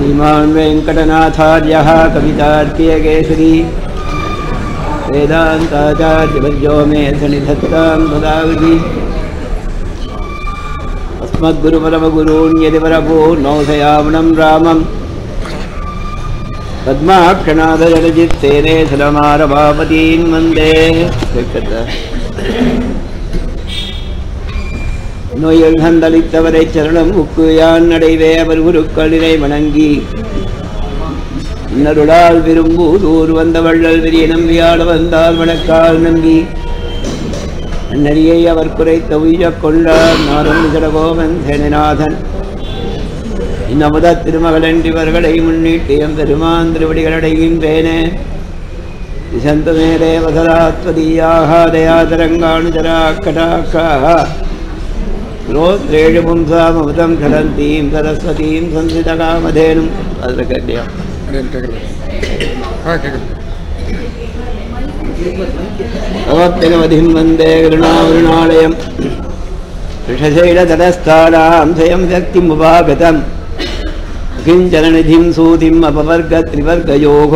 श्रीमान् वेङ्कटनाथार्यः कवितार्कीयकेसरी वेदान्ताचार्यवर्यो मे सनिधत्तां तदाविधि अस्मद्गुरुपरमगुरून् यदिवरभो नौसयावणं रामम् पद्माक्षणादजलजित्तेने सलमारभापतीन् वन्दे நோயில் தந்தளித்தவரை சரணம் உக்கு யான் நடைவே அவர் குருக்களினை வணங்கி இன்னருளால் விரும்பூதூர் வந்த வள்ளல் விரிய நம்பியாட வந்தால் வணக்கால் நம்பி அந்நடியை அவர் குறைத்த உயிரக் கொண்டார் நாரம் ஜடகோபன் சேனநாதன் இன்னமுத திருமகளன் இவர்களை முன்னிட்டு எம் பெருமான் திருவடிகளடைகின்றேனே விசந்த மேலே வசராத்வதீயாக தயாதரங்காணுஜரா கடாக்காக ரோத்ரேழு பும்சாமதம் கலந்தீம் சரஸ்வதீம் சந்திதகாமதேனும் அதில் கேட்டியா அப்படின்னு கேட்கல ஆ கேட்கல அவத்தினவதிம் வந்தே கருணாவருணாலயம் ऋषशैलतलस्थानां स्वयं व्यक्तिमुपागतं किञ्चननिधिं सूतिम् अपवर्गत्रिवर्गयोः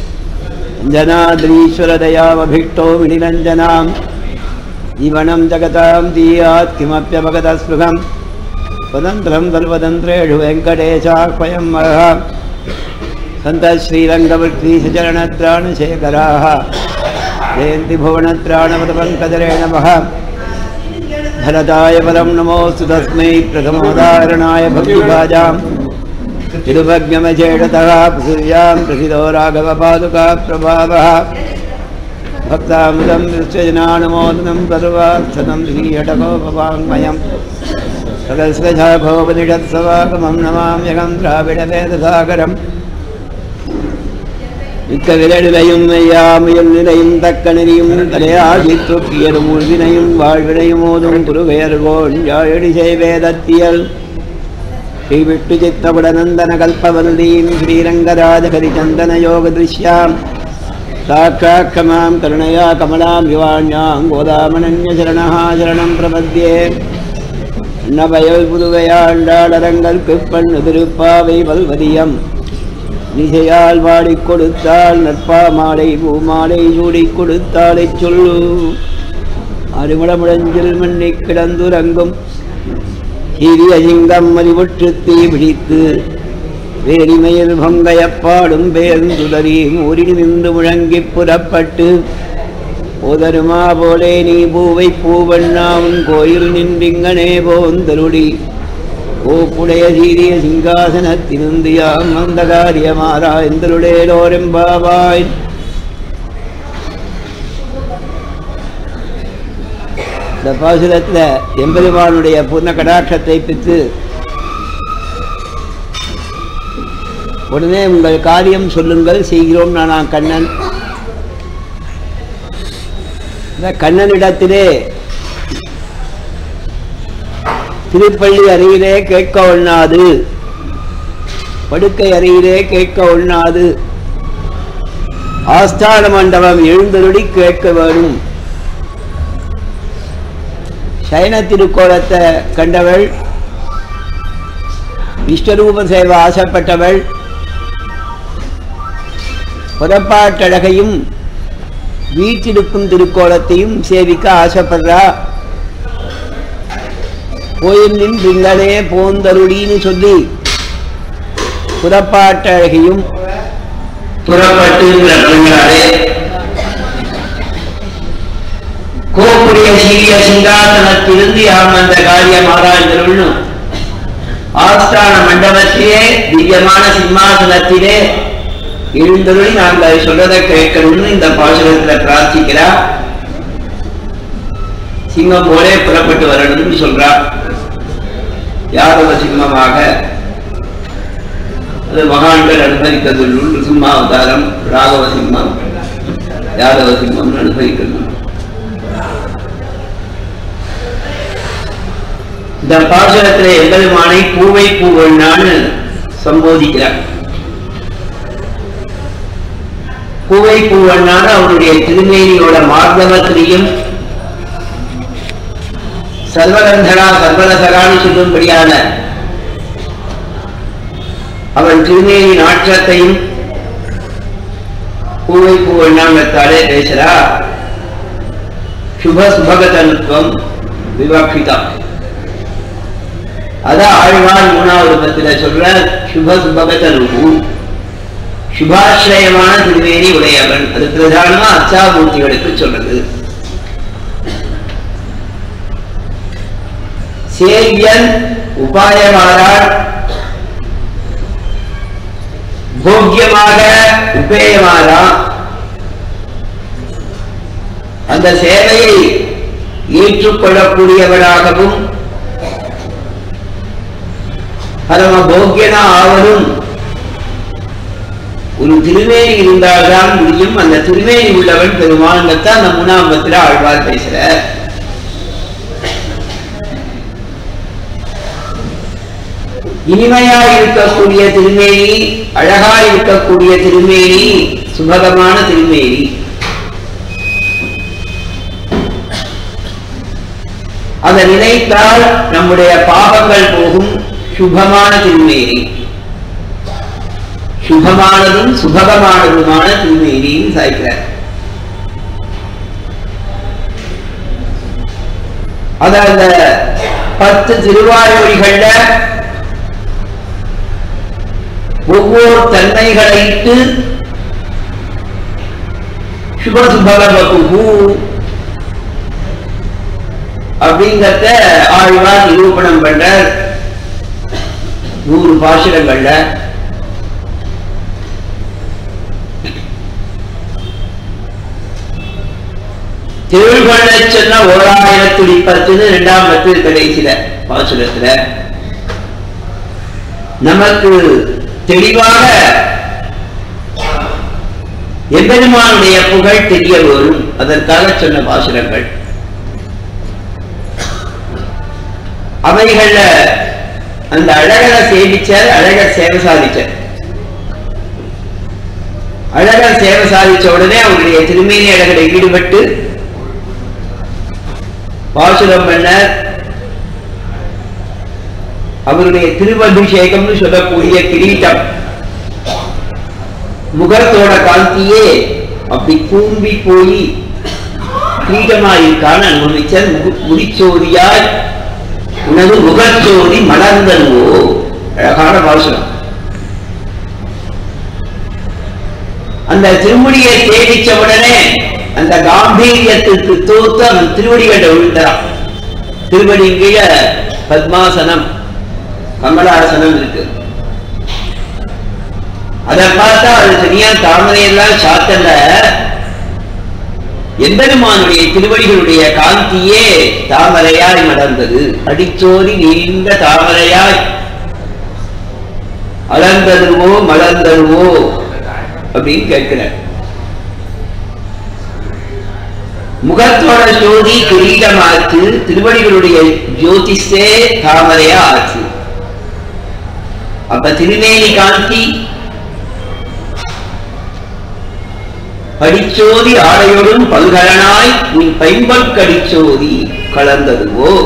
अञ्जनाद्रीश्वरदयामभीष्टो विनिरञ्जनां जीवनं जगतां दीयात् किमप्यपगतस्पृहं स्वतन्त्रं सर्वतन्त्रेषु वेङ्कटेशाह्वयं मरः सन्तः श्रीरङ्गवृत्तीशचरणत्राणशेखराः जयन्ति भुवनत्राणपदपङ्कजरेण मः भरताय परं नमोऽस्तु तस्मै प्रथमोदाहरणाय भक्तिभाजां तिरुभग्यमचेडतः पृथिव्यां प्रथितो राघवपादुका प्रभावः भक्तामृतं विश्वजनानुमोदनं सर्वार्थनं श्रीहटकोपवाङ्मयं सकलस्वशाखोपनिषत्सवागमं नमाम्यहं द्राविडवेदसागरम् மிக்க விரலிலையும் மெய்யாமையில் நிலையும் தக்க நெறியும் தலையாகி தொக்கியலும் உள்வினையும் வாழ்வினையும் ஓதும் குருவேர்கோன் யாழடி செய்வேதத்தியல் ஸ்ரீ விட்டு சித்தபுடநந்தன கல்பவல்லீம் ஸ்ரீரங்கராஜ கரிச்சந்தன யோக திருஷ்யாம் சாட்சாட்சமாம் கருணையா கமலாம் யுவாண்யாம் கோதாமனன்ய சரணஹா சரணம் பிரபத்யே நபயல் புதுவையாண்டாளரங்கற்கு பண்ணு திருப்பாவை வல்வதியம் நிசையால் வாடிக் கொடுத்தால் நற்பா மாலை பூமாலை சூடிக் கொடுத்தாலை சொல்லு அருமளமுடஞ்சில் மண்ணி கிடந்துரங்கும் சிறிய சிங்கம் மதிவுற்று தீ பிடித்து வேரிமையில் பொங்கையப்பாடும் பேர்ந்துதறி ஊரில் நின்று முழங்கிப் புறப்பட்டு போதருமா போலே நீ பூவை பூவண்ணாவும் கோயில் நின்றிங்கனே போந்தருளி ஓப்புடைய சீரிய சிங்காசனத்திருந்தியாம் அந்த காரியமாரா எந்தருடேலோரெம்பாவாய் இந்த பாசுரத்தில் எம்பெருமானுடைய பூர்ண கடாட்சத்தை பெற்று உடனே உங்கள் காரியம் சொல்லுங்கள் செய்கிறோம் நான் கண்ணன் இந்த கண்ணனிடத்திலே திருப்பள்ளி அருகிலே கேட்க ஒண்ணாது படுக்கை அருகிலே கேட்க ஒண்ணாது ஆஸ்தான மண்டபம் எழுந்தருளி கேட்க வேணும் சயன திருக்கோலத்தை கண்டவள் விஸ்வரூப சேவை ஆசைப்பட்டவள் புறப்பாட்டழகையும் வீட்டிருக்கும் திருக்கோலத்தையும் சேவிக்க ஆசைப்படுறா கோயிலின் பிங்களே போந்தருளின்னு சொல்லி புறப்பாட்டழகையும் புறப்பட்டு பின்னாலே கோப்புடைய சீரிய சிங்காசனத்திலிருந்து யாம் அந்த காரியம் ஆராய்ந்தருள்னும் ஆஸ்தான மண்டபத்திலே திவ்யமான சிம்மாசனத்திலே எழுந்தருளி நாங்கள் சொல்றதை கேட்கணும்னு இந்த பாசுரத்துல பிரார்த்திக்கிறா சிங்கம் போலே புறப்பட்டு வரணும்னு சொல்றா யாதவ சிம்மமாக அது மகான்கள் அனுபவிக்கிறதுள் சிம்மாவதாரம் ராகவ சிம்மம் யாதவ சிம்மம் அனுபவிக்கிறது இந்த பாசுரத்துல எம்பெருமானை பூவை பூவண்ணான்னு சம்போதிக்கிறார் பூவை பூவண்ணான்னு அவருடைய திருமேனியோட மார்தவத்திலையும் சர்வகந்தரா சர்வரசரான்னு சொல்லும்படியான அவன் திருமேனி நாற்றத்தையும் பூவை பூவண்ணாமத்தாலே பேசுறா சுப சுபகதனுத்துவம் விவக்ஷிதம் அதான் ஆழ்வான் மூணாவது பத்தில சொல்ற சுப சுபகதனு சுபாசிரயமான திருவேணி உடையவன் அது பிரதானமா அச்சாமூர்த்திகளுக்கு சொல்றது சேவியன் உபாயமானார் போக்கியமாக உபேயமானா அந்த சேவையை ஏற்றுக்கொள்ளக்கூடியவனாகவும் பரம போக்கியனா ஆவதும் ஒரு திருமேனி இருந்தால்தான் முடியும் அந்த திருமேனி உள்ளவன் பெருமான் தான் அந்த மூணாம் பத்திர ஆழ்வார் பேசுற இனிமையா இருக்கக்கூடிய திருமேனி அழகா இருக்கக்கூடிய திருமேனி சுபகமான திருமேனி அதை நினைத்தால் நம்முடைய பாவங்கள் போகும் சுபமான திருமேனி சுபமானதும் சுபகமானதுமான திருமேனின்னு சாய்க்கிறார் அத அந்த பத்து திருவாரூரிகள்ல ஒவ்வொரு தன்மைகளைட்டு சுபசுபகவகு அப்படிங்கறத ஆழ்வார் நிரூபணம் பண்ற நூறு பாசுரங்கள்ல திருள்கொள்ள சொன்ன ஓராயிரத்தி பத்துன்னு இரண்டாம் பத்து கடைசியில பாசுரத்துல நமக்கு தெளிவாக எம்பெருமானுடைய புகழ் தெரிய வரும் அதற்காக சொன்ன பாசுரங்கள் அவைகள்ல அந்த அழகரை சேவிச்சார் அழகர் சேவை சாதிச்சார் அழகர் சேவை சாதிச்ச உடனே அவருடைய திருமேனி அழகரை ஈடுபட்டு பாசுரம் பண்ணார் அவருடைய திருவபிஷேகம்னு சொல்லக்கூடிய கிரீட்டம் முகத்தோட காந்தியே அப்படி கூம்பி போய் கிரீடமாயிருக்கான அனுபவிச்சர் முகு- முடிச்சோதியாய் உனது முகச்சோதி மலர்ந்தனுவோ அழகான பாசுரம் அந்த திருமுடியை தேடிச்ச உடனே அந்த காம்பீரியத்திற்கு தோத்து அவன் திருவடிகளை விழுந்தான் திருவடி கீழே பத்மாசனம் கமலாசனம் இருக்கு அதை பார்த்தா அது தனியா தாமரையெல்லாம் சாத்தல எம்பெருமானுடைய திருவடிகளுடைய காந்தியே தாமரையாய் மலர்ந்தது அடிச்சோதி நீண்ட தாமரையாய் அலர்ந்ததுவோ மலர்ந்ததுவோ அப்படின்னு கேட்கிறார் முகத்தோட ஜோதி கிரீடமாச்சு திருவடிகளுடைய ஜோதிஷே தாமரையா ஆச்சு அப்ப திருமேனி காந்தி படிச்சோதி ஆடையோடும் பல்கலனாய் நீ பைம்பல் கடிச்சோதி கலந்ததுவோ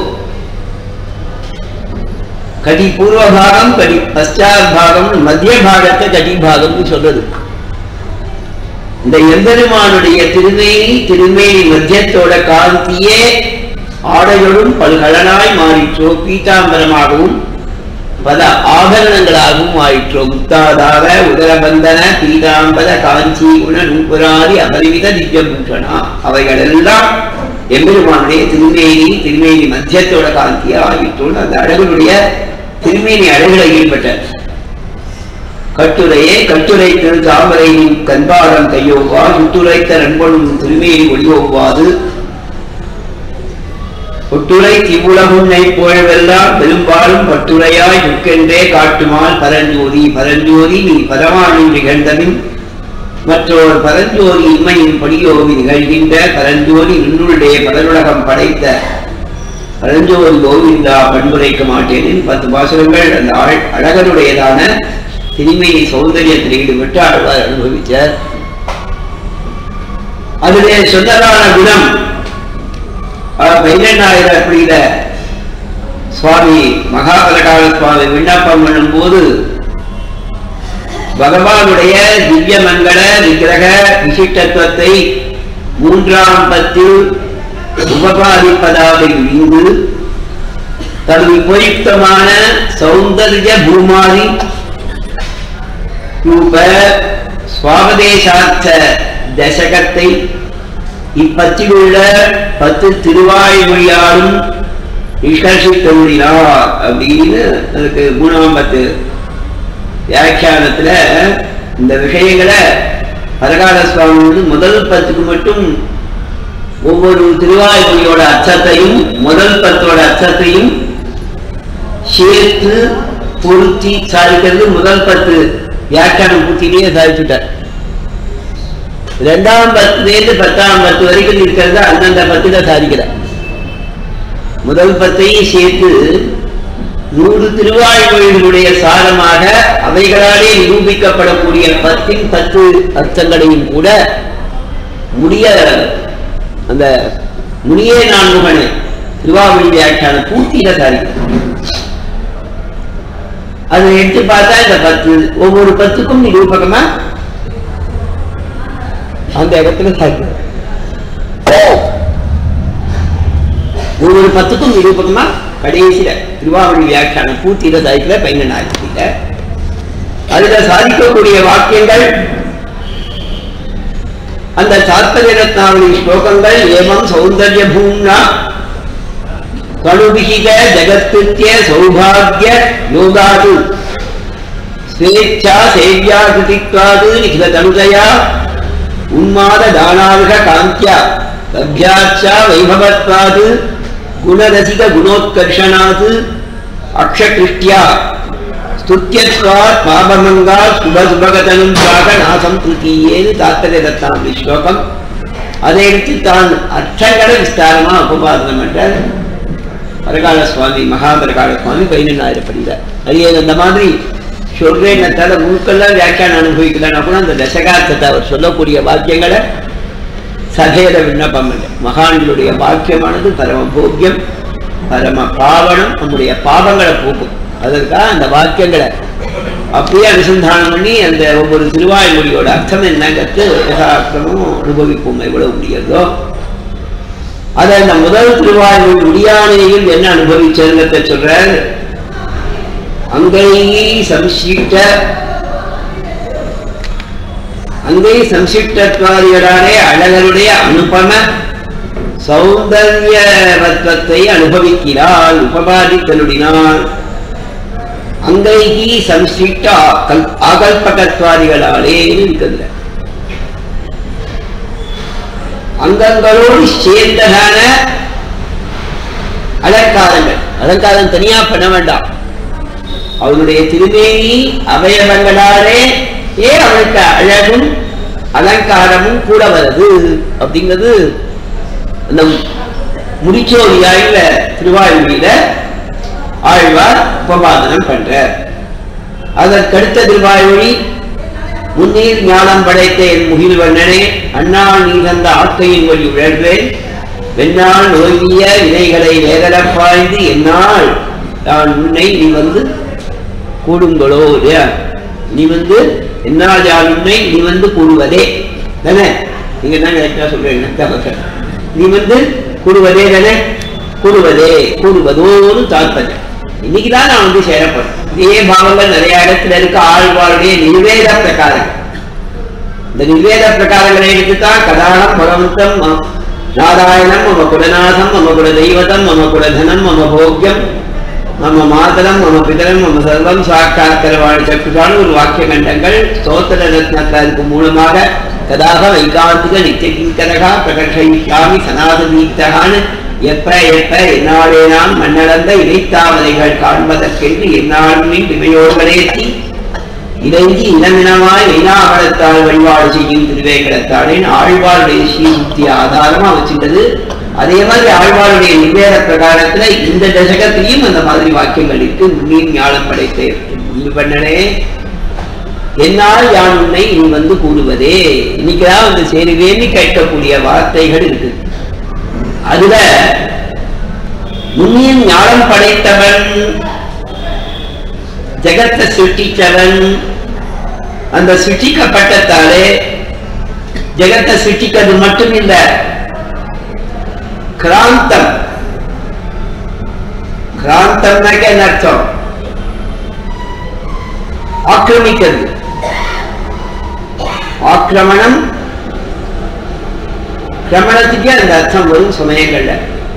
கடி பூர்வ பாகம் கடி பశ్చాத் பாகம் மத்திய பாகத்தை கடி பாகம்னு சொல்றது இந்த எம்பெருமானுடைய திருமேனி திருமேனி மத்தியத்தோட காந்தியே ஆடையோடும் பல்கலனாய் மாறிற்றோ பீதாம்பரமாகவும் பல ஆபரணங்களாகவும் ஆயிற்றோ முத்தாதாக உதரபந்தன பீதாம்பர காஞ்சி குண நூபுராதி அபரிமித திவ்யபூஷணா அவைகள் எல்லாம் எம்பெருமானுடைய திருமேனி திருமேனி மத்தியத்தோட காந்தியா ஆயிற்றோன்னு அந்த அழகனுடைய திருமேனி அழகுல ஈடுபட்ட கட்டுரையே கட்டுரை திரு தாமரையின் கண்பாடம் கையோவா சுட்டுரைத்த நண்பனும் திருமேனி ஒளியோவாது ஒட்டுரை திவுலகுன்னை போழவெல்லாம் பெரும்பாலும் பட்டுரையாய் நிற்கென்றே காட்டுமால் பரஞ்சோதி பரஞ்சோதி நீ பரமானின் நிகழ்ந்தபின் மற்றோர் பரஞ்சோதி இம்மையின் படியோவி நிகழ்கின்ற பரஞ்சோதி நின்னுடைய பரலுலகம் படைத்த பரஞ்சோதி கோவிந்தா பண்புரைக்க மாட்டேன் பத்து பாசுரங்கள் அந்த ஆழ் அழகனுடையதான திருமையை சௌந்தரியத்தில் ஈடுபட்டு ஆழ்வார் அனுபவிச்சார் அதிலே சொன்னதான குணம் பைரநாயகர் அப்படிங்கிற சுவாமி மகாபலகால சுவாமி விண்ணப்பம் பண்ணும்போது பகவானுடைய திவ்ய மங்கள விக்கிரக விசிஷ்டத்துவத்தை மூன்றாம் பத்தில் உபபாதிப்பதாக இருந்து தனது உபயுக்தமான சௌந்தர்ய பூமாதி ரூப சுவாபதேசார்த்த தசகத்தை இப்பத்தில் உள்ள பத்து திருவாய்மொழியாலும் நிஷ்கர்ஷித்தருளினார் அப்படின்னு அதுக்கு மூணாம் பத்து வியாக்கியானத்துல இந்த விஷயங்களை பரகால சுவாமி வந்து முதல் பத்துக்கு மட்டும் ஒவ்வொரு திருவாய்மொழியோட அர்த்தத்தையும் முதல் பத்தோட அர்த்தத்தையும் சேர்த்து பொருத்தி சாதிக்கிறது முதல் பத்து வியாக்கியானம் பூர்த்திலேயே சாதிச்சுட்டார் இரண்டாம் பத்துலேருந்து பத்தாம் பத்து வரைக்கும் இருக்கிறத அந்தந்த பத்துல சாதிக்கிறார் முதல் பத்தையும் சேர்த்து நூறு திருவாய்மொழிகளுடைய சாரமாக அவைகளாலே நிரூபிக்கப்படக்கூடிய பத்தின் பத்து அர்த்தங்களையும் கூட முடிய அந்த முனியே நான்முகனே திருவாவளி வியாக்கியான பூர்த்தியில சாதிக்கிறார் அதை எடுத்து பார்த்தா இந்த பத்து ஒவ்வொரு பத்துக்கும் நிரூபகமா அந்த இடத்துல சாய்க்கிறார் ஒவ்வொரு பத்துக்கும் நிரூபகமா கடைசியில திருவாவளி வியாக்கியான பூர்த்தியில சாய்க்கிற பையனாயிரத்தில அதுல சாதிக்கக்கூடிய வாக்கியங்கள் அந்த சாத்தக ரத்னாவளி ஸ்லோகங்கள் ஏவம் சௌந்தர்ய பூம்னா கணுபிகித ஜகத்கிருத்திய சௌபாகிய யோகாது ஸ்வேச்சா சேவ்யா கிருதித்வாது நிகில தனுஜயா உன்மாத தானாவிக காந்தியா லப்யாச்சா வைபவத்வாது குணரசிக குணோத்கர்ஷனாது அக்ஷகிருஷ்டியா ஸ்துத்தியத்வாத் பாபமங்கா சுப சுபகதனும் சாக நாசம் திருத்தீயேன்னு தாத்தக ரத்னாவளி ஸ்லோகம் அதை எடுத்து தான் அர்த்தங்களை விஸ்தாரமா உபபாதனம் என்றார் பரகால சுவாமி மகாபரகால சுவாமி பதினெண்ணாயிரப்படியில் அரியது அந்த மாதிரி சொல்றேன் தவிர முழுக்கெல்லாம் வியாக்கியானம் அனுபவிக்கலன்னா கூட அந்த தசகார்த்தத்தை அவர் சொல்லக்கூடிய வாக்கியங்களை சகேத விண்ணப்பம் இல்லை மகான்களுடைய வாக்கியமானது பரம போக்கியம் பரம பாவனம் நம்முடைய பாவங்களை போக்கும் அதற்காக அந்த வாக்கியங்களை அப்படியே அனுசந்தானம் பண்ணி அந்த ஒவ்வொரு திருவாய்மொழியோட அர்த்தம் என்னங்கிறது யதார்த்தமும் அனுபவிப்போம் எவ்வளவு முடியறதோ அதை அந்த முதல் திருவாய்மொழி முடியானையும் என்ன அனுபவிச்சதுங்கிறத சொல்றார் அங்கை சம்சிட்ட அங்கை சம்சிட்டத்வாதிகளாலே அழகருடைய அனுபம சௌந்தர்யவத்வத்தை அனுபவிக்கிறாள் உபபாதித்தலுடினாள் அங்கைகி சம்சிட்ட ஆகல்- ஆகல்பகத்வாதிகளாலே இருக்கிறது அங்கங்களோடு சேர்ந்ததான அலங்காரங்கள் அலங்காரம் தனியா பண்ண வேண்டாம் அவனுடைய திருமேனி அவயவங்களாலே ஏ அவனுக்கு அழகும் அலங்காரமும் கூட வருது அப்படிங்கிறது அந்த முடிச்சோதியாயில திருவாயூரில ஆழ்வார் உபபாதனம் பண்றார் அதற்கடுத்த திருவாயூரி முன்னீர் ஞானம் படைத்த என் முகில் வண்ணனே அண்ணாள் நீ தந்த ஆக்கையின் வழி உழல்வேன் வெண்ணாள் நோய்விய வினைகளை வேதரப் பாய்ந்து என்னால் நான் உன்னை நீ வந்து கூடுங்களோ இல்லையா நீ வந்து என்னால் யான் உன்னை நீ வந்து கூடுவதே தானே நீங்க தான் கரெக்டா சொல்றீங்க நீ வந்து கூடுவதே தானே கூடுவதே கூடுவதோடு தாற்பயம் இன்னைக்குதான் நான் வந்து சேரப்படும் இதே பாவங்கள் நிறைய இடத்துல இருக்க ஆழ்வாருடைய நிர்வேத பிரகாரம் இந்த நிர்வேத பிரகாரங்களை எடுத்துத்தான் கதானம் பரவந்தம் ம- நாராயணம் மம குலநாதம் மம குல தெய்வதம் மம குலதனம் மம போக்கியம் மம மாதரம் மம பிதரம் மம சர்வம் சாட்சாத்கரவாணி சக்குஷான்னு ஒரு வாக்கிய கண்டங்கள் ஸ்தோத்திர ரத்னத்திற்கு மூலமாக கதாக வைகாந்திக நித்திய கிங்கரகா பிரகட்சியாமி சனாதனீத்தகான்னு எப்ப எப்ப என்னாடேனாம் மண்ணளந்த இடைத்தாமரைகள் காண்பதற்கென்று என்னாலுமே இவையோர்களேத்தி இறைஞ்சி இனமினமாய் வீணாபலத்தால் வழிபாடு செய்யும் திருவேங்கடத்தாளின் ஆழ்வாருடைய ஸ்ரீமுக்தி ஆதாரமா வச்சுட்டது அதே மாதிரி ஆழ்வாருடைய நிர்வேத பிரகாரத்துல இந்த தசகத்திலையும் அந்த மாதிரி வாக்கியங்கள் இருக்கு முன்னீர் ஞானம் படைத்த இது பண்ணனே என்னால் யான் உன்னை நீ வந்து கூடுவதே இன்னைக்குதான் வந்து சேருவேன்னு கேட்கக்கூடிய வார்த்தைகள் இருக்கு அதுல முன்னின் ஞானம் படைத்தவன் ஜெகத்தை சிருஷ்டித்தவன் அந்த சிருஷ்டிக்கப்பட்டத்தாலே ஜெகத்தை சிருஷ்டிக்கிறது மட்டும் இல்ல கிராந்தம் கிராந்தம்னாக்க என்ன அர்த்தம் ஆக்கிரமிக்கிறது ஆக்கிரமணம் கிரமணத்துக்கே அந்த அர்த்தம் வரும் சமயங்கள்ல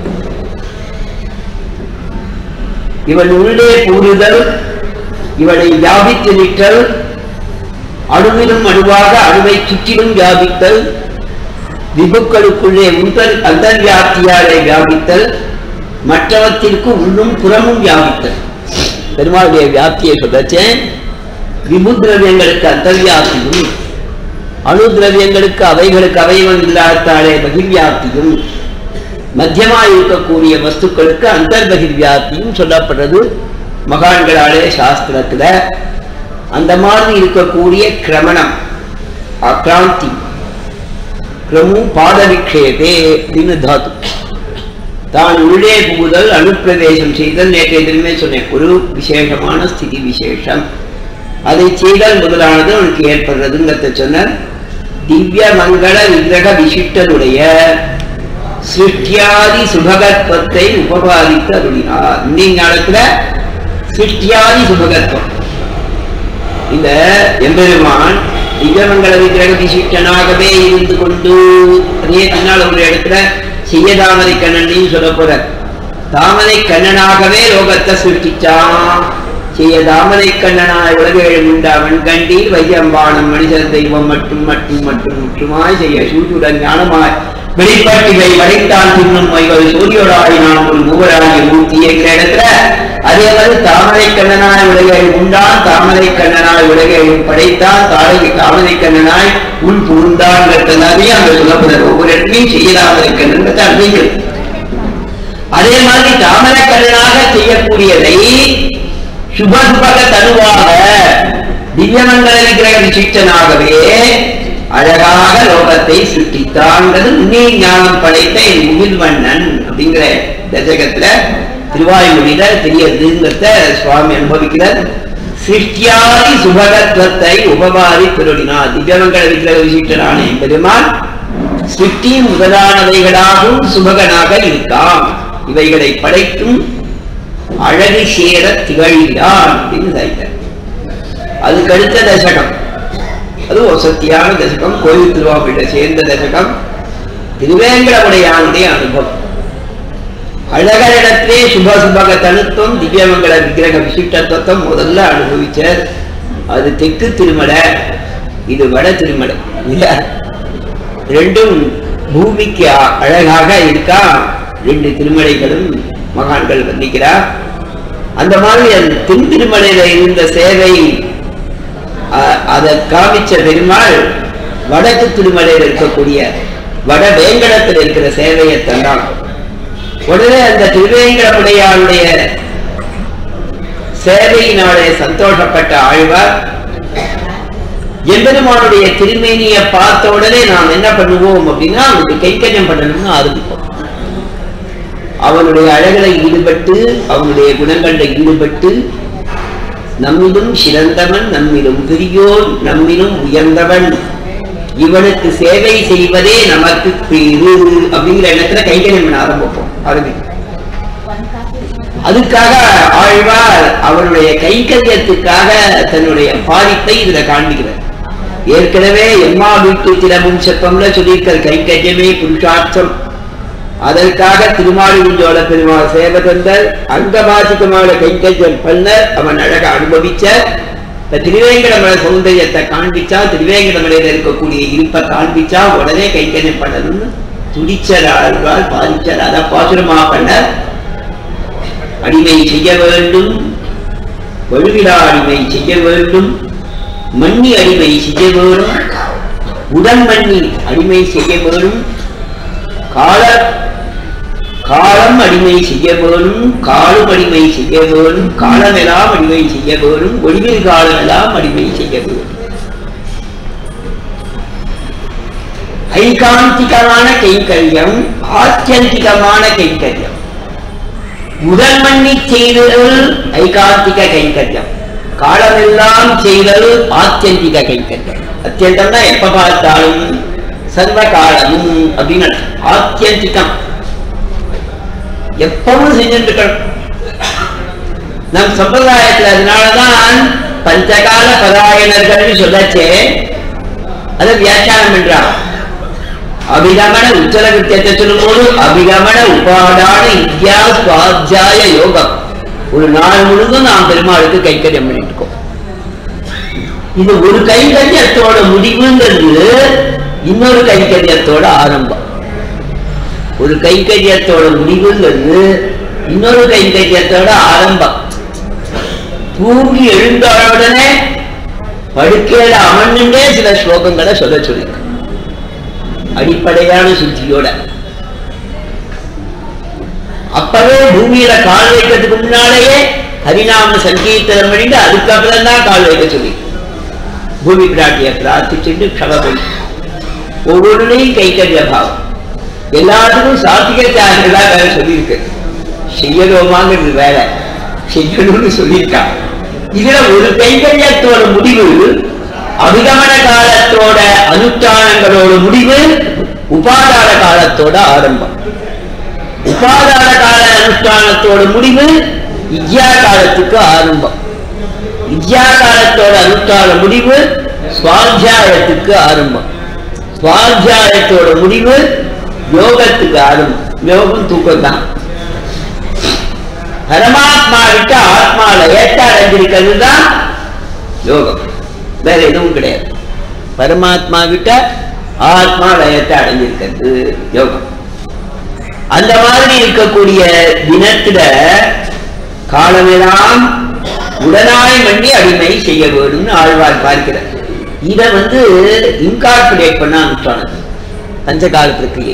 இவன் உள்ளே கூறுதல் இவனை வியாபித்து நிற்றல் அணுவிலும் அணுவாக அணுவை சுற்றிலும் வியாபித்தல் விபுக்களுக்குள்ளே உந்தர் அந்தர்வியாப்தியாலே வியாபித்தல் மற்றவற்றிற்கு உள்ளும் புறமும் வியாபித்தல் பெருமாளுடைய வியாப்தியை சொல்லச்சேன் விபுதிரவியங்களுக்கு அந்தர்வியாப்தியும் அணு திரவியங்களுக்கு அவைகளுக்கு அவைவன் இல்லாதாலே பகிர்வியாப்தியும் மத்தியமா இருக்கக்கூடிய வஸ்துக்களுக்கு அந்தர்பகிர்வியாப்தியும் சொல்லப்படுறது மகான்களாலே சாஸ்திரத்துல அந்த மாதிரி இருக்கக்கூடிய கிரமணம் அக்ராந்தி கிரமு பாதவிக்ஷேபே அப்படின்னு தாத்து தான் உள்ளே புகுதல் அனுப்பிரவேசம் செய்தல் நேற்றைய தினமே சொன்னேன் ஒரு விசேஷமான ஸ்திதி விசேஷம் அதை செய்தல் முதலானது அவனுக்கு ஏற்படுறதுங்கிறத சொன்னார் திவ்ய மங்கள விக்கிரக விசிஷ்டனுடைய சிருஷ்டியாதி சுபகத்வத்தை உபபாதித்து அருளினார் இந்த ஞானத்துல சிருஷ்டியாதி சுபகத்வம் இந்த எம்பெருமான் திவ்யமங்கல விக்கிரக விசிஷ்டனாகவே இருந்து கொண்டு அதே பின்னால் ஒரு இடத்துல செய்ய தாமரை கண்ணனையும் சொல்ல போற தாமரை கண்ணனாகவே லோகத்தை சிருஷ்டிச்சான் செய்ய தாமரை கண்ணனாய் உலகேழும் உண்டாவன் கண்டீர் வையம்பானம் மனிதர் தெய்வம் மட்டும் மட்டும் மட்டும் முற்றுமாய் செய்ய சூட்டுடன் ஞானமாய் வெளிப்பாட்டிவை வடைத்தான் தின்னும் மைகள் சூரியோடாய் நாம் ஒரு மூவராகிய மூர்த்தி என்கிற இடத்துல அதே மாதிரி தாமரை கண்ணனாய் உலகையும் உண்டான் தாமரை கண்ணனாய் உலகையும் படைத்தான் தாரை தாமரை கண்ணனாய் உள் புகுந்தான் எல்லாத்தையும் அங்க சொல்லப்படுறது ஒவ்வொரு இடத்துலையும் செய்ய தாமரை கண்ணன் அறிவிக்கிறது அதே மாதிரி தாமரை கண்ணனாக செய்யக்கூடியதை சுபசுபக தனுவாக திவ்யமங்கல விக்கிரக விசிஷ்டனாகவே அழகாக லோகத்தை சிருஷ்டித்தான்றது உன்னே ஞானம் படைத்த என் முகில்வண்ணன் அப்படிங்கிற தசகத்துல திருவாயுமொழியில தெரியறதுங்கிறத சுவாமி அனுபவிக்கிறார் சிருஷ்டியாதி சுபகத்துவத்தை உபபாதி திருடினார் திவ்யமங்கல விக்கிரக விசிஷ்டனான பெருமான் சிருஷ்டி முதலானவைகளாகவும் சுபகனாக இருக்கான் இவைகளை படைத்தும் அழகு சேர திகழ்கிறான் அப்படின்னு சாய்த்தார் அதுக்கு அடுத்த தசகம் அது வசத்தியான தசகம் கோயில் திருவாப்பிட்ட சேர்ந்த தசகம் திருவேங்கடமுடையானுடைய அனுபவம் அழகரிடத்திலே சுப சுபக தனுத்துவம் திவ்யமங்கல விக்கிரக விசிஷ்டத்துவம் முதல்ல அனுபவிச்சார் அது தெற்கு திருமலை இது வட திருமலை இல்லையா ரெண்டும் பூமிக்கு அ- அழகாக இருக்கா ரெண்டு திருமலைகளும் மகான்கள் வர்ணிக்கிறார் அந்த மாதிரி அந்த தென் திருமலையில இருந்த சேவை அ- அதை காமிச்ச பெருமாள் வடக்கு திருமலையில் இருக்கக்கூடிய வட வேங்கடத்தில் இருக்கிற சேவையை தந்தான் உடனே அந்த திருவேங்கடமுடையாளுடைய சேவையினாலே சந்தோஷப்பட்ட ஆழ்வார் எம்பெருமானுடைய திருமேனியை பார்த்த உடனே நாம் என்ன பண்ணுவோம் அப்படின்னா அவனுக்கு கைக்கரியம் பண்ணணும்னு ஆரம்பிப்போம் அவனுடைய அழகில ஈடுபட்டு அவனுடைய குணங்கள்ல ஈடுபட்டு நம்மிலும் சிறந்தவன் நம்மிலும் பெரியோன் நம்மிலும் உயர்ந்தவன் இவனுக்கு சேவை செய்வதே நமக்கு பேரு அப்படிங்கிற இடத்துல கைகரியம் பண்ண ஆரம்பிப்போம் ஆரம்பிப்போம் அதுக்காக ஆழ்வார் அவருடைய கைங்கரியத்துக்காக தன்னுடைய பாதிப்பை இதுல காண்பிக்கிறார் ஏற்கனவே எம்மா வீட்டு தினமும் செப்பம்ல சொல்லியிருக்கிற கைங்கரியமே புருஷார்த்தம் அதற்காக திருமாலிருஞ்சோழ பெருமாள் சேவகந்தர் அங்கவாசிகமான கைங்கரியம் பண்ண அவன் அழக அனுபவிச்ச இந்த திருவேங்கடமலை சௌந்தரியத்தை காண்பிச்சா திருவேங்கடமலையில இருக்கக்கூடிய இருப்பை காண்பிச்சா உடனே கைங்கரியம் பண்ணணும்னு துடிச்சர் ஆழ்வார் பாதிச்சார் அதை பாசுரமா பண்ண அடிமை செய்ய வேண்டும் வழுவிலா அடிமை செய்ய வேண்டும் மண்ணி அடிமை செய்ய வேண்டும் உடன் மண்ணி அடிமை செய்ய வேண்டும் கால காலம் அடிமை செய்ய வேணும் காலும் அடிமை செய்ய வேணும் காலமெல்லாம் அடிமை செய்ய வேணும் ஒளிவில் காலமெல்லாம் அடிமை செய்ய வேணும் ஐகாந்திகமான கைங்கரியம் ஆத்தியந்திகமான கைங்கரியம் முதல் மண்ணி செய்தல் ஐகாந்திக கைங்கரியம் காலமெல்லாம் செய்தல் ஆத்தியந்திக கைங்கரியம் அத்தியந்தம்னா எப்ப பார்த்தாலும் சர்வ காலமும் அப்படின்னு அர்த்தம். ஆத்தியந்திகம் எப்பவும் செஞ்சுட்டு இருக்கணும் நம் சம்பிரதாயத்துல அதனாலதான் பஞ்சகால பராயணர்கள் சொல்லச்சே அதை வியாக்கியானம் பண்றான் அபிகமன உச்சர வித்தியத்தை சொல்லும்போது அபிகமன உபாடான இத்யா சுவாத்தியாய யோகம் ஒரு நாள் முழுதும் நாம் பெருமாளுக்கு கைக்கரியம் பண்ணிட்டு இருக்கோம் இது ஒரு கைங்கரியத்தோட முடிவுங்கிறது இன்னொரு கைங்கரியத்தோட ஆரம்பம் ஒரு கைங்கரியத்தோட முடிவுங்கிறது இன்னொரு கைங்கரியத்தோட ஆரம்பம் தூங்கி எழுந்த உடனே படுக்கையில அமர்ந்துட்டே சில ஸ்லோகங்களை சொல்ல சொல்லிருக்கு அடிப்படையான சுத்தியோட அப்பவே பூமியில கால் வைக்கிறதுக்கு முன்னாலேயே ஹரிநாம சங்கீர்த்தனம் பண்ணிட்டு அதுக்கப்புறம் தான் கால் வைக்க சொல்லி பூமி பிராட்டியை பிரார்த்திச்சுட்டு க்ஷமபடி ஒவ்வொருளையும் கைக்கரிய பாவம் எல்லாத்துக்கும் சாத்திக தியாகங்களா வேற சொல்லியிருக்கு செய்யணுமாங்கிறது வேற செய்யணும்னு சொல்லியிருக்கா இதுல ஒரு கைங்கரியத்தோட முடிவு அபிகமன காலத்தோட அனுஷ்டானங்களோட முடிவு உபாதான காலத்தோட ஆரம்பம் உபாதான கால அனுஷ்டானத்தோட முடிவு வித்யா காலத்துக்கு ஆரம்பம் வித்யா காலத்தோட அனுஷ்டான முடிவு சுவாத்தியாயத்துக்கு ஆரம்பம் சுவாத்தியாயத்தோட முடிவு யோகத்துக்கு ஆரம்பம் யோகம் தூக்கம் தான் பரமாத்மா விட்டு ஆத்மால ஏற்ற அடைஞ்சிருக்கிறது தான் யோகம் வேற எதுவும் கிடையாது பரமாத்மா விட்ட ஆத்மா லயத்தை அடைஞ்சிருக்கிறது யோகம் அந்த மாதிரி இருக்கக்கூடிய தினத்துல காலமெல்லாம் உடனாய் பண்ணி அடிமை செய்ய வேணும்னு ஆழ்வார் பார்க்கிறார் இதை வந்து இன்கார்பரேட் பண்ண அனுஷ்டானம் பஞ்சகால பிரக்கிரியை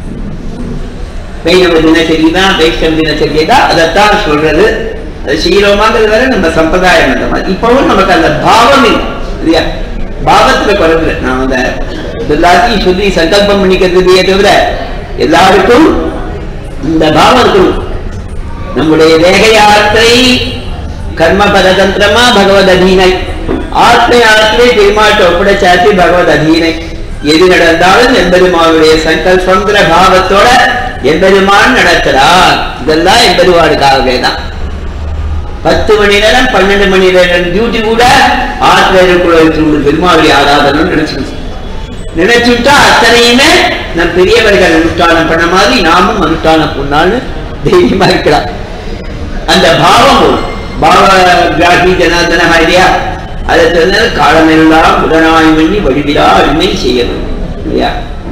வைணவ தினச்சரி தான் வைஷ்ணவ தினச்சரியை தான் அதைத்தான் சொல்றது அது செய்யறோமாங்கிறது வேற நம்ம சம்பிரதாயம் அந்த மாதிரி இப்பவும் நமக்கு அந்த பாவம் இல்லை இல்லையா பாவத்துல குறைவு நான் அந்த எல்லாத்தையும் சொல்லி சங்கல்பம் பண்ணிக்கிறதுலையே தவிர எல்லாருக்கும் இந்த பாவம் இருக்கணும் நம்முடைய தேக யாத்திரை கர்ம பரதந்திரமா பகவத் அதீனை ஆத்ம யாத்திரை பெருமாட்டை ஒப்படைச்சாச்சு பகவத் அதீனை எது நடந்தாலும் எம்பெருமானுடைய சங்கல்பங்கிற பாவத்தோட எம்பெருமான் நடக்கிறார் இதெல்லாம் எம்பெருமானுக்காகவே தான் பத்து மணி நேரம் பன்னெண்டு மணி நேரம் டியூட்டி கூட ஆத்திரக்குள்ள பெருமாளுடைய ஆராதனை நினைச்சுக்கிச்சு நினைச்சுட்டா அத்தனையுமே நம் பெரியவர்கள் அனுஷ்டானம் பண்ண மாதிரி நாமும் அனுஷ்டானம் பண்ணான்னு தைரியமா இருக்கலாம் அந்த பாவம் வரும். பாவ கிராகி ஜனார்தன இல்லையா அதை தெரிஞ்ச காலமெல்லாம் உடனாய் பண்ணி வழிவிடா அருமை செய்யணும் இல்லையா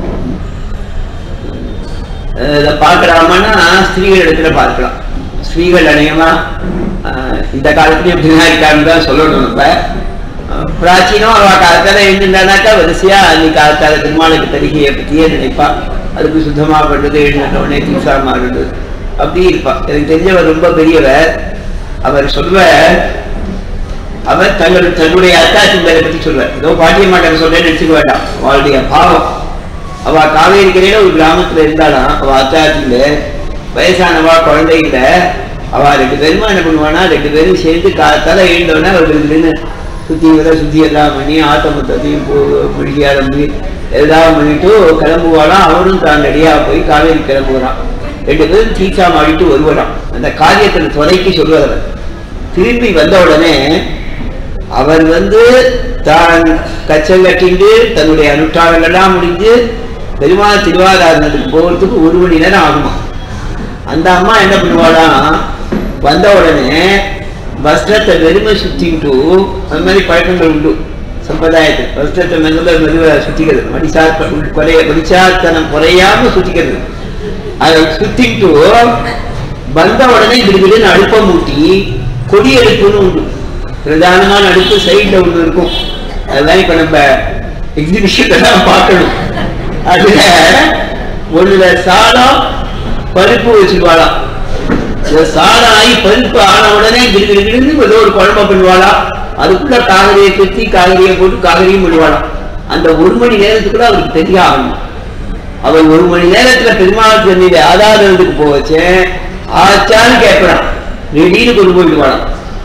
அஹ் இதை பார்க்கலாமான்னா ஸ்திரீகள் இடத்துல பார்க்கலாம் ஸ்திரீகள் அநேகமா அஹ் இந்த காலத்துலயும் இப்படிதான் இருக்கான்னு தான் சொல்லணும் நம்ம அஹ் பிராச்சீனம் அவ காலத்தால எழுந்துட்டானாக்கா வரிசையா அன்னைக்கு காலத்தால திருமாலுக்கு தரிகையை பத்தியே நினைப்பா அதுக்கு சுத்தமா பண்றது எழுந்த உடனே தீசா மாறுது அப்படி இருப்பா எனக்கு தெரிஞ்சவர் ரொம்ப பெரியவர் அவர் சொல்வார் அவர் தங்கள் தன்னுடைய அத்தாச்சி பேரை பத்தி சொல்வார் ஏதோ பாட்டிய மாட்டாங்க சொல்றேன்னு நினைச்சுக்க வேண்டாம் அவளுடைய பாவம் அவ காவேரி கரையில ஒரு கிராமத்துல இருந்தாலாம் அவ அத்தாச்சியில வயசானவா குழந்தை இல்ல அவ ரெண்டு பேருமா என்ன பண்ணுவானா ரெண்டு பேரும் சேர்ந்து காத்தால எழுந்தவொடனே அவர்களுக்கு சுத்தி வர சுத்தி எல்லாம் பண்ணி ஆத்த மொத்தத்தையும் பிடிக்க ஆரம்பி எல்லாம் பண்ணிட்டு கிளம்புவாளாம் அவரும் தான் ரெடியா போய் காவேரி கிளம்புகிறான் ரெண்டு பேரும் தீச்சா மாடிட்டு வருவலாம் அந்த காரியத்தில் துறைக்கு சொல்வதவர் திரும்பி வந்த உடனே அவர் வந்து தான் கச்சல் கட்டிண்டு தன்னுடைய அனுஷ்டானங்கள்லாம் முடிஞ்சு பெருமாள் திருவாதாரணத்துக்கு போகிறதுக்கு ஒரு மணி நேரம் ஆகுமா அந்த அம்மா என்ன பண்ணுவாளாம் வந்த உடனே வஸ்திரத்தை வெறுமை சுத்திட்டு அந்த மாதிரி பழக்கங்கள் உண்டு சம்பிரதாயத்தில் வஸ்திரத்தை மெல்ல மெதுவை சுத்திக்கிறது மடிசார் குறைய மடிசாத்தனம் குறையாம சுத்திக்கிறது அதை சுத்திட்டு வந்த உடனே திடீர்னு அடுப்பை மூட்டி கொடி அடுப்புன்னு உண்டு பிரதானமான அடுப்பு சைட்ல ஒண்ணு இருக்கும் அதெல்லாம் இப்ப நம்ம எக்ஸிபிஷன் தான் பார்க்கணும் அதுல ஒண்ணுல சாதம் பருப்பு வச்சுக்குவாளாம் இந்த சாதம் ஆகி பருப்பு ஆன உடனே கிடுகிடுன்னு ஏதோ ஒரு குழம்பு பண்ணுவாளா அதுக்குள்ள காகரியை குத்தி காகரியை போட்டு காகரியும் பண்ணுவாளாம் அந்த ஒரு மணி நேரத்துக்குள்ள அவருக்கு தெரிய ஆகணும் அவர் ஒரு மணி நேரத்துல பெருமாள் சந்நிதி ஆதாரத்துக்கு போவச்சேன் ஆச்சான்னு கேட்கறான் ரெடின்னு கொண்டு போயிட்டு வாழாம்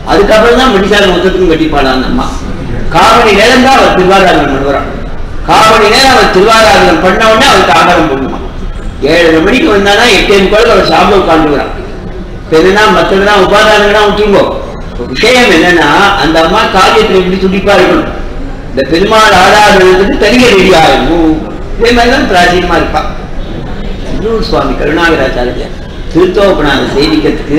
அதுக்கப்புறம் தான் மணிசாலை மொத்தத்துக்கும் கட்டிப்பாளான் அந்த அம்மா காவணி நேரம் தான் அவர் திருவாராதனம் பண்ணுவாராம் காவணி நேரம் அவர் திருவாராதனம் பண்ண உடனே அவருக்கு ஆகாரம் பண்ணுமா ஏழரை மணிக்கு வந்தானா எட்டே முக்கால் அவர் சாப்பிட உட்காந்துக்கிறான் என்னன்னா மற்றதெல்லாம் உபாதானங்கள்லாம் விட்டுங்கோ விஷயம் என்னன்னா அந்த அம்மா காரியத்துல எப்படி துடிப்பா இருக்கணும் இந்த பெருமாள் ஆராதனத்துக்கு தனிய ரெடி ஆகணும் இதே மாதிரிதான் பிராச்சீனமா இருப்பா இன்னொரு சுவாமி கருணாகராச்சாரிய திருத்தோப்பனாக சேவிக்கிறதுக்கு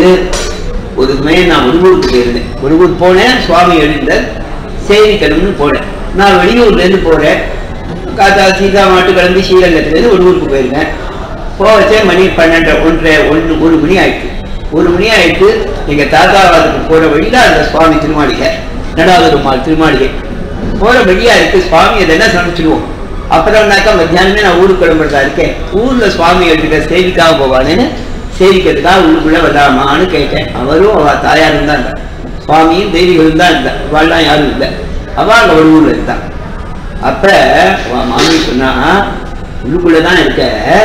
ஒரு சமயம் நான் உடுகூருக்கு போயிருந்தேன் உடுகூர் போனேன் சுவாமி எழுந்த சேவிக்கணும்னு போனேன் நான் வெளியூர்ல இருந்து போறேன் காத்தா சீதா மாட்டு கிளம்பி ஸ்ரீரங்கத்துலேருந்து உடுகூருக்கு போயிருந்தேன் போவச்சே மணி பன்னெண்டு ஒன்றரை ஒன்று ஒரு மணி ஆயிடுச்சு ஒரு மணி ஆயிட்டு எங்க தாத்தாவாதுக்கு போற வழியில அந்த சுவாமி திருமாளிகை நடாவதுமாள் திருமாளிகை போற வழியா இருக்கு சுவாமி அதை என்ன சமைச்சிடுவோம் அப்புறம்னாக்கா மத்தியானமே நான் ஊருக்கு கிளம்புறதா இருக்கேன் ஊர்ல சுவாமி எடுத்துக்க சேவிக்காக போவானேன்னு சேவிக்கிறதுக்காக உள்ளுக்குள்ள வரலாமான்னு கேட்டேன் அவரும் அவ தாயாரும் தான் இருந்தா சுவாமியும் தெய்வீகளும் தான் இருந்தா அவள்லாம் யாரும் இல்லை அவ அங்க ஒரு ஊர்ல இருந்தா அப்ப அவன் மாமி சொன்னா உள்ளுக்குள்ளதான் இருக்க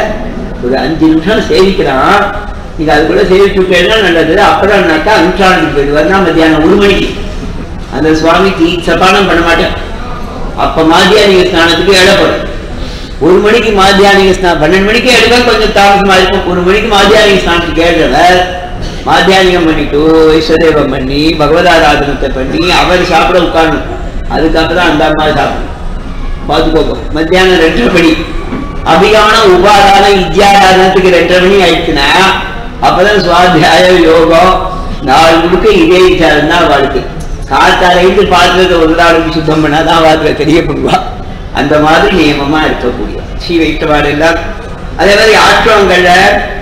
ஒரு அஞ்சு நிமிஷம் சேவிக்கிறான் நீங்க அதுக்குள்ள சேவிச்சு விட்டேன்னா நல்லது அப்புறம்னாக்கா அனுஷ்டானத்துக்கு போயிடுவாருன்னா மத்தியானம் ஒரு மணிக்கு அந்த சுவாமிக்கு சப்பானம் பண்ண மாட்டேன் அப்ப மாத்தியானிக ஸ்நானத்துக்கு இடப்படும் ஒரு மணிக்கு மாத்தியானிக ஸ்நானம் பன்னெண்டு மணிக்கு எடுக்க கொஞ்சம் தாமசமா இருக்கும் ஒரு மணிக்கு மாத்தியானிக ஸ்நானத்துக்கு ஏழுறவர் மாத்தியானிகம் பண்ணிட்டு ஐஸ்வதேவம் பண்ணி பகவதாராதனத்தை பண்ணி அவர் சாப்பிட உட்காரணும் அதுக்கப்புறம் அந்த அம்மா சாப்பிடணும் பார்த்துக்கோங்க மத்தியானம் ரெண்டரை மணி அபியான உபாதான வித்யாதானத்துக்கு ரெண்டரை மணி ஆயிடுச்சுன்னா அப்பதான் சுவாத்தியாய யோகம் நாள் முழுக்க இதே விசாரம் தான் வாழ்க்கை காத்தாலைந்து பாத்திரத்தை ஒரு நாளுக்கு சுத்தம் பண்ணாதான் வாழ்க்கை தெரியப்படுவா அந்த மாதிரி நியமமா இருக்கக்கூடிய ஸ்ரீ வைத்தவாடு எல்லாம் அதே மாதிரி ஆற்றவங்கள்ல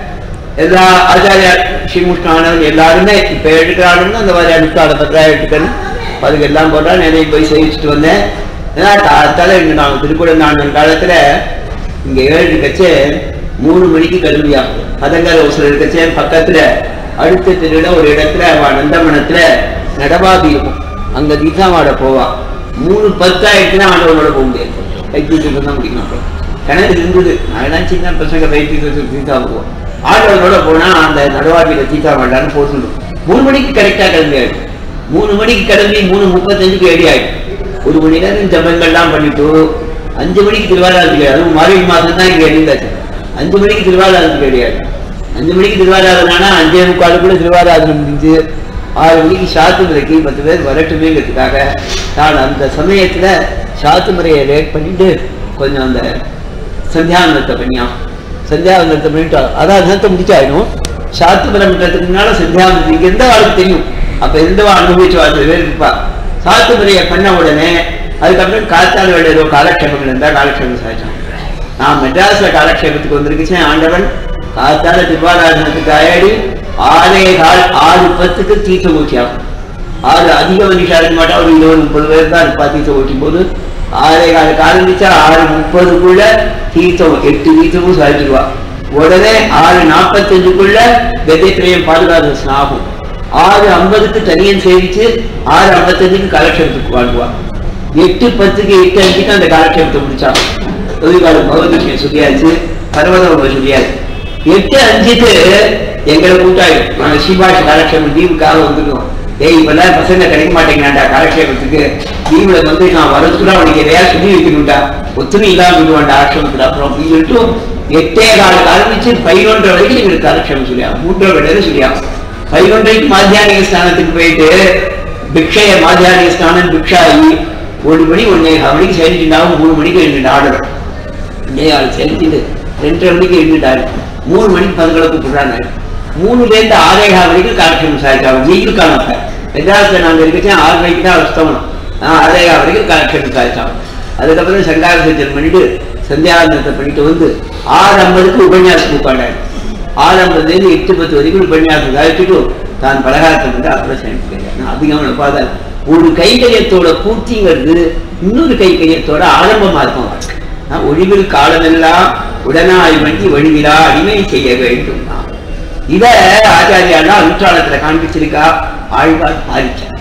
எல்லா ஆச்சாரியா ஸ்ரீமுஷ்ணானவன் எல்லாருமே இப்ப எடுக்கிறானுன்னு அந்த மாதிரி அனுஷ்டான பத்திரா எடுக்கணும் அதுக்கு எல்லாம் போட்டா நிறைய போய் சேவிச்சுட்டு வந்தேன் ஏன்னா காலத்தால இங்க நான் திருக்குறள் காலத்துல இங்க ஏழு கச்சே மூணு மணிக்கு கல்வியாகும் பதங்கர ஒரு இருக்கச்சே பக்கத்துல அடுத்த தெருல ஒரு இடத்துல அவ நந்தமனத்துல நடவாதி இருக்கும் அங்க தீசாமாட போவா மூணு பத்து ஆயிடுச்சுன்னா ஆண்டவனோட போக முடியாது கைத்தீசம் தான் முடிக்கணும் கிணறு இருந்தது அதெல்லாம் சின்ன பசங்க கைத்தீசத்துக்கு தீசா போவோம் ஆண்டவனோட போனா அந்த நடவாதியில தீசா மாட்டான்னு போட்டுடும் மூணு மணிக்கு கரெக்டா கிளம்பி ஆயிடும் மூணு மணிக்கு கிளம்பி மூணு முப்பத்தஞ்சுக்கு ரெடி ஆயிடும் ஒரு மணி நேரம் ஜபங்கள்லாம் பண்ணிட்டு அஞ்சு மணிக்கு திருவாரூரத்துக்கு அதுவும் மார்கழி மாதம் தான் இங்க எழுந்தாச்சு அஞ்சு மணிக்கு திருவாரூரத்துக்கு கிடையாது அஞ்சு மணிக்கு திருவாரூரம்னா அஞ்சே முக்காலுக்குள்ள திருவாரூரம் முடிஞ்சு ஆறு மணிக்கு சாத்து முறைக்கு பத்து பேர் வரட்டுமேங்கிறதுக்காக நான் அந்த சமயத்துல சாத்து முறையை லேட் பண்ணிட்டு கொஞ்சம் அந்த சந்தியாவந்தத்தை பண்ணியான் சந்தியாவந்தத்தை பண்ணிட்டு அதான் தினத்தை முடிச்சாயிடும் சாத்து முறைன்றதுக்கு முன்னால சந்தியாவந்தம் இங்க எந்த வாழ்க்கை தெரியும் அப்ப இருந்தவா அனுபவிச்சு வாழ்க்கை பேர் இருப்பா சாத்து முறையை பண்ண உடனே அதுக்கப்புறம் காத்தாள் வேலை ஏதோ காலக்ஷேபங்கள் இருந்தா காலக்ஷேபம் சாய்ச்சான் நான் மெட்ராஸ்ல காலக்ஷேபத்துக்கு வந்திருக்கேன் ஆண்டவன் காத்தால திருவாராதனத்துக்கு ஆயாடி ஆறே கால் ஆறு பத்துக்கு தீர்த்த ஊற்றியாகும் ஆறு அதிக மனுஷா இருக்க மாட்டா ஒரு இருபது முப்பது பேர் தான் இருப்பா தீர்த்த ஊற்றும் போது ஆறே காலுக்கு ஆரம்பிச்சா ஆறு முப்பதுக்குள்ள தீர்த்தம் எட்டு தீர்த்தமும் சாய்ச்சிடுவா உடனே ஆறு நாற்பத்தஞ்சுக்குள்ள கதைத்திரையும் பாதுகாப்பு ஸ்நாகும் ஆறு ஐம்பதுக்கு தனியன் சேவிச்சு ஆறு ஐம்பத்தஞ்சுக்கு காலக்ஷேபத்துக்கு வாழ்வா எட்டு பத்துக்கு எட்டு அஞ்சுக்கு அந்த காலக்ஷேபத்தை முடிச்சா தொழில்காலம் பகவத்கிருஷ்ணன் சொல்லியாச்சு பர்வதம் சொல்லியாச்சு எட்டு அஞ்சுக்கு எங்களை கூட்டாயிடும் நாங்க சீபாஷ் காலக்ஷேபம் தீவுக்காக வந்துருக்கோம் ஏய் இப்பெல்லாம் பசங்க கிடைக்க மாட்டேங்கிறான்டா காலக்ஷேபத்துக்கு தீவுல வந்து நான் வரதுக்குள்ள அவனுக்கு எதையா சொல்லி வைக்கணும்டா ஒத்துமை இல்லாம விடுவான்டா ஆசிரமத்துல அப்புறம் அப்படின்னு சொல்லிட்டு எட்டே கால ஆரம்பிச்சு பதினொன்றரை வரைக்கும் எங்களுக்கு காலக்ஷேபம் சொல்லியா மூன்றரை வேலை சொல்லியா பதினொன்றைக்கு மாத்தியானிக ஸ்நானத்துக்கு போயிட்டு பிக்ஷைய மாத்தியானிக ஸ்நானம் பிக்ஷாயி ஒரு மணி ஒன்னே கால் மணிக்கு சேர்ந்துட்டாவும் மூணு மணிக்கு எழுந்துட்டு ஆடுறோம் ரெண்டே ஆள் செலுத்திட்டு ரெண்டரை மணிக்கு எழுந்துட்டாரு மூணு மணிக்கு பதுங்களை கூப்பிடுறாங்க மூணுல இருந்து ஆறே கால் வரைக்கும் காலக்ஷேபம் சாதிக்காங்க வெயில் காலம் அப்ப மெட்ராஸ்ல நாங்க இருக்கச்சே ஆறு மணிக்கு தான் அஸ்தமனம் நான் ஆறே கால் வரைக்கும் காலக்ஷேபம் சாதிச்சாங்க அதுக்கப்புறம் சங்கார சஞ்சல் பண்ணிட்டு சந்தியாவந்தத்தை பண்ணிட்டு வந்து ஆறு ஐம்பதுக்கு உபன்யாசம் உட்காண்டாரு ஆறு ஐம்பதுல இருந்து எட்டு பத்து வரைக்கும் உபன்யாசம் சாதிச்சுட்டு தான் பலகாரத்தை வந்து அப்புறம் சேர்ந்து அதிகமான பார்த்தா ஒரு கைகரியத்தோட பூர்த்திங்கிறது இன்னொரு கைகரியத்தோட ஆரம்பமா இருக்கும் வாழ்க்கை ஆஹ் ஒழிவில் காலமெல்லாம் உடனாய் வண்டி வழிவிலா அடிமை செய்ய வேண்டும் நாம் இத ஆச்சாரியாலா அனுஷ்டானத்துல காண்பிச்சிருக்கா ஆழ்வார் பாதிச்சார்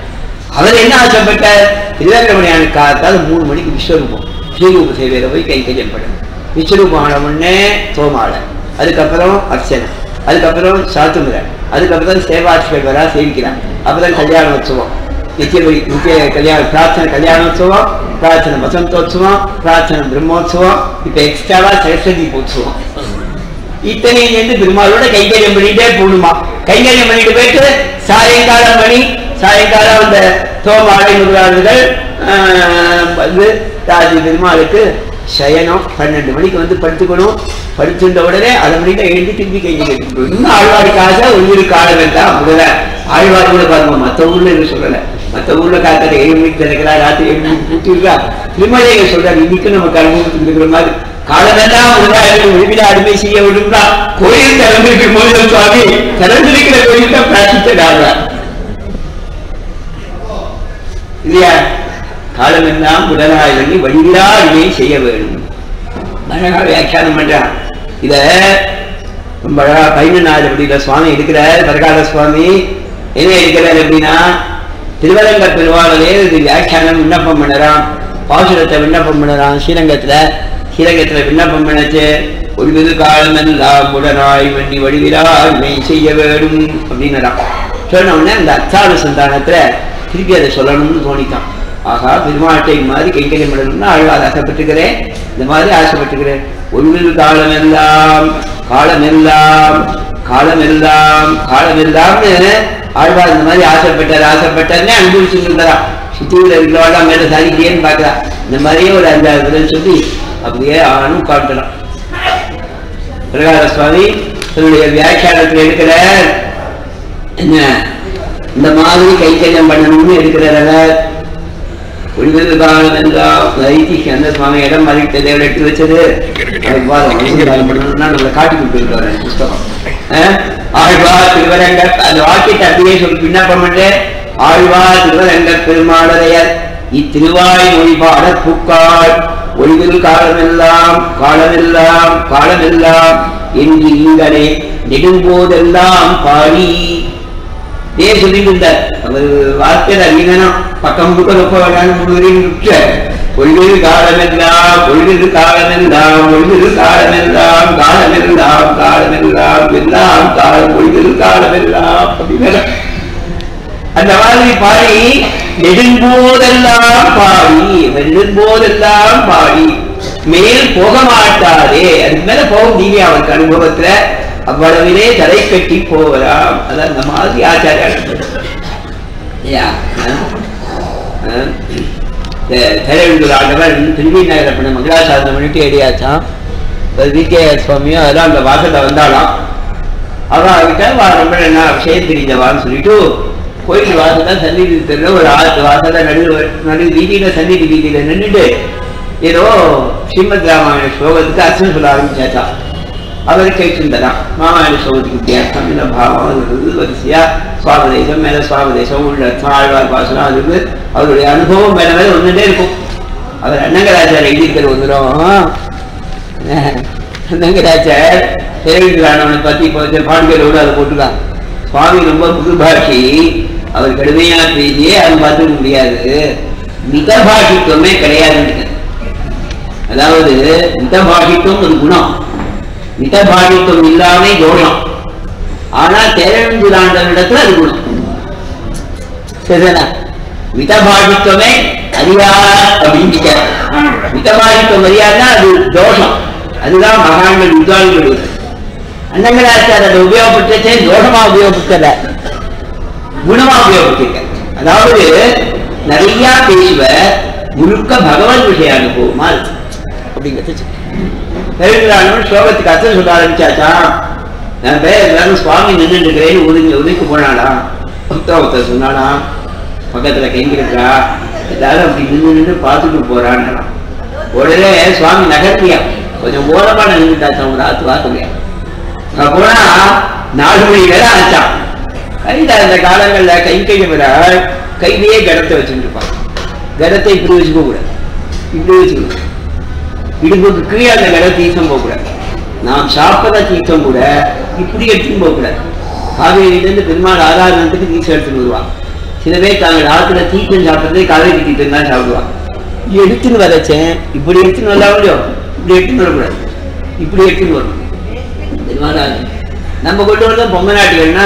அவர் என்ன ஆசைப்பட்ட திருவேங்கடமணியான காலத்தால் மூணு மணிக்கு விஸ்வரூபம் ஸ்ரீரூப சேவையில போய் கை கையம் படம் விஸ்வரூபம் ஆன உடனே சோமாலை அதுக்கப்புறம் அர்ச்சனை அதுக்கப்புறம் சாத்துமுறை அதுக்கப்புறம் சேவாட்சிகள் வரா சேவிக்கிறான் அப்பதான் கல்யாண உற்சவம் நித்திய வை- நித்திய கல்யாண பிரார்த்தனை கல்யாணோத்சவம் பிரார்த்தனை வசந்தோத்சவம் பிரார்த்தனை பிரம்மோத்சவம் இப்ப எக்ஸ்ட்ராவா சரஸ்வதி உற்சவம் இத்தனையும் சேர்ந்து பெருமாளோட கைங்கரியம் பண்ணிட்டே போகணுமா கைங்கரியம் பண்ணிட்டு போயிட்டு சாயங்காலம் மணி சாயங்காலம் அந்த தோமாலை முதலாளர்கள் ஆஹ், வந்து ராஜி பெருமாளுக்கு சயனம் பன்னெண்டு மணிக்கு வந்து படுத்துக்கணும் படுத்துட்ட உடனே அதை மணிக்கு எழுதி திருப்பி கைங்க கட்டிக்கணும் இன்னும் ஆழ்வாருக்காக ஒரு ஊரு காலம் தான் முதல்ல ஆழ்வார் கூட பாருங்க மற்ற ஊர்ல இது சொல்லல மற்ற ஊர்ல காத்தால ஏழு மணிக்கு திறக்கிறா ராத்திரி ஏழு மணிக்கு கூட்டிருக்கா திருமலையை சொல்றாரு இன்னைக்கு நமக்கு அனுபவத்துக்கு இருக்கிற மாதிரி காலமெல்லாம் உலகாயிரம் விரும்பின அடிமை செய்ய விடுங்களா கோயில் திறந்திருக்கிற மோதல் சுவாமி திறந்திருக்கிற கோயில் தான் பிரார்த்திச்சதாக இல்லையா காலமெல்லாம் உடலாய் பண்ணி வழிவிடா அடிமை செய்ய வேண்டும் அழகா வியாக்கியானம் பண்றான் இத ரொம்ப அழகா பதினொன்னாவது அப்படின்ற சுவாமி இருக்கிறார் பரகால சுவாமி என்ன இருக்கிறார் அப்படின்னா திருவரங்க பெருவாளரே இது வியாக்கியானம் விண்ணப்பம் பண்ணறான் பாசுரத்தை விண்ணப்பம் பண்ணறான் ஸ்ரீரங்கத்துல ஸ்ரீரங்கத்துல விண்ணப்பம் பண்ணச்சு ஒருவிது காலம் எல்லாம் உடனாய் வண்ணி வடிவிலாய்மை செய்ய வேண்டும் அப்படின்னறான் சொன்ன உடனே அந்த அச்சாடு சந்தானத்துல திருப்பி அதை சொல்லணும்னு தோணித்தான் ஆகா பெருமாட்டை மாதிரி கைங்கரியம் பண்ணணும்னு ஆழ்வார் ஆசைப்பட்டுக்கிறேன் இந்த மாதிரி ஆசைப்பட்டுக்கிறேன் ஒருவில் காலமெல்லாம் காலமெல்லாம் காலமெல்லாம் காலமெல்லாம்னு ஆழ்வார் இந்த மாதிரி ஆசைப்பட்டார் ஆசைப்பட்டார்னே அனுபவிச்சுட்டு இருந்தாரா சுத்தியில் இருக்கிறவாடா மேல சாதிக்கிறேன்னு பார்க்கலாம் இந்த மாதிரியே ஒரு அஞ்சாறு பதில் சொல்லி அப்படியே ஆணும் காட்டலாம் பிரகார சுவாமி தன்னுடைய வியாக்கியானத்தில் இருக்கிற என்ன இந்த மாதிரி கைத்தறியம் பண்ணணும்னு இருக்கிறதால ஒளிவது காலம் எல்லாம் ஐதிஹ்யம் அந்த சுவாமி இடம் மாறிட்டு தேவரை எடுத்து வச்சது அது பாருங்க, ஒளிவது காலம் பண்ணணும்னா நம்மளை காட்டி கொடுத்துருக்காரு புஸ்தகம் அஹ், ஆழ்வார் திருவரங்க அந்த வாக்கியத்தை அப்படியே சொல்லி விண்ணப்பம் பண்ணு ஆழ்வார் திருவரங்க பெருமாளையர் இத்திருவாய் மொழிபாட பூக்காள் ஒளிவில் காலமெல்லாம் காலமெல்லாம் காலமெல்லாம் என்று இங்கனே நெடும்போதெல்லாம் பாடி இதே சொல்லிட்டு இருந்தார் அவர் வார்த்தையில அறியணும் பக்கம் முழுக்க ரொம்ப வேணாலும் முழுவதையும் பொழுது காலமெல்லாம் பொழுது காலமெல்லாம் பொழுது காலமெல்லாம் காலமெல்லாம் காலமெல்லாம் எல்லாம் காலம் பொழுது காலமெல்லாம் அப்படின்னு அந்த மாதிரி பாடி நெடும்போதெல்லாம் பாடி நெடும்போதெல்லாம் பாடி மேல் போக மாட்டாரே அதுக்கு மேல போக முடியல அவருக்கு அனுபவத்துல அவ்வளவிலே தலை கட்டி போகலாம் அதான் அந்த மாதிரி ஆச்சாரியா இல்லையா திரையுள்ள ஆண்டவர் திருவி நகரப்பண்ண மங்களாசாசனம் பண்ணிட்டு ஏடியாச்சான் வி கே சுவாமியும் அதெல்லாம் அந்த வாசல்ல வந்தாலாம் அவன் அவகிட்ட வா ரொம்ப என்ன விஷயம் தெரிஞ்சவான்னு சொல்லிட்டு கோயில் வாசல்ல சந்நிதி தெரியல ஒரு ஆத்து வாசல்ல நடு நடு வீதியில சந்நிதி வீதியில நின்றுட்டு ஏதோ ஸ்ரீமத் ராமாயண ஸ்லோகத்துக்கு அர்ச்சனை சொல்ல ஆரம்பிச்சாச்சா அவர் கேட்டிருந்ததான் ராமாயண ஸ்லோகத்துக்கு வித்தியாசம் இந்த பாவம் அது இருக்குது வரிசையா சுவாபதேசம் மேல சுவாபதேசம் உள்ள ஆழ்வார் பாசனம் அதுக்கு அவருடைய அனுபவம் மேல மேல வந்துட்டே இருக்கும் அவர் அண்ணங்கராஜார் எழுதியிருக்கிற ஒரு தரம் அண்ணங்கராஜார் தேவையானவனை பத்தி இப்போ பாண்டியரோடு அதை போட்டுதான் சுவாமி ரொம்ப புதுபாஷி அவர் கடுமையா பேசியே அது பார்த்துக்க முடியாது மிதபாஷித்துவமே கிடையாதுன்னு அதாவது மிதபாஷித்துவம் ஒரு குணம் மிதபாஷித்துவம் இல்லாம தோஷம் ஆனா தேரந்துலாண்டவனிடத்துல அது குணம் சரிதானா மிதபாஷித்துவமே அறியார் அப்படின்னு மிதபாஷித்துவம் அறியாதுன்னா அது தோஷம் அதுதான் மகான்கள் வித்வான்கள் அண்ணங்கராச்சார் அதை உபயோகப்படுத்தே தோஷமா உபயோகப்படுத்தல குணமா உபயோகப்படுத்திருக்க அதாவது நிறைய பேசுவ முழுக்க பகவத் விஷய அனுபவமா இருக்கு அப்படிங்கிறது பெருங்கிறானவன் ஸ்லோகத்துக்கு அர்த்தம் சொல்ல ஆரம்பிச்சாச்சா நான் பேர் எல்லாரும் சுவாமி நின்று இருக்கிறேன்னு ஒதுங்கி ஒதுக்கி போனாடா ஒருத்தர் ஒருத்தர் சொன்னாடா பக்கத்துல கைங்கிருக்கா எல்லாரும் அப்படி நின்று நின்று பார்த்துட்டு போறான்னு உடனே சுவாமி நகர்த்தியா கொஞ்சம் ஓரமா நின்றுட்டாச்சான் ஒரு ஆத்து வாக்குலையா அங்க போனா நாலு மணி நேரம் ஆச்சான் கையில அந்த காலங்கள்ல கை கையை விட கையிலேயே கடத்தை வச்சுட்டு இருப்பான் கடத்தை இப்படி வச்சுக்க கூடாது இப்படி வச்சுக்கணும் இடுப்புக்கு கீழே அந்த கடை தீர்த்தம் போகக்கூடாது நாம் சாப்பிட்ற தீர்த்தம் கூட இப்படி எடுத்துன்னு போகக்கூடாது காவேரியிலேருந்து பெருமாள் ஆராதனத்துக்கு தீர்த்தம் எடுத்துன்னு வருவான் சில பேர் தாங்கள் ஆத்துல தீர்த்தம் சாப்பிட்றதே காவேரி தீர்த்தம் தான் சாப்பிடுவான் எடுத்துன்னு வரச்சேன் இப்படி எடுத்துன்னு வரலாம் இல்லையோ இப்படி எடுத்துன்னு வரக்கூடாது இப்படி எடுத்துன்னு வரணும் பெருமாள் நம்ம கொண்டு வந்த பொம்மை நாட்டுகள்னா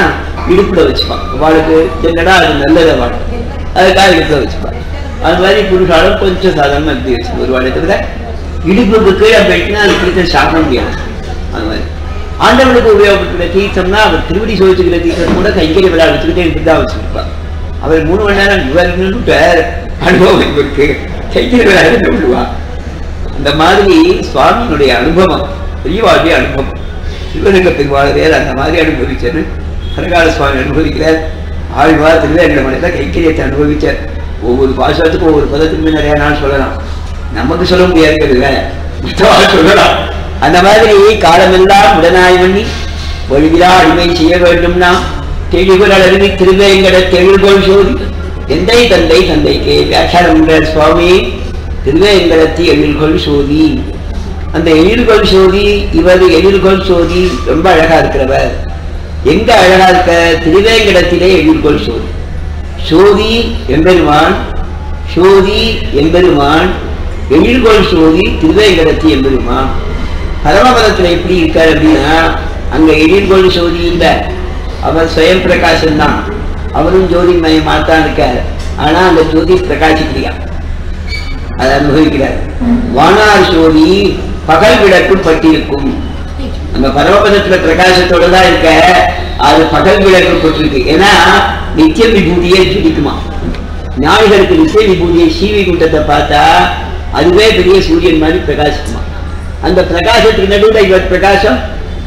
இடுப்புல வச்சுப்பான் அவளுக்கு என்னடா அது நல்லது அவள் அதுக்காக இடுப்புல வச்சுப்பான் அது மாதிரி புருஷாலும் கொஞ்சம் சாதாரணமா இப்படி வச்சு ஒரு இடத்துல இடுப்புக்கு கீழே போயிட்டுனா அது கிட்ட சாப்பிட முடியாது அது மாதிரி ஆண்டவனுக்கு உபயோகப்பட்டுள்ள தீர்த்தம்னா அவர் திருவடி சோதிச்சுக்கிற தீர்த்தம் கூட கைக்கறி விழா வச்சுக்கிட்டே இப்படி தான் வச்சுருப்பார் அவர் மூணு மணி நேரம் இவர் நின்றுட்டார் அனுபவம் இவருக்கு கைக்கறி விழா இருந்து விடுவா அந்த மாதிரி சுவாமியினுடைய அனுபவம் பெரியவாளுடைய அனுபவம் சிவலிங்க பெருமாளையர் அந்த மாதிரி அனுபவிச்சாரு கனகால சுவாமி அனுபவிக்கிறார் ஆழ்வார் திருவேங்கடமனையில் கைக்கரியத்தை அனுபவிச்சார் ஒவ்வொரு பாசத்துக்கும் ஒவ்வொரு பதத்துக்குமே நிறைய நாள் சொல்லலாம் நமக்கு சொல்ல முடியாதுங்கிறதுல மற்றவாள் சொல்லலாம் அந்த மாதிரி காலமெல்லாம் உடனாய் பண்ணி வழிவிழா அடிமை செய்ய வேண்டும்னா தெளிவுகள் அருவி திருவேங்கட தெளிவுகோள் சோதி எந்தை தந்தை தந்தைக்கு வியாக்கியானம் பண்ற சுவாமி திருவேங்கடத்தி எழில்கொள் சோதி அந்த எழில்கொள் சோதி இவர் எழில்கொள் சோதி ரொம்ப அழகா இருக்கிறவர் எங்க அழகா இருக்க திருவேங்கடத்திலே எழில்கொள் சோதி சோதி எம்பெருமான் சோதி எம்பெருமான் எழில்கொள் சோதி திருவேங்கடத்தி எம்பெருமான் பரமபதத்துல எப்படி இருக்கார் அப்படின்னா அங்க எழில்கொள் சோதி இல்லை அவர் சுயம் பிரகாசம் தான் அவரும் ஜோதிமயமாக தான் இருக்கார் ஆனா அந்த ஜோதி பிரகாசிக்கலையா அதை அனுபவிக்கிறார் வானார் சோதி பகல் விளக்கு பட்டிருக்கும் அந்த பரமபதத்துல பிரகாசத்தோட தான் இருக்க அது பகல் விளக்கு பட்டிருக்கு ஏன்னா நித்திய விபூதியே ஜொலிக்குமா ஞானிகளுக்கு நித்திய விபூதியை சீவி குண்டத்தை பார்த்தா அதுவே பெரிய சூரியன் மாதிரி பிரகாசிக்குமா அந்த பிரகாசத்துக்கு நடுவில் இவர் பிரகாசம்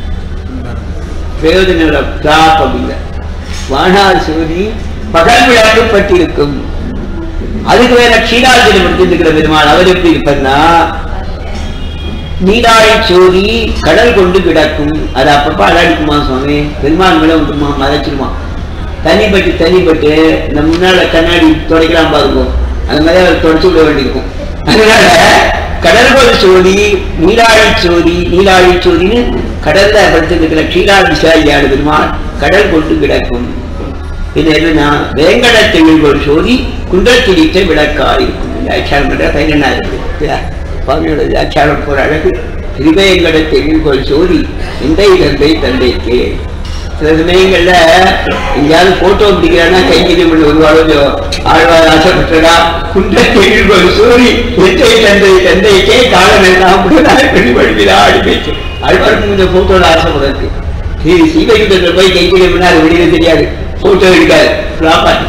பிரயோஜன பிராப் அப்படிங்கிற வானார் சோதி பகல் விளக்கு பட்டிருக்கும் அதுக்கு வேற க்ஷீராஜனம் எடுத்துக்கிற பெருமாள் அவர் எப்படி இருப்பார்னா நீராழி சோதி கடல் கொண்டு கிடக்கும் அது அப்பப்ப அலாடிக்குமா சுவாமி பெருமாள் மேல விட்டுமா மறைச்சிருமா தனிப்பட்டு தனிப்பட்டு இந்த முன்னால கண்ணாடி துடைக்கலாம் பாருங்க அந்த மாதிரி அவர் தொடச்சு விட வேண்டியிருக்கும் அதனால கடல்கொள் சோதி நீராழி சோதி நீராழி சோதின்னு கடல்ல படுத்திருக்கிற க்ஷீராதிசாரியான பெருமாள் கடல் கொண்டு கிடக்கும் இது என்னன்னா வேங்கட தெளிவுகள் சோதி குன்றத்திரித்த விளக்கா இருக்கும் வியாக்கியானம் பண்ற பதினெண்ணா இருக்கு சுவாமியோட வியாக்கியானம் போற அழகு திருவேங்கட தெளிவுகள் சோதி எந்த தந்தை தந்தைக்கு சில சமயங்கள்ல எங்கேயாவது போட்டோ பிடிக்கிறான்னா கைங்கரியம் பண்ணி வருவாளோ ஆழ்வார் ஆசைப்பட்டடா குன்ற தெளிவுகள் சோதி எத்தை தந்தை தந்தைக்கே காலம் எல்லாம் பெண் வழிவிழா அடிமைச்சு ஆழ்வாருக்கு கொஞ்சம் போட்டோட ஆசைப்படுறது சரி சீவைகுண்டத்தில் போய் கைங்கரியம் பண்ணா அது வெளியில தெரியாது போட்டோ எடுக்காது ஃபிளாப்பாட்டி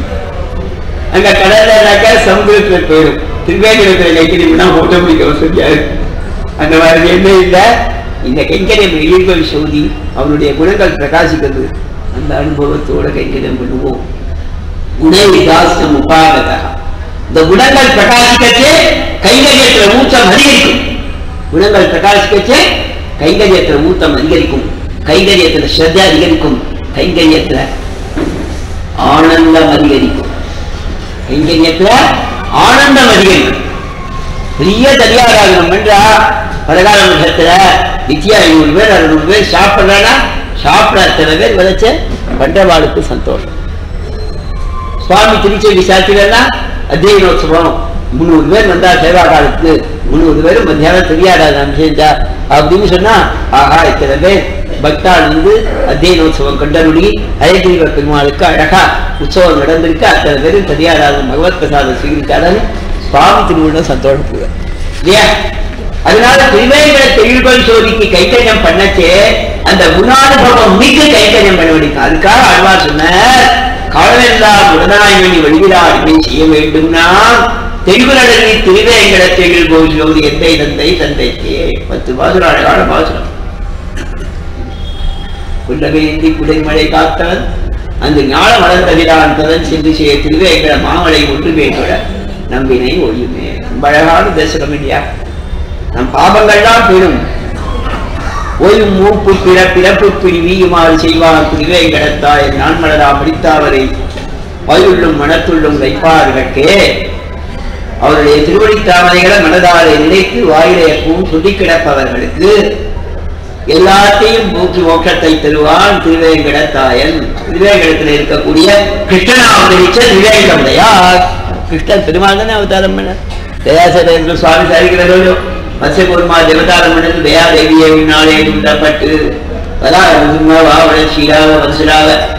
அங்க கடல்னாக்கா சமுதிரத்துல போயிடும் திருவேங்கடத்துல கைக்கரியம்னா போட்டோ பிடிக்க வசதியாது அந்த மாதிரி என்ன இல்லை இந்த கைங்கரியம் எழில்கள் சோதி அவனுடைய குணங்கள் பிரகாசிக்கிறது அந்த அனுபவத்தோட கைங்கரியம் பண்ணுவோம் குணை விகாசம் உபாகதா இந்த குணங்கள் பிரகாசிக்கச்சே கைங்கரியத்துல ஊக்கம் அதிகரிக்கும் குணங்கள் பிரகாசிக்கச்சே கைங்கரியத்துல ஊக்கம் அதிகரிக்கும் கைங்கரியத்துல ஸ்ரத்த அதிகரிக்கும் கைங்கரியத்துல ஆனந்தம் அதிகரிக்கும் கைங்கரியத்துல ஆனந்தம் அதிகரிக்கும் பெரிய தரியாராகனம் பண்றா பரகால மட்டத்துல நித்யா ஐநூறு பேர் அறுநூறு பேர் சாப்பிடுறானா சாப்பிட அத்தனை பேர் விதைச்ச பண்றவாளுக்கு சந்தோஷம் சுவாமி திருச்செவி சாத்திரன்னா அத்தியனோத்சவம் முந்நூறு பேர் வந்தா சேவா காலத்துக்கு முந்நூறு பேரும் மத்தியானம் தெரியாடாதான் செஞ்சா அப்படின்னு சொன்னா ஆஹா இத்தனை பேர் பக்தாள் வந்து அத்தியனோத்சவம் கொண்டாடி அழகிரிவ பெருமாளுக்கு அழகா உற்சவம் நடந்திருக்கு அத்தனை பேரும் தெரியாடாத பகவத் பிரசாதம் ஸ்வீகரிச்சாலும் சுவாமி திருவிழா சந்தோஷப்படுவார் இல்லையா அதனால திருவேங்கட தெளிவுகள் சோதிக்கு கைத்தறியம் பண்ணச்சே அந்த குணானுபவம் மிக்க கைத்தறியம் பண்ண வேண்டியது அதுக்காக ஆழ்வார் சொன்னார் காலமெல்லாம் உடனாய்மணி வழிவிழா அடிமை செய்ய வேண்டும்னா தெளிவுநடனி திருவேங்கட தெளிவுகள் சோதி எந்தை தந்தை தந்தைக்கு பத்து பாசுரம் அழகான பாசுரம் குண்டவேந்தி குடைமழை காத்தவன் அந்த ஞான வளர்ந்தவிடான் ததன் சென்று செய்ய திருவேங்கட மாமலை ஒன்று வேங்கட நம்பினை ஒழியுமே ரொம்ப அழகான தரிசனம் இல்லையா நம் பாபங்கள்லாம் பெறும் ஓயும் மூப்பு பிற பிறப்பு பிரிவியுமாறு செய்வார் திருவேங்கடத்தாய் நான் மலரா முடித்தாவரை வாயுள்ளும் மனத்துள்ளும் வைப்பார்களுக்கே அவருடைய திருவடி தாமரைகளை மனதாரை நினைத்து வாயிலை எப்பவும் சொல்லி கிடப்பவர்களுக்கு எல்லாத்தையும் போக்கி மோட்சத்தை தருவான் திருவேங்கடத்தாயன் திருவேங்கடத்தில் இருக்கக்கூடிய கிருஷ்ணன் அவதரிச்ச திருவேங்கடமுடையார் கிருஷ்ணன் பெருமாள் தானே அவதாரம் பண்ண தயாசரேந்திர சுவாமி சாரிக்கிறதோ மத்ஸ்யபூர்மா தேவதாரம் பண்ணது தயாதேவியை உன்னாலே உண்டப்பட்டு வராக வாவன ஸ்ரீராக வசுராக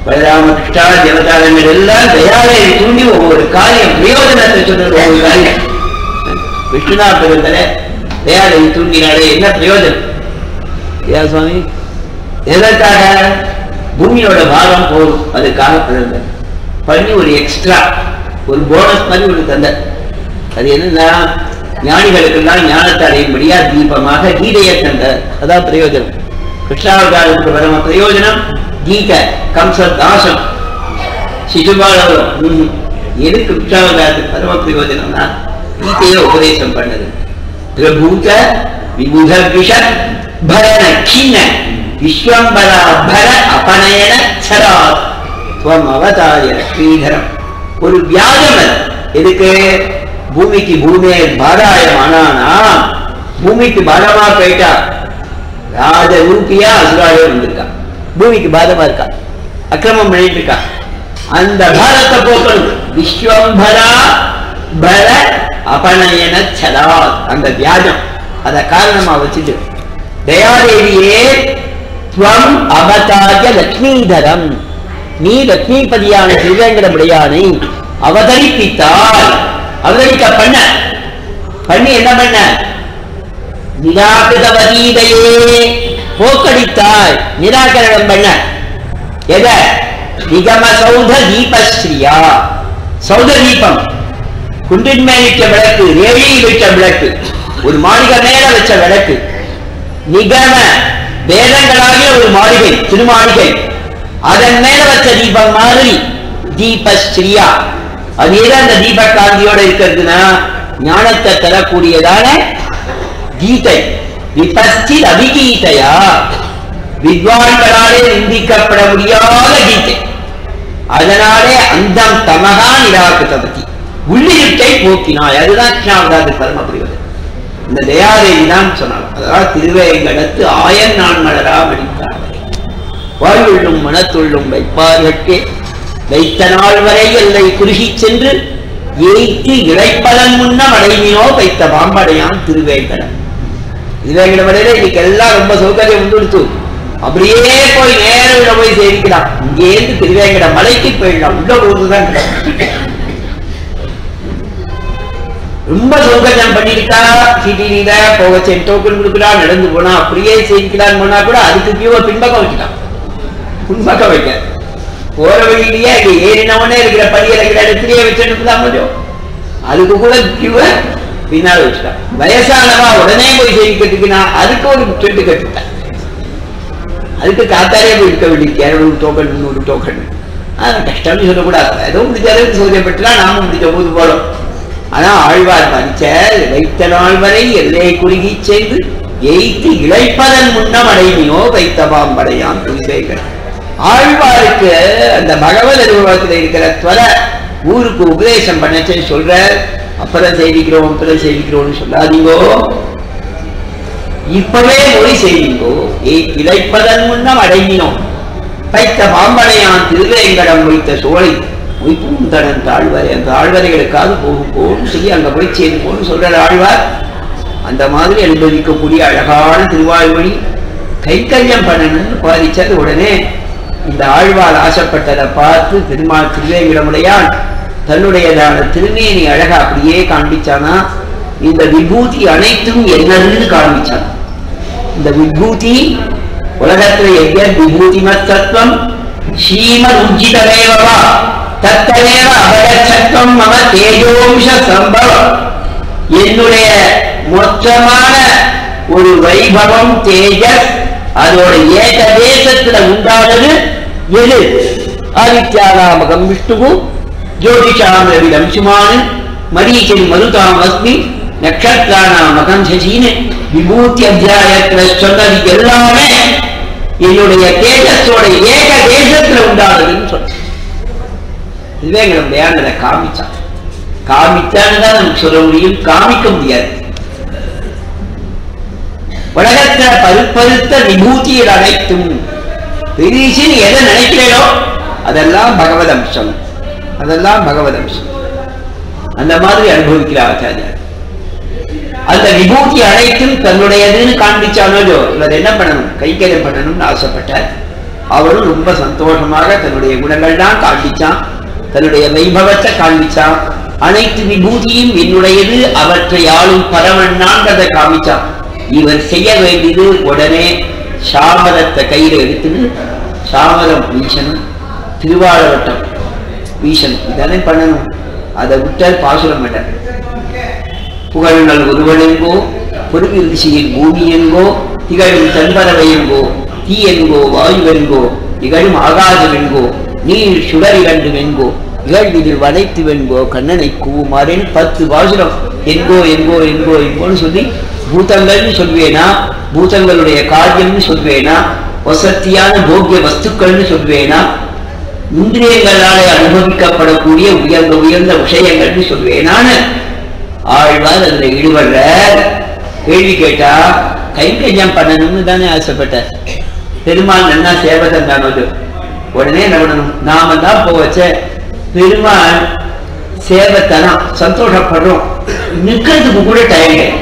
பலராம கிருஷ்ணா தேவதாரங்கள் எல்லாம் தயாரை தூண்டி ஒவ்வொரு காரியம் பிரயோஜனத்தை சொன்னது ஒவ்வொரு காரியம் விஷ்ணுனா பெருந்தல தயாரை தூண்டினாலே என்ன பிரயோஜனம் ஏன் சுவாமி எதற்காக பூமியோட பாரம் போதும் அதுக்காக பிறந்த பண்ணி ஒரு எக்ஸ்ட்ரா ஒரு போனஸ் மாதிரி ஒன்று தந்த அது என்னன்னா ஞானிகளுக்கெல்லாம் ஞானத்தை அடையும்படியா தீபமாக கீதையை தந்த அதான் பிரயோஜனம் கிருஷ்ணாவதாரத்துக்கு பரம பிரயோஜனம் கீதை கம்ச தாசம் சிசுபாலவரம் ம்ஹும். எதுக்கு கிருஷ்ணாவதாரத்துக்கு பரம பிரயோஜனம்னா கீதையை உபதேசம் பண்ணது பிரபூத விபுத விஷ பரண கிண்ண விஸ்வம்பரா பர அபநயன சராத் துவம் அவதாரிய ஸ்ரீதரம் ஒரு வியாஜம் அது. எதுக்கு பூமிக்கு பூமியை பாராயமானானா பூமிக்கு பாரமா போயிட்டா ராஜ ரூபியா அசுராவே வந்திருக்கா பூமிக்கு பாரமா இருக்கா அக்கிரமம் பண்ணிட்டு இருக்கா அந்த பாரத்தை போக்கணும் விஸ்வம்பரா பர அபநயன சதா அந்த வியாஜம் அத காரணமா வச்சுட்டு தயாதேவியே துவம் அவதாரிய லக்ஷ்மீதரம் நீ லக்ஷ்மிபதியான திருவேங்கடமுடையானை அவதரிப்பித்தால் அவதரிக்க பண்ண பண்ணி என்ன பண்ண நிராகிருதவதீதையே போக்கடித்தாய் நிராகரணம் பண்ண எத நிகம சௌத தீபஸ்ரீயா சௌத தீபம் குன்றின் மேல் வைத்த விளக்கு ரேழியில் வைத்த விளக்கு ஒரு மாளிகை மேல வச்ச விளக்கு நிகம வேதங்களாகிய ஒரு மாளிகை திருமாளிகை அதன் மேல வச்ச தீபம் மாதிரி தீபஸ்ரீயா அது ஏதோ அந்த தீப காந்தியோட இருக்கிறதுனா ஞானத்தை தரக்கூடியதான கீதை விபஸ்தில் அபிகீதையா வித்வான்களாலே நிந்திக்கப்பட முடியாத கீதை அதனாலே அந்தம் தமகா நிராகிருதபதி உள்ளிருட்டை போக்கினாய் அதுதான் கிருஷ்ணாவதாது பரம புரிவது இந்த தயாதேவி தான் சொன்னாள் அதாவது திருவேங்கடத்து ஆயன் நான் மலரா வெடித்தார் வாழ்வுள்ளும் மனத்துள்ளும் வைப்பார்கட்கே வைத்த நாள் வரை எல்லை குறுகிச் சென்று ஏய்த்து இழைப்பதன் முன்னம் அடைமினோ வைத்த பாம்படையான் திருவேங்கடம் திருவேங்கட வரையில இன்னைக்கு எல்லாம் ரொம்ப சௌகரியம் உண்டு அப்படியே போய் நேரம் போய் சேவிக்கலாம் இங்கேருந்து திருவேங்கட மலைக்கு போயிடலாம் உள்ள ஊர்தான் ரொம்ப சௌகரியம் பண்ணிருக்கா சிட்டில போக சென் டோக்கன் கொடுக்கலாம் நடந்து போனா அப்படியே சேவிக்கலாம்னு போனா கூட அதுக்கு கியூவை பின்பக்கம் வச்சுட்டான் பின்பக்கம் வைக்க போற வழியிலேயே இங்க ஏறினவனே இருக்கிற படி இருக்கிற இடத்துலயே வச்சுட்டு முடியும் அதுக்கு கூட கியூவை பின்னால வச்சுட்டான் வயசானவா உடனே போய் சேவிக்கிறதுக்கு நான் அதுக்கு ஒரு ட்ரெண்ட் கட்டுட்டேன் அதுக்கு காத்தாலே போய் இருக்க வேண்டிய இரநூறு டோக்கன் முந்நூறு டோக்கன் ஆனா கஷ்டம்னு சொல்லக்கூடாது ஏதோ முடிஞ்ச அளவுக்கு சௌகரியப்பட்டுலாம் நாமும் முடிஞ்ச போது போறோம் ஆனா ஆழ்வார் பஞ்ச வைத்த நாள் வரை எல்லை குறுகி செய்து எய்த்து இழைப்பதன் முன்னம் அடைவினோ வைத்த பாம்படையான் துரிசேகர் ஆழ்வாருக்கு அந்த பகவத் அனுபவத்தில் இருக்கிற துவர ஊருக்கு உபதேசம் பண்ணச்சே சொல்ற அப்புறம் சேவிக்கிறோம் அப்புறம் சேவிக்கிறோம்னு சொல்லாதீங்கோ இப்பவே மொழி செய்யுங்கோ ஏய் இழைப்பதன் முன்னம் அடைவினோம் வைத்த பாம்பனையான் திருவேங்கடம் வைத்த சோழை மொய்ப்பும் தடன் தாழ்வரை அந்த ஆழ்வரைகளுக்காக போகும் போன்னு சொல்லி அங்க போய் சேர்ந்து போன்னு சொல்ற ஆழ்வார் அந்த மாதிரி அனுபவிக்கக்கூடிய அழகான திருவாழ்மொழி கைக்கல்யம் பண்ணணும்னு பாதிச்சது உடனே இந்த ஆழ்வார் ஆசைப்பட்டதை பார்த்து திருமால் திருவேங்கடமுடையான் தன்னுடையதான திருமேனி அழகா அப்படியே காண்பிச்சானா இந்த விபூதி அனைத்தும் என்னதுன்னு காண்பிச்சான் இந்த விபூதி உலகத்துல எங்க விபூதிமத் தத்துவம் ஸ்ரீமத் உஜ்ஜிதமேவா தத்தமேவ அபகச்சத்துவம் மம தேஜோம்ச சம்பவம் என்னுடைய மொத்தமான ஒரு வைபவம் தேஜஸ் அதோட ஏக தேசத்துல உண்டானது எது ஆதித்யானாமகம் விஷ்ணுவும் ஜோதிஷாம் ரவிடம் சுமானு மரீச்சின் மருதாம் அஸ்மி நட்சத்திரானாமகம் சசின்னு விபூதி அத்தியாயத்துல சொன்னது எல்லாமே என்னுடைய தேஜஸோட ஏக தேசத்துல உண்டானதுன்னு சொன்ன விவேகனம் தயானதை காமிச்சான் காமிச்சான்னு தான் நமக்கு சொல்ல முடியும் காமிக்க முடியாது உலகத்துல பருப்பருத்த விபூதியில் அனைத்தும் பெரிசின்னு எதை நினைக்கிறேனோ அதெல்லாம் பகவத் அம்சம் அதெல்லாம் பகவத் அம்சம் அந்த மாதிரி அனுபவிக்கிற ஆச்சாரியார் அந்த விபூதி அனைத்தும் தன்னுடையதுன்னு காண்பிச்சானோ இவர் என்ன பண்ணணும் கைக்கரியம் பண்ணணும்னு ஆசைப்பட்டார் அவரும் ரொம்ப சந்தோஷமாக தன்னுடைய குணங்கள்லாம் காண்பிச்சான் தன்னுடைய வைபவத்தை காண்பிச்சான் அனைத்து விபூதியும் என்னுடையது அவற்றை ஆளும் பரவண்ணான்றதை காமிச்சான் இவர் செய்ய வேண்டியது உடனே சாமரத்தை கையில எடுத்துன்னு சாமரம் வீசணும் திருவாழவட்டம் வீசணும் இதானே பண்ணணும் அதை விட்டால் பாசுரம் மாட்டார் புகழ்நல் ஒருவனெங்கோ பொறுவிருச்சியின் பூமி என்கோ திகழும் தன்பறவை என்கோ தீ என்கோ வாயுவென்கோ திகழும் ஆகாசம் என்கோ நீர் சுடர் இரண்டு வெண்கோ இகழ்விதில் வதைத்து வெண்கோ கண்ணனை கூவுமாறேன் பத்து பாசுரம் என்கோ என்கோ என்கோ என்கோன்னு சொல்லி பூதங்கள்னு சொல்வேனா பூதங்களுடைய காரியம்னு சொல்வேனா வசத்தியான போக்கிய வஸ்துக்கள்னு சொல்வேனா இந்திரியங்களாலே அனுபவிக்கப்படக்கூடிய உயர்ந்த உயர்ந்த விஷயங்கள்னு சொல்வேனான்னு ஆழ்வார் அதுல ஈடுபடுற கேள்வி கேட்டா கைங்கரியம் பண்ணணும்னு தானே ஆசைப்பட்டார் பெருமாள் நன்னா சேவை தந்தான் அது உடனே என்ன பண்ணணும் நாம தான் போவச்ச பெருமாள் சேவைத்தனம் சந்தோஷப்படுறோம் நிக்கிறதுக்கு கூட டைம் கிடையாது.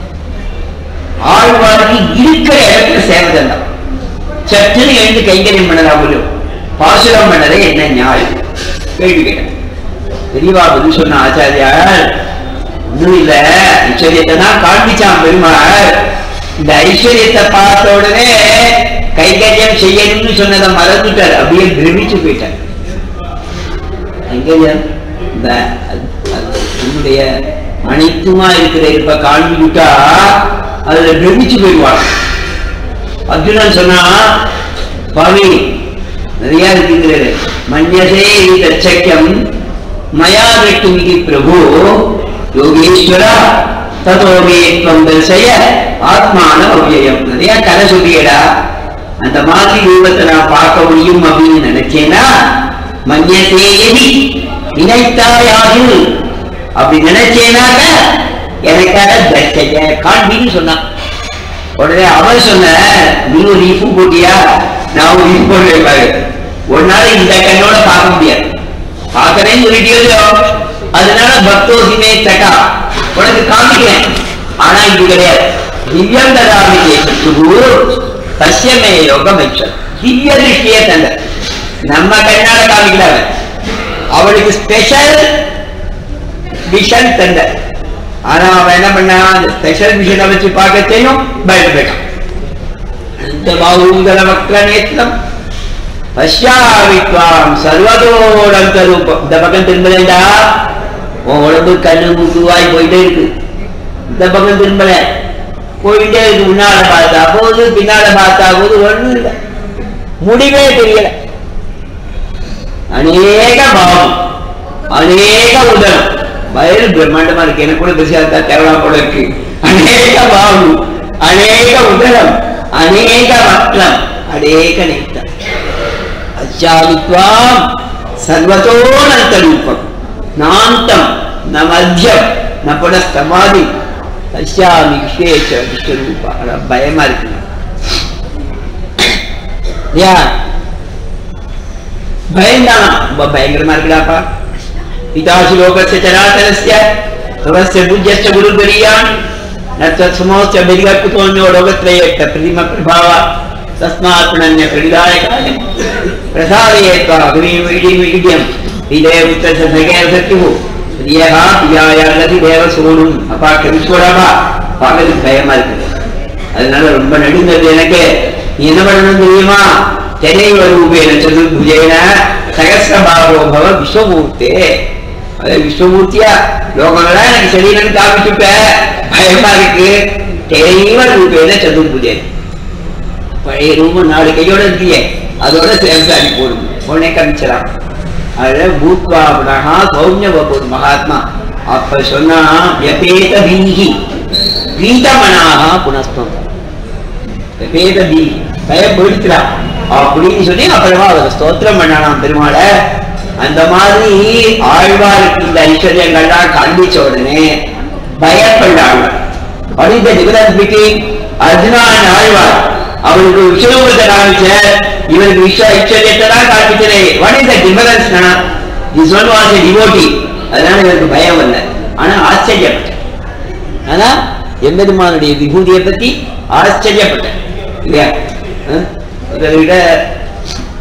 ஆழ்வாருக்கு இருக்கிற இடத்துல சேவை தந்தான் சட்டுன்னு எழுந்து கைங்கரியம் பண்ணலாம் முடியும் பாசுரம் பண்ணதே என்ன நியாயம் கேள்வி கேட்டேன் பெரியவா பதில் சொன்ன ஆச்சாரியார் ஒண்ணும் இல்ல ஐஸ்வர்யத்தை தான் காண்பிச்சான் பெருமாள் இந்த ஐஸ்வர்யத்தை பார்த்த உடனே கைங்கரியம் செய்யணும்னு சொன்னதை மறந்துட்டார் அப்படியே பிரமிச்சு போயிட்டார் கைங்கரியம் இந்த அது- அது உன்னுடைய அனைத்துமா இருக்கிற இருப்ப காண்பிக்கிட்டா அதுல பிரமிச்சு போயிடுவான் அர்ஜுனன் சொன்னா சுவாமி நிறைய இருக்குங்கிறது மன்யசே தச்சக்கியம் மயா வெட்டும் இது பிரபு யோகேஸ்வரா ததோமே துவம் தரிசய ஆத்மான அவ்யயம் நிறைய கதை சொல்லியடா அந்த மாதிரி ரூபத்தை நான் பார்க்க முடியும் அப்படின்னு நினைச்சேனா மன்யசே எதி நினைத்தாயாகு அப்படி நினைச்சேனாக்க எனக்காக தரிசைய காண்பின்னு சொன்னான் உடனே அவன் சொன்ன நீ ஒரு இஃபு போட்டியா நான் ஒரு இஃபு போடுவேன் பாரு உன்னால இந்த கண்ணோட பார்க்க முடியாது பார்க்கறேன்னு சொல்லிட்டியோ அதனால பக்தோசிமே தக்கா உனக்கு காமிக்கிறேன் ஆனா இது கிடையாது திவ்யம் ததாமிகே சுகு தஸ்யமே யோகம் வைச்சல் திவ்ய திருஷ்டியே தந்த நம்ம கண்ணால காமிக்கல அவன். அவளுக்கு ஸ்பெஷல் விஷன் தந்த ஆனா அவன் என்ன பண்ணா அந்த ஸ்பெஷல் விஷனை வச்சு பார்க்கத்தையும் பயன்பட்டான் அந்த பாகுங்கல வக்ர நேத்திரம் பஷ்யாவித்வாம் சர்வதோடந்த ரூபம் இந்த பக்கம் திரும்பலேண்டா உன் உடம்பு கண்ணு மூக்கு வாய் போயிட்டே இருக்கு இந்த பக்கம் திரும்பல போயிட்டே இருக்கு முன்னால பார்த்தா போது பின்னால பார்த்தா போது ஒண்ணும் இல்லை முடிவே தெரியல அநேக பாவம் அநேக உதரம் வயது பிரம்மாண்டமா இருக்கு எனக்கு கூட பெருசா இருந்தா தேவலா கூட இருக்கு அநேக பாவம் அநேக உதரம் அநேக வக்ரம் அநேக நேத்தம் அச்சாவித்வாம் சர்வதோனந்த ரூபம் நாந்தம் ந மத்தியம் ந புனஸ்தமாதி தஸ்யாமி விஸ்வேச்ச விஸ்வரூபா அட பயமா இருக்கு யா பயந்தானா ரொம்ப பயங்கரமா இருக்குடாப்பா பிதாசு லோகஸ்ய சராச்சரஸ்ய துவஸ்ய பூஜ்யஸ்ய குருபரியான் நத்வத் சுமோஸ்ய பெரிகற்புதோன்யோ லோகத்ரயேட்ட பிரதிம பிரபாவ தஸ்மாத் புனன்ய பிரதிதாயகாயம் பிரசாதயேத்வா அக்னீம் இடிம் இடியம் இதே உத்தர சகேர சத்யுஹு பிரியகா பியாயாலதி தேவ சோனும் அப்பா கவிஸ்வரமா பார்க்கறதுக்கு பயமா இருக்குது அதனால ரொம்ப நடுங்கிறது எனக்கு நீ என்ன பண்ணணும் தெரியுமா தெனைவ ரூபேன சதுர்புஜேன சகசிரபாவோ பவ விஸ்வமூர்த்தே அதே விஸ்வமூர்த்தியா லோகங்களா எனக்கு சரீரம் காமிச்சுட்ட பயமா இருக்கு தெனைவ ரூபேன சதுர்புஜேன பழைய ரூபம் நாலு கையோட இருக்கியே அதோட சேர்ந்து அடி போடும் உடனே காமிச்சிடலாம் அதுல பூத்வாபனகா சௌமிய வபூர் மகாத்மா அப்ப சொன்னா யபேத பீகி பீதமனாகா புனஸ்தம் யபேத பீகி பயப்படுத்துறான் அப்படின்னு சொல்லி அப்புறமா அவர் ஸ்தோத்திரம் பண்ணலாம் பெருமாளை அந்த மாதிரி ஆழ்வாருக்கு இந்த ஐஸ்வர்யங்கள்லாம் காண்பிச்ச உடனே பயப்படாள் படித்த டிஃபரன்ஸ் பிட்வீன் அர்ஜுனான் ஆழ்வார் அவருக்கு விஸ்வரூபத்தை காமிச்ச இவருக்கு விஸ்வ ஐஸ்வர்யத்தை தான் காண்பிச்சதே what is the difference this one was a devotee அதனால இவருக்கு பயம் வரல ஆனா ஆச்சரியப்பட்டேன் ஆனா எம்பெருமானுடைய விபூதியை பத்தி ஆச்சரியப்பட்டேன் இல்லையா அஹ்? ஒருத்தர்கிட்ட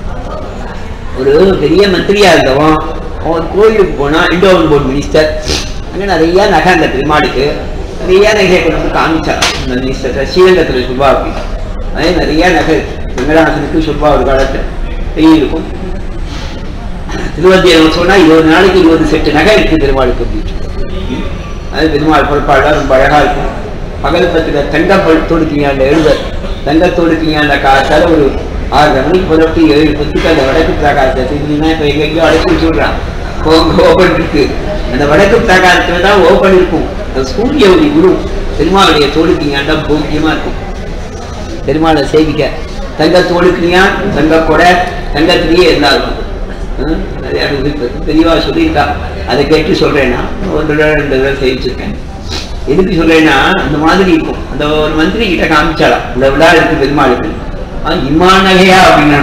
ஒரு பெரிய மந்திரியா இருந்தவன் அவன் கோயிலுக்கு போனா இண்டோவன் போர்ட் மினிஸ்டர் அங்க நிறைய நகை அந்த பெருமாளுக்கு நிறைய நகையை கொண்டு வந்து காமிச்சான் அந்த மினிஸ்டர் ஸ்ரீரங்கத்தில் சுபா அப்படின்னு அதே நிறைய நகை வெங்கடாசனுக்கு சுபா ஒரு காலத்தில் பெரிய இருக்கும் திருவத்தியம் சொன்னா இருபது நாளைக்கு இருபது செட்டு நகை இருக்கு பெருமாளுக்கு அப்படின்னு அது பெருமாள் பொறுப்பாளர் ரொம்ப அழகா இருக்கும் பகல் பத்துல தங்க தொடுக்கியாண்ட எழுத தங்க தொடுக்கியாண்ட காலத்தால ஒரு ஆறரை மணிக்கு புறப்பட்டு ஏழு பத்துக்கு அந்த வடக்கு பிரகாரத்தை திரும்பினா இப்ப எங்க எங்கேயோ அடைச்சி வச்சுடுறான் ஓபன் இருக்கு அந்த வடக்கு பிரகாரத்துல தான் ஓபன் இருக்கும் அந்த சூரிய ஒளி குரு பெருமாளுடைய தொடுக்கியாண்டா போக்கியமா இருக்கும் பெருமாளை சேவிக்க தங்க தொடுக்கியான் தங்க கொடை தங்கத்திலேயே இருந்தாலும் ஹம், நிறைய இருக்கு. பெரியவா சொல்லியிருக்கா அதை கேட்டு சொல்றேன்னா ஒரு தடவை ரெண்டு தடவை சேவிச்சிருக்கேன் எதுக்கு சொல்றேன்னா அந்த மாதிரி இருக்கும் அந்த ஒரு மந்திரி கிட்ட காமிச்சாலாம் இந்த விழா இருக்கு பெருமாளுக்கு ஆ, இம்மா நகையா அப்படின்னா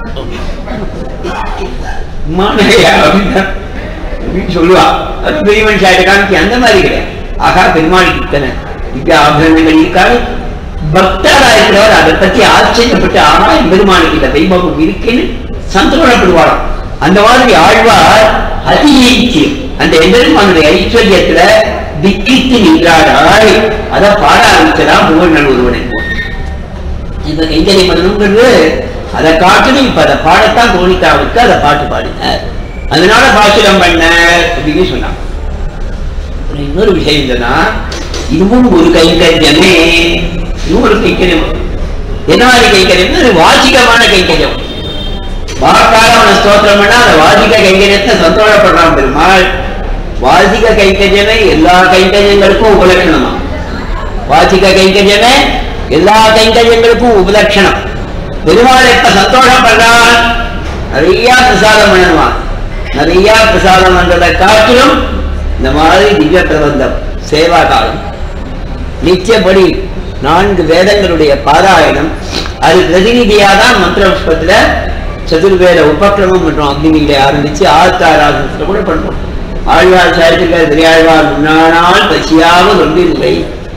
இம்மா நகையா அப்படின்னா அப்படின்னு சொல்லுவா அது பெரிய மனுஷாட்ட காமிக்க அந்த மாதிரி கிடையாது ஆகா பெருமாளுக்கு இத்தனை இப்ப ஆபரணங்கள் இருக்காது பக்தரா இருக்கிறவர் அதை பத்தி ஆச்சரியப்பட்டு ஆகா பெருமாளுக்கு இந்த வைபவம் இருக்குன்னு சந்தோஷப்படுவாராம் அந்த மாதிரி ஆழ்வார் அதிகரிச்சு அந்த எம்பெருமானுடைய ஐஸ்வர்யத்துல திக்கித்து நின்றாடாய் அதை பாட ஆரம்பிச்சதா புகழ்நல் ஒருவனை இப்ப கைங்கரை பண்ணணுங்கிறது அதை காட்டணும் இப்ப அதை பாடத்தான் தோணித்தாவுக்கு அதை பாட்டு பாடினார் அதனால பாசுரம் பண்ண அப்படின்னு சொன்னாங்க அப்புறம் இன்னொரு விஷயம் சொன்னா இதுவும் ஒரு கைங்கரியமே இதுவும் ஒரு கைங்கரியம் என்ன மாதிரி கைங்கரியம்னா அது வாச்சிகமான கைங்கரியம் வாக்கால அவனை ஸ்தோத்திரம் பண்ணா அந்த வாசிக கைங்கரியத்தை சந்தோஷப்படுறான் பெருமாள் வாசிக கைங்கரியமே எல்லா கைங்கரியங்களுக்கும் உபலட்சணமா வாசிக கைங்கரியமே எல்லா கைங்கரியங்களுக்கும் உபலட்சணம் பெருமாள் எப்ப சந்தோஷம் பண்றான் நிறைய பிரசாதம் பண்ணணுமா நிறைய பிரசாதம் பண்றதை காட்டிலும் இந்த மாதிரி திவ்ய பிரபந்தம் சேவா காலம் நிச்சயப்படி நான்கு வேதங்களுடைய பாராயணம் அது பிரதிநிதியா தான் மந்திர புஷ்பத்துல சதுர்வேத உபக்கிரமம் மற்றும் அக்னியில ஆரம்பிச்சு ஆத்தாராசனத்துல கூட பண்றோம் ஆழ்வார் சாரித்திருக்கிற பெரியாழ்வார் முன்னானால் பசியாவது ஒன்றில்லை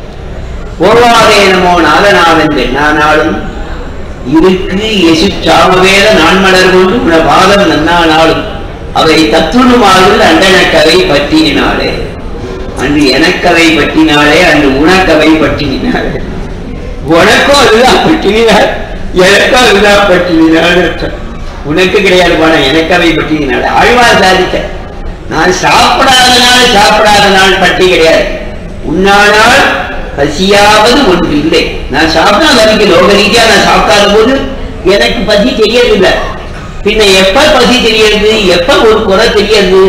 ஓவாதே நமோ நாதனாவன் தென்னானாலும் இருக்கு எசு சாமவேத நான்மலர் கொண்டு உன பாதம் நன்னானாலும் அவை தத்துணுமாவில் அண்டனக்கவை பற்றினாலே அன்று எனக்கவை பற்றினாலே அன்று உனக்கவை பற்றினாலே உனக்கும் அதுதான் பற்றினார் எனக்கும் அதுதான் பற்றினார் உனக்கு கிடையாது பணம் எனக்கவை பற்றினால ஆழ்வார் சாதித்த நான் சாப்பிடாத நாள் சாப்பிடாத நாள் பற்றி கிடையாது உன்னானால் பசியாவது ஒன்று இல்லை நான் சாப்பிடாத அன்னைக்கு லோக ரீதியா நான் சாப்பிடாத போது எனக்கு பசி தெரியறதில்லை பின்ன எப்ப பசி தெரியறது எப்ப ஒரு குறை தெரியறது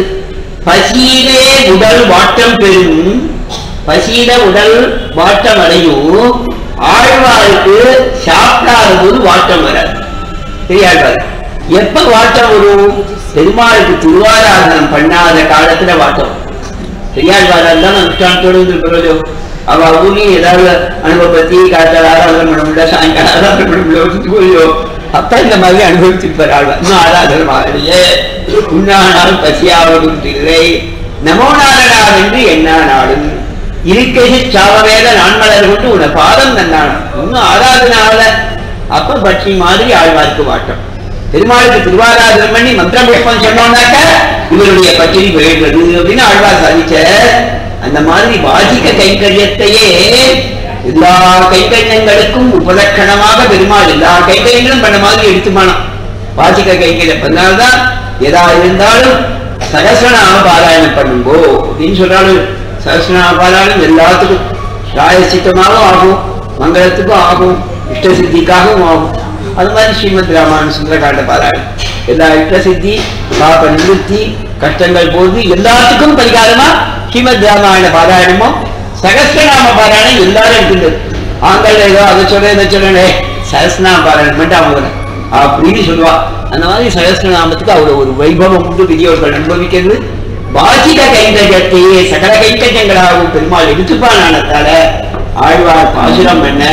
பசியிலே உடல் வாட்டம் பெறும் பசியில உடல் வாட்டம் அடையும் ஆழ்வாருக்கு சாப்பிடாத போது வாட்டம் வராது பெரியாழ்வார் எப்ப வாட்டம் வரும் பெருமாளுக்கு திருவாராதனம் பண்ணாத காலத்துல வாட்டம் வரும். பெரியாழ்வாரால் தான் அனுஷ்டானத்தோடு இருந்திருக்கிறோம் அவ ஊர்லயும் ஏதாவது அனுபவத்தி காத்தால் ஆராதனை பண்ண முடியல சாயங்காலம் ஆராதனை பண்ண முடியல வச்சுட்டு போயோ அப்ப இந்த மாதிரி அனுபவிச்சிருப்பார் ஆழ்வார் இன்னும் ஆராதனை மாதிரியே உண்ணானால் பசியாவதும் இல்லை நமோ நாரணார் என்று எண்ணா நாடும் இருக்கையை சாவவேத நான்மலர் கொண்டு உன பாதம் நன்னாடும் இன்னும் ஆராதனால அப்ப பட்சி மாதிரி ஆழ்வார்க்கு வாட்டம் பெருமாளுக்கு திருவாராதனம் பண்ணி மந்திரம் புஷ்பம் சொன்னோம்னாக்க இவருடைய பட்டினி போயிடுறது அப்படின்னு ஆழ்வார் சாதிச்ச அந்த மாதிரி வாசிக்க கைங்கரியத்தையே எல்லா கைங்கரியங்களுக்கும் உபலட்சணமாக பெருமாள் எல்லா கைங்கரியங்களும் பண்ண மாதிரி எடுத்துமானாம் வாசிக்க கைங்கரியம் பண்ணால்தான் எதா இருந்தாலும் சகசநாம பாராயணம் பண்ணுங்கோ அப்படின்னு சொல்றாலும் சகசநாம பாராயணம் எல்லாத்துக்கும் ராயசித்தமாகவும் ஆகும் மங்களத்துக்கும் ஆகும் இஷ்ட சித்திக்காகவும் ஆகும் அது மாதிரி ஸ்ரீமத் ராமானு சுந்தரகாண்ட பாராயணம் எல்லா இஷ்ட சித்தி பாப நிவர்த்தி கஷ்டங்கள் போது எல்லாத்துக்கும் பரிகாரமா ஸ்ரீமத் ராமாயண பாராயணமும் சகஸ்ரநாம பாராயணம் எல்லாரும் இருக்கின்றது ஆண்கள் ஏதோ அதை சொல்றேன் இதை சொல்றேன் சகஸ்ரநாம பாராயணம் மட்டும் அவங்க அப்படின்னு சொல்லுவா அந்த மாதிரி சகஸ்ரநாமத்துக்கு அவ்வளவு ஒரு வைபவம் உண்டு பெரியவர்கள் அனுபவிக்கிறது வாசிக கைங்கரியத்தையே சகல கைங்கரியங்களாகவும் பெருமாள் எடுத்துப்பானானத்தால ஆழ்வார் பாசுரம் என்ன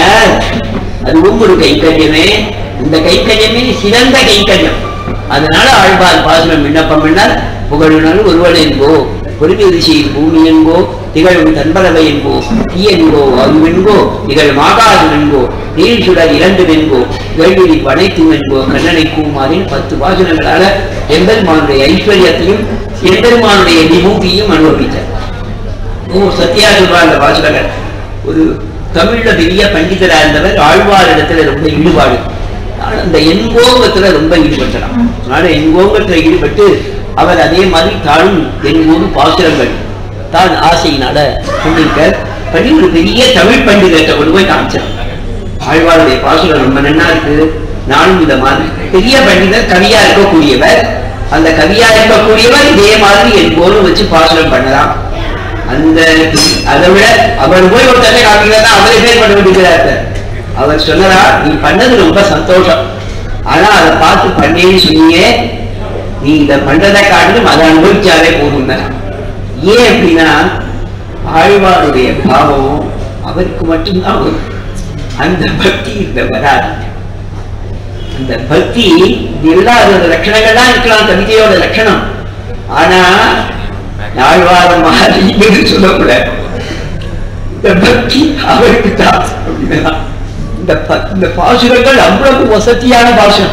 அதுவும் ஒரு கைங்கரியமே இந்த கைங்கரியமே சிறந்த கைங்கரியம் அதனால ஆழ்வார் பாசுரம் விண்ணப்பம் பண்ணால் புகழுணர் ஒருவன் என்போ பொறுமையில் பூமி என்போ திகழும் தன்பலவை என்போ தீ என்போ அது என்போ திகழும் ஆகாது என்போ நீள் சுடர் இரண்டு வெண்போ வேள்விரி படைத்து வெண்போ கண்ணனை கூமாரின் பத்து வாசனங்களால எம்பெருமானுடைய ஐஸ்வர்யத்தையும் எம்பெருமானுடைய விபூதியும் அனுபவித்தார் ஓ சத்யா சொல்றார் அந்த வாசகர் ஒரு தமிழ்ல பெரிய பண்டிதரா இருந்தவர் ஆழ்வார் இடத்துல ரொம்ப ஈடுபாடு ஆனா அந்த எண்கோங்கத்துல ரொம்ப ஈடுபட்டாராம் அதனால எண்கோங்கத்துல ஈடுபட்டு அவர் அதே மாதிரி தானும் எண்கோடு பாசுரங்கள் தான் ஆசையினால பண்ணிருக்க பண்ணி ஒரு பெரிய தமிழ் பண்டிதர்கிட்ட கொண்டு போய் காமிச்சார் ஆழ்வாருடைய பாசுரம் ரொம்ப நன்னா இருக்கு நானும் இந்த மாதிரி பெரிய பண்டிதர் கவியா இருக்கக்கூடியவர் அந்த கவியா இருக்கக்கூடியவர் இதே மாதிரி என் போலும் வச்சு பாசுரம் பண்ணலாம் அந்த அதை விட அவர் போய் ஒரு தன்னை காமிக்கிறதா அவரே பேர் பண்ண வேண்டியதாக அவர் சொன்னதா நீ பண்ணது ரொம்ப சந்தோஷம் ஆனா அதை பார்த்து பண்ணேன்னு சொன்னீங்க நீ இதை பண்றதை காட்டிலும் அதை அனுபவிச்சாலே போதும் ஏன் அப்படின்னா ஆழ்வாருடைய பாவம் அவருக்கு மட்டும்தான் வரும் அந்த பக்தி இந்த வராது அந்த பக்தி எல்லா அதோட லட்சணங்கள்லாம் இருக்கலாம் கவிதையோட லட்சணம் ஆனா ஆழ்வாரம் மாதிரி சொல்லக்கூடாது இந்த பக்தி அவருக்கு தான் அப்படின்னா இந்த ப- இந்த பாசுரங்கள் அவ்வளவு வசதியான பாசுரம்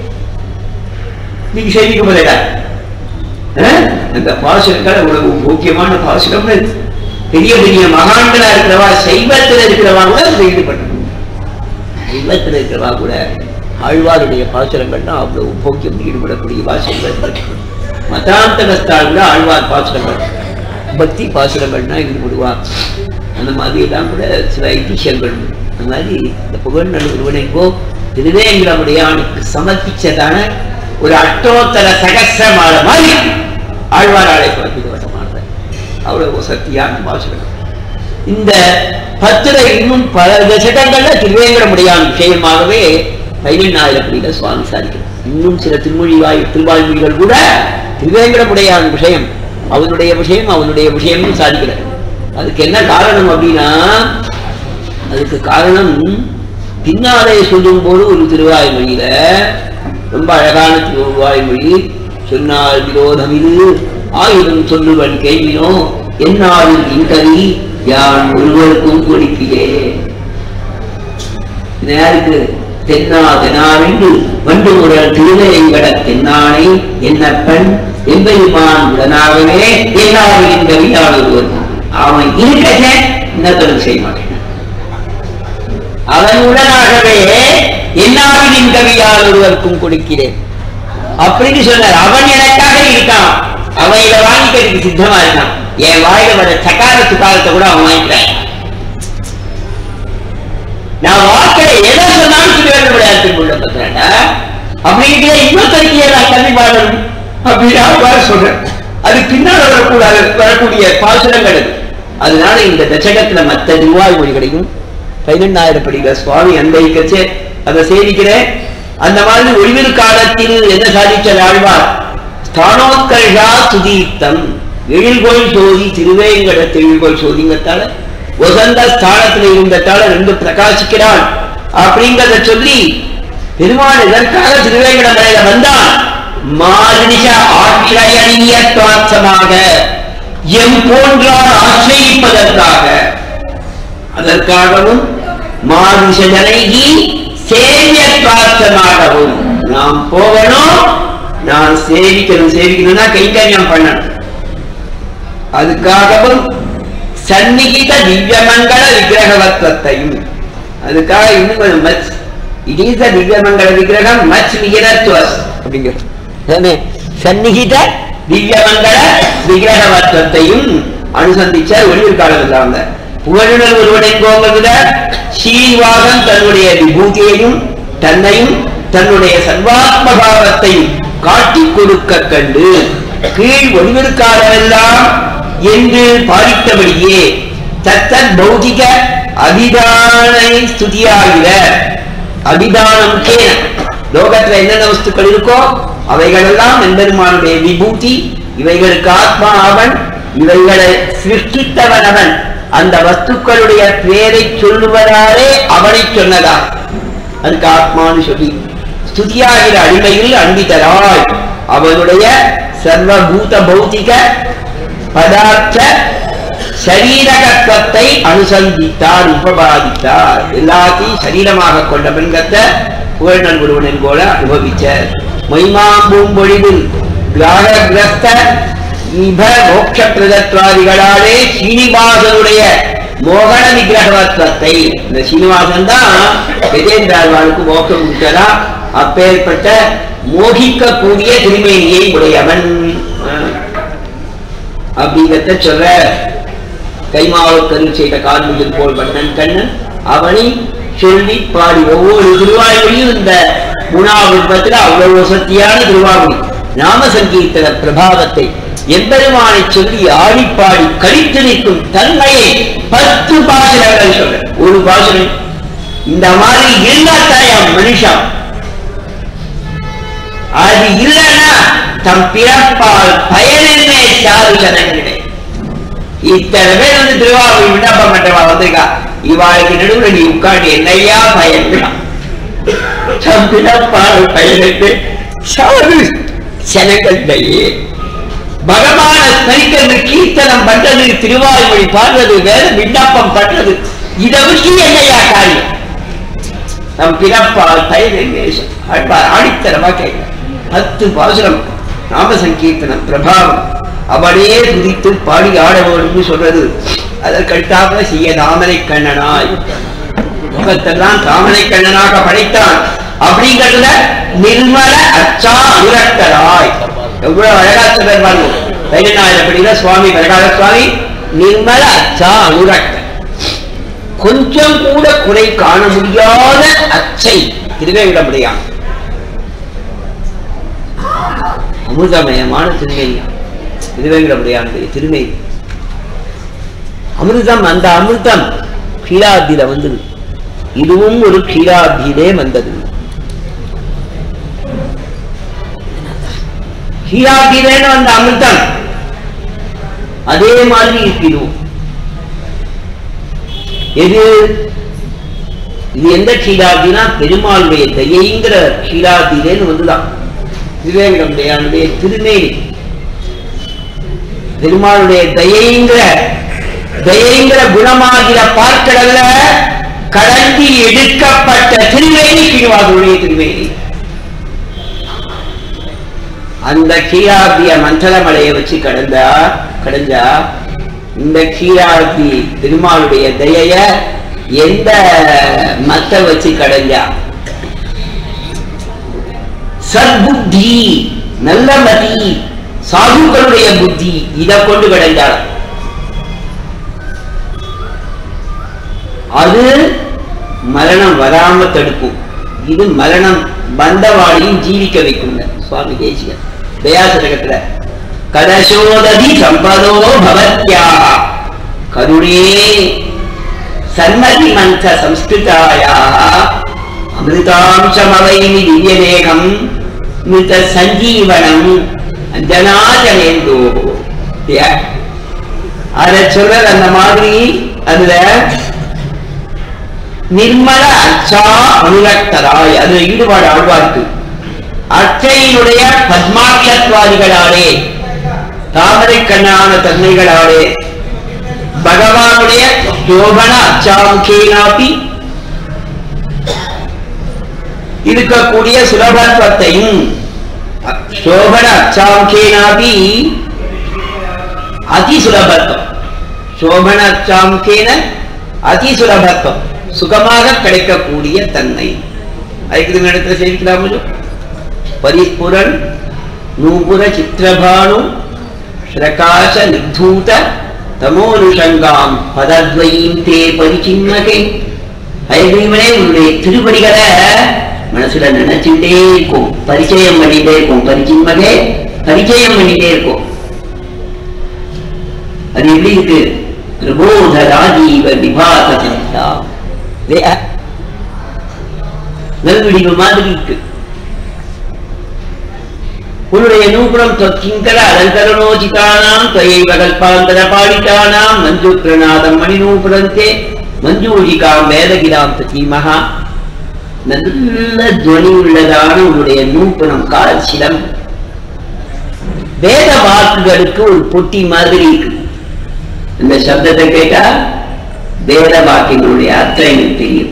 நீங்க செய்திக்க போதா அந்த பாசுரங்கள் அவ்வளவு முக்கியமான பாசுரம்னு பெரிய பெரிய மகான்களா இருக்கிறவா சைவத்துல இருக்கிறவா கூட அதுல ஈடுபட்டு சைவத்துல இருக்கிறவா கூட ஆழ்வாருடைய பாசுரங்கள்னா அவ்வளவு போக்கியம் ஈடுபடக்கூடியவா சைவத்தில் மதாந்தகஸ்தால் கூட ஆழ்வார் பாசுரங்கள் பக்தி பாசுரங்கள்னா ஈடுபடுவா அந்த மாதிரி எல்லாம் கூட சில ஐதிஹ்யங்கள் உண்டு. அந்த மாதிரி இந்த புகழ்நல்லூர் ஒருவனைக்கோ திருவேங்கடமுடையானுக்கு சமர்ப்பிச்சதான ஒரு அட்டோத்தர சகசிரமால மாதிரி ஆழ்வாராளை பிறப்பிக்கப்பட்டமானது அவ்வளவு சக்தியான பாசுரம் இந்த பத்துல இன்னும் பல தசகங்கள்ல திருவேங்கடமுடையான் விஷயமாகவே பதினெண்ணாயிரப்படியில சுவாமி சாதிக்கிறார் இன்னும் சில திருமொழி வாய் திருவாய்மொழிகள் கூட திருவேங்கடமுடையான் விஷயம் அவனுடைய விஷயம் அவனுடைய விஷயம்னு சாதிக்கிறார் அதுக்கு என்ன காரணம் அப்படின்னா அதுக்கு காரணம் பின்னாலே சொல்லும் போது ஒரு திருவாய்மொழியில ரொம்ப அழகான திருவாய்மொழி சொன்னால் விரோதம் இது ஆயிரம் சொல்லுவன் கேள்வினோ என்னாலும் இன்கவி யான் ஒருவருக்கும் கொடுக்கிறேன் இது யாருக்கு தென்னா தெனாவென்று வண்டு முரல் திருவேங்கட தென்னானை என்னப்பன் எம்பெருமான் உடனாகவே எல்லாரும் இந்த வீட்டாளர் ஒருவர் அவன் இருக்கச்சே இன்னத்தொரு செய்ய மாட்டேன் அவன் உடனாகவே எல்லாரின் கவியால் ஒருவருக்கும் கொடுக்கிறேன் அப்படின்னு சொன்னார் அவன் எனக்காக இருக்கான் அவன் இதை வாங்கிக்கிறதுக்கு சித்தமா இருக்கான் என் வாயில வர சக்கார சுக்காரத்தை கூட அவன் வாங்கிக்கிறான் நான் வாக்கில எதை சொன்னாலும் திருவேற்ற முடியாது உள்ள பத்திரடா அப்படிங்கிற இன்னொருத்தருக்கு நான் கல்வி பாடணும் அப்படின்னு அவ்வாறு சொல்றேன் அது பின்னால் வரக்கூடாது வரக்கூடிய பாசுரங்கள் அது அதனால இந்த தசகத்துல மற்ற திருவாய் மொழிகளையும் பதினெண்ணாயிரம் படிக்கிற சுவாமி அன்பயிக்கச்சே அதை சேவிக்கிறேன் அந்த மாதிரி ஒளிவில் காலத்தில் என்ன சாதிச்ச ஆழ்வார் ஸ்தானோத்கர்ஷா சுதீர்த்தம் எழில்கோள் சோதி திருவேங்கட தெழில்கோள் சோதிங்கத்தால வசந்த ஸ்தானத்துல இருந்ததால ரெண்டு பிரகாசிக்கிறான் அப்படிங்கறத சொல்லி பெருமாள் இதற்காக திருவேங்கட மலையில வந்தான் மானிஷ ஆசிரியனியத்வாசமாக எம் போன்றார் ஆசிரியிப்பதற்காக அதற்காகவும் மானுஷ ஜனகி சேவியத்வாசமாகவும் நாம் போகணும் நான் சேவிக்கணும் சேவிக்கணும்னா கைங்கரியம் பண்ணணும் அதுக்காகவும் சந்நிகித திவ்யமங்கள விக்கிரகவத்வத்தையும் அதுக்காக இன்னும் கொஞ்சம் மச் இட் இஸ் த திவ்யமங்கள விக்கிரகம் மச் விகிரத்வஸ் அப்படிங்கிறது அதானே? சந்நிகித திவ்யமங்கள விக்கிரகவத்வத்தையும் அனுசந்திச்சார் ஒளிவில் காலத்தில் வந்த புகழுடல் ஒருவனின் கோங்கிறதுல ஸ்ரீனிவாசன் தன்னுடைய விபூதியையும் தன்னையும் தன்னுடைய சர்வாத்மபாவத்தையும் காட்டிக் கொடுக்க கண்டு கீழ் ஒளிவிற்காரெல்லாம் என்று பாடித்தபடியே தத்தத் பௌதிக அபிதானை ஸ்துதியாகிற அபிதானம் கேன லோகத்துல என்னென்ன வஸ்துக்கள் இருக்கோ அவைகளெல்லாம் எம்பெருமானுடைய விபூதி இவைகளுக்கு ஆத்மா அவன் இவைகளை சிருஷ்டித்தவன் அவன் அந்த வஸ்துக்களுடைய பேரை சொல்லுவதாலே அவனை சொன்னதா அதுக்கு ஆத்மான்னு சொல்லி ஸ்துதியாகிற அடிமையில் அன்பிதராய் அவனுடைய சர்வபூத பௌதிக பதார்த்த சரீரகத்துவத்தை அனுசந்தித்தார் உபபாதித்தார் எல்லாத்தையும் சரீரமாக கொண்ட பெண்கத்தை புகழ்நல் ஒருவனின் போல அனுபவிச்சார் மைமாம்பூம் பொழிவில் கிராககிரஸ்த இப மோட்ச பிரதத்வாதிகளாலே சீனிவாசனுடைய மோகன நிகிரகவத்வத்தை இந்த சீனிவாசன் தான் கஜேந்திராழ்வானுக்கு மோக்கம் கொடுத்ததா அப்பேற்பட்ட மோகிக்கக்கூடிய திருமேனியை உடையவன் ஆஹ். அப்படிங்கிறத சொல்ற கைமாவல் செய்த கார்மிகள் போல் வண்ணன் கண்ணன் அவனை சொல்லி பாடி ஒவ்வொரு திருவாய்மொழியும் இந்த குணாவிருப்பத்தில் அவ்வளவு சக்தியான திருவாமொழி நாம சங்கீர்த்தன பிரபாவத்தை எம்பெருமானை சொல்லி ஆடிப்பாடி கழித்து நிற்கும் தன்மையை பத்து பாசுரங்கள் சொல்ற ஒரு பாசுரம் இந்த மாதிரி இருந்தாத்தாயா மனுஷன் அது இல்லைன்னா தம் பிறப்பால் பயனின்மை சாது ஜனங்களே இத்தனை பேர் வந்து திருவாரூர் விண்ணப்பம் பண்றவா வந்திருக்கா இவாளுக்கு நடுவுல நீ உட்காந்து என்னையா பயன் தம் பிறப்பால் பயனின்மை சாது ஜனங்களே பகவான ஸ்மரிக்கிறது கீர்த்தனம் பண்றது திருவாய்மொழி பாடுறது வேற விண்ணப்பம் பண்றது இதை விட்டு என்னையா காரியம் நம் பிறப்பால் பயனேசம் ஆழ்வார் ஆடித்தரமா கேட்க பத்து பாசுரம் நாம சங்கீர்த்தனம் பிரபாவம் அவனே துதித்து பாடி ஆட வேணும்னு சொல்றது அதற்கடுத்தாப்புல செய்ய தாமரை கண்ணனாய் முகத்தெல்லாம் தாமரை கண்ணனாக படைத்தான் அப்படிங்கிறதுல நிர்மல அச்சா அனுரக்தராய் எவ்வளவு அழகா சொல்றார் பாருங்க பதினெண்ணாயிரம் படிக்கிற சுவாமி வரகால சுவாமி நிர்மல அச்சா அனுரக்தர் கொஞ்சம் கூட குறை காண முடியாத அச்சை திருவேங்கடமுடையான் அமிர்தமயமான திருமேனியான் திருவேங்கடமுடையானுடைய திருமேனி அமிர்தம் அந்த அமிர்தம் க்ஷீராப்தியில வந்தது இதுவும் ஒரு க்ஷீராப்தியிலே வந்தது க்ஷீராப்தியிலேன்னு வந்த அமிர்தம் அதே மாதிரி இருக்கிறோம் எது இது எந்த க்ஷீராப்தினா பெருமாளுடைய தயைங்கிற க்ஷீராப்தியிலேன்னு வந்துதான் விவேகனுடைய திருமேனி பெருமாளுடைய தயைங்கிற தயைங்கிற குணமாகிற பார்க்கடல்ல கடந்தி எடுக்கப்பட்ட திருமேனி ஸ்ரீனிவாசனுடைய திருமேனி அந்த கீழாபிய மண்டலமலையை வச்சு கடந்தா கடந்தா இந்த கீழாபி திருமாலுடைய தயைய எந்த மத்த வச்சு கடந்தா சத்புத்தி நல்ல மதி சாதுக்களுடைய புத்தி இதை கொண்டு கடந்தாள் அது மரணம் வராம தடுக்கும் இது மரணம் வந்தவாளையும் ஜீவிக்க வைக்கும் சுவாமி தேசிகர் தயாசதகத்துல கதசோததி சம்பதோ பவத்யா கருணே சன்மதி மந்த சம்ஸ்கிருதாயா அமிர்தாம்சமவைமி திவ்யதேகம் மிருத சஞ்சீவனம் ஜனாஜனேந்தோ அதை சொல்றது அந்த மாதிரி அதுல நிர்மல அச்சா அனுரக்தராய் அதுல ஈடுபாடு ஆழ்வார்க்கு அச்சையினுடைய பத்மாக்கியத்வாதிகளாலே தாமரை கண்ணான தன்மைகளாலே பகவானுடைய யோகன அச்சாமுகேனாப்பி இருக்கக்கூடிய சுலபத்வத்தையும் சோபன அச்சாமுகேனாபி அதிசுலபத்துவம் சோபன அச்சாமுகேன அதிசுலபத்துவம் சுகமாக கிடைக்கக்கூடிய தன்மை அதுக்கு இந்த இடத்துல சேவிக்கலாமோ பரிஸ்புரன் நூபுர சித்திரபானு பிரகாச நித்தூத தமோனுஷங்காம் பதத்வயீம் தே பரிச்சிம்மகே ஐதீவனே உன்னுடைய திருப்படிகளை மனசுல நினைச்சுட்டே இருக்கும் பரிச்சயம் பண்ணிட்டே இருக்கும் பரிச்சிம்மகே பரிச்சயம் பண்ணிட்டே இருக்கும் அது எப்படி இருக்கு பிரபோத ராஜீவ விபாத சந்தா நல்விடிவு மாதிரி இருக்கு உன்னுடைய நூபுரம் தொக்கிங்கர அலங்கரணோஜிதானாம் தொயைவ கல்பாந்தர பாடிதானாம் மஞ்சூத்ரநாதம் மணிநூபுரந்தே மஞ்சூரிகாம் வேதகிராம் தீமகா நல்ல துவனி உள்ளதான உன்னுடைய நூபுரம் கால் சிலம் வேத வாக்குகளுக்கு ஒரு பொட்டி மாதிரி இருக்கு இந்த சப்தத்தை கேட்டா வேத வாக்கியங்களுடைய அர்த்தம் எனக்கு தெரியும்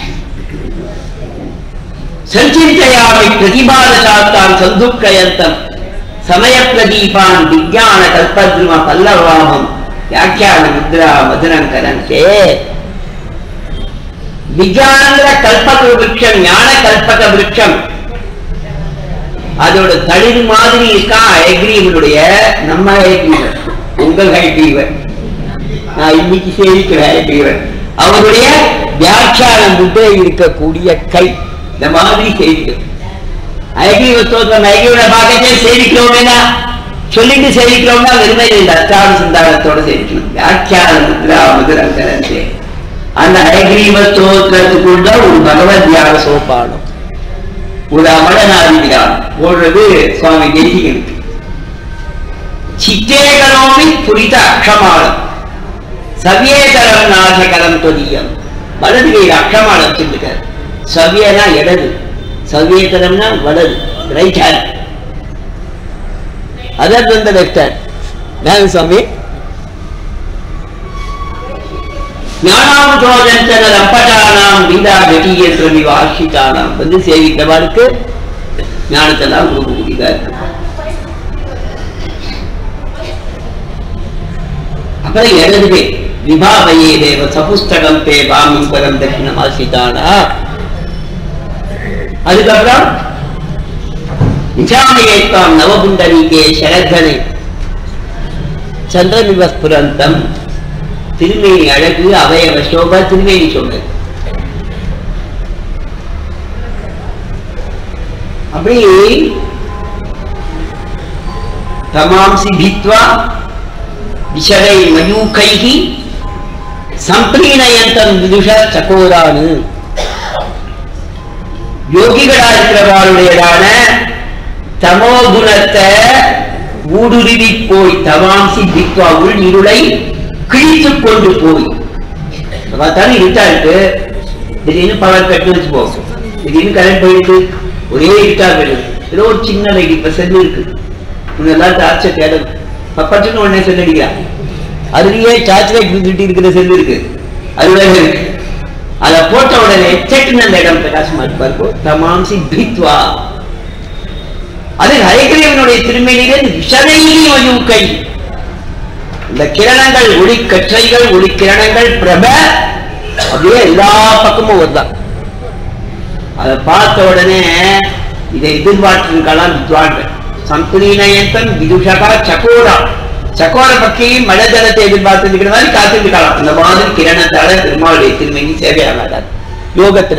சஞ்சிந்தயாமி பிரதிபாத சாஸ்தான் சந்துக்கயந்தம் சமய பிரதீபான் விஜயான கல்பத்ரும பல்லவாமம் வியாக்கியான முத்ரா மதுரங்கரந்தே விஜயானந்திர கல்பக விருட்சம் ஞான கல்பக விருட்சம் அதோட தளிர் மாதிரி இருக்கான் ஐக்ரீவனுடைய நம்ம ஐக்ரீவன் உங்கள் ஐக்ரீவன் நான் இன்னைக்கு சேவிக்கிற ஐக்ரீவன் அவருடைய வியாக்கியான முத்திரை இருக்கக்கூடிய கை இந்த மாதிரி சேவிக்கும் ஐக்ரீவ ஸ்தோத்திரம் ஐக்ரீவனை பார்க்கச்சே சேவிக்கிறோமேனா சொல்லிட்டு சேவிக்கிறோம்னா வெறுமை இந்த அஷ்டான சிந்தானத்தோட சேவிக்கணும் வியாக்கியான முத்ரா மதுரங்கரந்தே அந்த ஐக்ரீவ ஸ்தோத்திரத்துக்குள்ள ஒரு பகவத் தியான சோப்பானம் ஒரு அமரநாதிகிறான் போடுறது சுவாமி தேசிகனுக்கு சித்தேகரோமி புரித அக்ஷமாலம் சவியேதரம் நாசகரம் தொதியம் வலது கையில் அக்ஷமாலம் வச்சுருக்கார் சவியனா இடது சவியேதரம்னா வலது ரைட் ஹேண்ட் அதர் தந்த லெஃப்ட் ஹேண்ட் நான் சுவாமி ஞானாமுதோஜன ரப்பட்டானாம் வீடா வெட்டியேற்ற விவாசித்தானாம் வந்து சேவித்தவாளுக்கு ஞானத்தெல்லாம் கொடுக்கக்கூடியதா இருக்கு அப்புறம் இடதுவே விபாவையே தேவ சபுஸ்தகம் தே பாமீஸ்வரம் தட்சிணம் ஆசித்தானா அதுக்கப்புறம் நிஜாமயேத்வாம் நவபுண்டரீகே சரத்தனை சந்திரமிவ ஸ்புரந்தம் திருமேனி அழகு அவயவ சோபா திருமேனி சோபை அப்படி தமாம்சி பித்வா விஷரை மயூகைகி சம்பிரீணயந்தம் விதுஷ சகோரானு யோகிகளா இருக்கிறவாளுடையதான தமோ குணத்தை ஊடுருவி போய் தமாம்சி பித்வா உள் இருளை கிழித்து கொண்டு போய் பார்த்தாலும் இருட்டா இருக்கு திடீர்னு பவர் கட்டு வச்சு போகும் திடீர்னு கரண்ட் போயிட்டு ஒரே இருட்டா போயிடுது ஏதோ ஒரு சின்ன லைட் இப்ப செல்லு இருக்கு முன்னெல்லாம் டார்ச்சை தேடும் பப்பட்டுன்னு உடனே செல் அடிக்கிறான் அதுலயே டார்ச் லைட் விட்டுட்டு இருக்கிற செல்லு இருக்கு அதுல இருக்கு அதை போட்ட உடனே செட்டுன்னு அந்த இடம் பிரகாசமா இருப்பாரு தமாம்சி பித்வா அது ஹயகிரீவனுடைய திருமணியிலே விஷதையும் கை இந்த கிரணங்கள் ஒளி கற்றைகள் ஒளி கிரணங்கள் பிரப அப்படியே எல்லா பக்கமும் வருதான் அதை பார்த்த உடனே இதை எதிர்பார்த்திருக்கலாம் வித்வான்கள் சம்புலீனயந்தன் விதுஷகா சகோரா சகோர பக்கியும் மழை ஜலத்தை எதிர்பார்த்திருக்கிற மாதிரி காத்திருக்கலாம் அந்த மாதிரி கிரணத்தால பெருமாளுடைய திருமணி சேவையாகாது யோகத்துல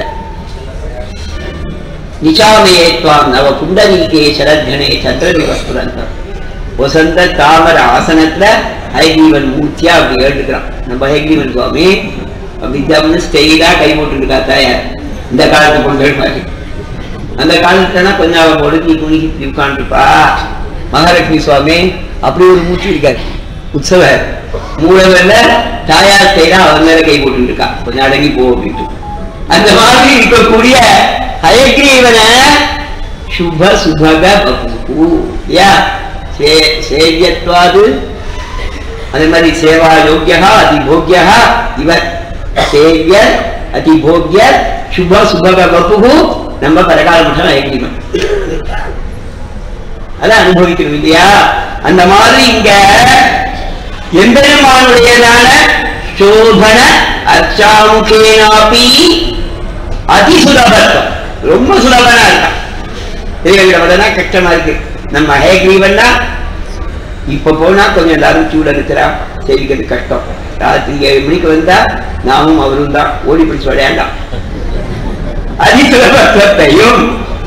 நிஷாமயேத்வாம் நவ புண்டரீகே சரத்கணே சந்திரனிவஸ்புரந்தம் வசந்த தாமர ஆசனத்துல ஹைகிரீவன் மூர்த்தியா அப்படி ஏழுக்கிறான் நம்ம ஹைகிரீவன் சுவாமி வித்யாம்னு ஸ்டெயிலா கை போட்டுருக்கா தாயார் இந்த காலத்து பொங்கல் மாதிரி அந்த காலத்துலனா கொஞ்சம் அவன் ஒடுக்கி குணிக்கி இப்படி உட்காந்துருப்பா மகாலட்சுமி சுவாமி அப்படி ஒரு மூச்சு இருக்காரு உற்சவ மூலவர்ல தாயார் ஸ்டெயிலா அவன் மேல கை போட்டு இருக்கா கொஞ்சம் அடங்கி போ அப்படின்ட்டு அந்த மாதிரி இருக்கக்கூடிய ஹயக்ரீவனை சுப சுபக பபு யா சே- சேவியத்வாது அதே மாதிரி சேவா யோக்கியா அதிபோக்கியா இவர் சேவிய அதிபோக்கிய சுப சுபக வப்பு நம்ம பரகால மட்டும் ஐக்கியம் அதை அனுபவிக்கணும் இல்லையா அந்த மாதிரி இங்க எம்பெருமானுடையதான சோபன அர்ச்சாமுகேனாபி அதிசுலபத்துவம் ரொம்ப சுலபனா இருக்கான் தெரியல விடனா கஷ்டமா இருக்கு நம்ம ஹேக்ரீவன்னா இப்ப போனா கொஞ்சம் எல்லாரும் சூட இருக்கிறா சேவிக்கிறது கஷ்டம் ராத்திரி ஏழு மணிக்கு வந்தா நாமும் அவரும் தான் ஓடி பிடிச்சு விளையாண்டாம் அதிசுலபத்தையும்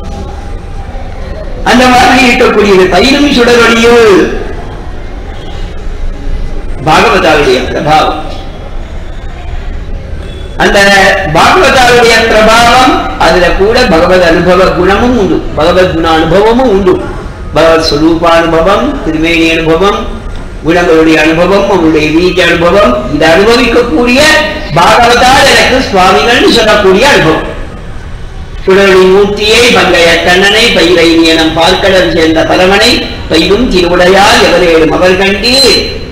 அந்த மாதிரி இருக்கக்கூடியது பயிரும் சுடரொளியும் பாகவதாவுடைய பிரபாவம் அந்த பாகவதாவுடைய பிரபாவம் அதுல கூட பகவத் அனுபவ குணமும் உண்டு பகவத் குண அனுபவமும் உண்டு பகவத் ஸ்வரூபானுபவம் திருமேனி அனுபவம் குணங்களுடைய அனுபவம் அவருடைய வீட்டு அனுபவம் இதை அனுபவிக்கக்கூடிய பாகவதால் எனக்கு சுவாமிகள் சொல்லக்கூடிய அனுபவம் சுடரொளி மூர்த்தியை பங்கைய கண்ணனை பயிரை நியனம் பார்க்கடல் சேர்ந்த பரமனை பயிரும் திருவுடையால் எவரேடும் அவர் கண்டீர்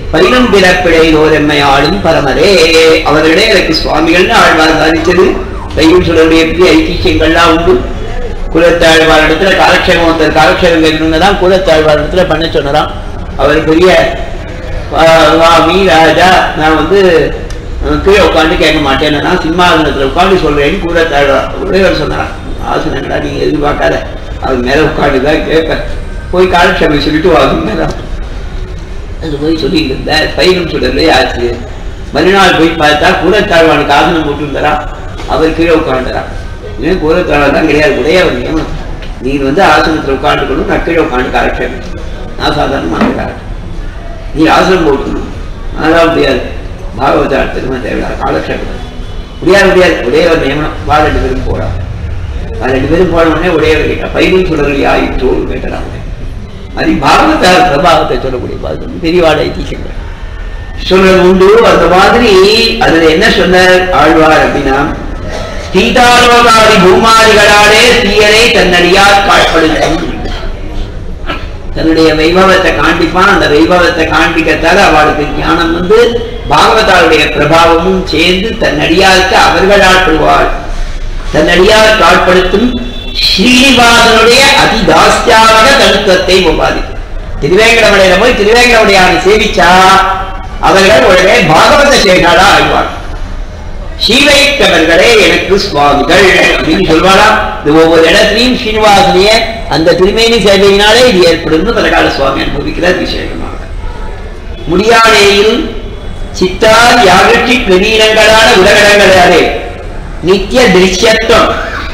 பயிலும் பிறப்பிடை ஓரெம்மை ஆளும் பரமரே அவர்களே எனக்கு சுவாமிகள்னு ஆழ்வார் சாதிச்சது பையும் சுடருடைய பெரிய ஐதிஹ்யங்கள்லாம் உண்டு குலத்தாழ்வார் இடத்துல காலக்ஷேமம் ஒருத்தர் காலக்ஷேமம் கேட்கணுங்க தான் குலத்தாழ்வார் இடத்துல பண்ண சொன்னதாம் அவர் பெரிய வா- வாமி ராஜா நான் வந்து அஹ், கீழே உட்காந்து கேட்க மாட்டேன் நான் சிம்மாசனத்துல உட்காந்து சொல்றேன்னு குலத்தாழ்வார் உடையவர் சொன்னார் ஆசனங்களா நீங்க எதிர்பார்க்காத அவர் மேல உட்காந்து தான் கேட்பேன் போய் காலக்ஷேமம் சொல்லிட்டு வாங்க அது போய் சொல்லிட்டு இருந்தார் பயிரும் சுடர்லே ஆச்சு மறுநாள் போய் பார்த்தா கூரத்தாழ்வானுக்கு ஆசனம் போட்டுருந்தாரா அவர் கீழே உட்காந்துறா ஏன் கூரத்தாழ்வான் தான் கிடையாது உடையவர் நியமனம் நீர் வந்து ஆசனத்தில் உட்காந்துக்கணும் நான் கீழே உட்காந்து காலக்ஷேமம் நான் சாதாரணமாக காலக்ஷேமம் நீ ஆசனம் போட்டுக்கணும் அதெல்லாம் முடியாது பாகவதார்த்தமா தேவையான காலக்ஷேபம் முடியாது முடியாது உடையவர் நியமனம் வா ரெண்டு பேரும் போறா வா ரெண்டு பேரும் போன உடனே உடையவர் கேட்டா பைரும் சுடர்கள் ஆயிற்றோன்னு கேட்டாங்க அது பாகவதார் பிரபாவத்தை சொல்லக்கூடிய பாகம் பெரியவாட ஐதிஹ்யங்கள் சொல்றது உண்டு அந்த மாதிரி அதுல என்ன சொன்னார் ஆழ்வார் அப்படின்னா சீதாலோகாதி பூமாதிகளாலே தீயரை தன்னடியார் காட்படுத்தும் தன்னுடைய வைபவத்தை காண்பிப்பான் அந்த வைபவத்தை காண்பிக்கத்தால அவளுக்கு ஞானம் வந்து பாகவதாருடைய பிரபாவமும் சேர்ந்து தன்னடியாருக்கு அவர்களால் பெறுவாள் தன்னடியார் காட்படுத்தும் ஸ்ரீனிவாசனுடைய அதிதாஸ்தியாக தனுத்துவத்தை உபாதி திருவேங்கடமலையில போய் திருவேங்கடமுடையான சேவிச்சா அவர்கள் உடனே பாகவத சேனாளா ஆழ்வார் ஸ்ரீவைத்தவர்களே எனக்கு சுவாமிகள் அப்படின்னு சொல்வாரா இது ஒவ்வொரு இடத்துலையும் ஸ்ரீனிவாசனைய அந்த திருமேனி சேவையினாலே இது ஏற்படும் பரகால சுவாமி அனுபவிக்கிறார் விசேஷமாக முடியானேயில் சித்தார் யாகட்சி பிரவீனங்களான உலகடங்களாலே நித்திய திருஷ்யத்துவம்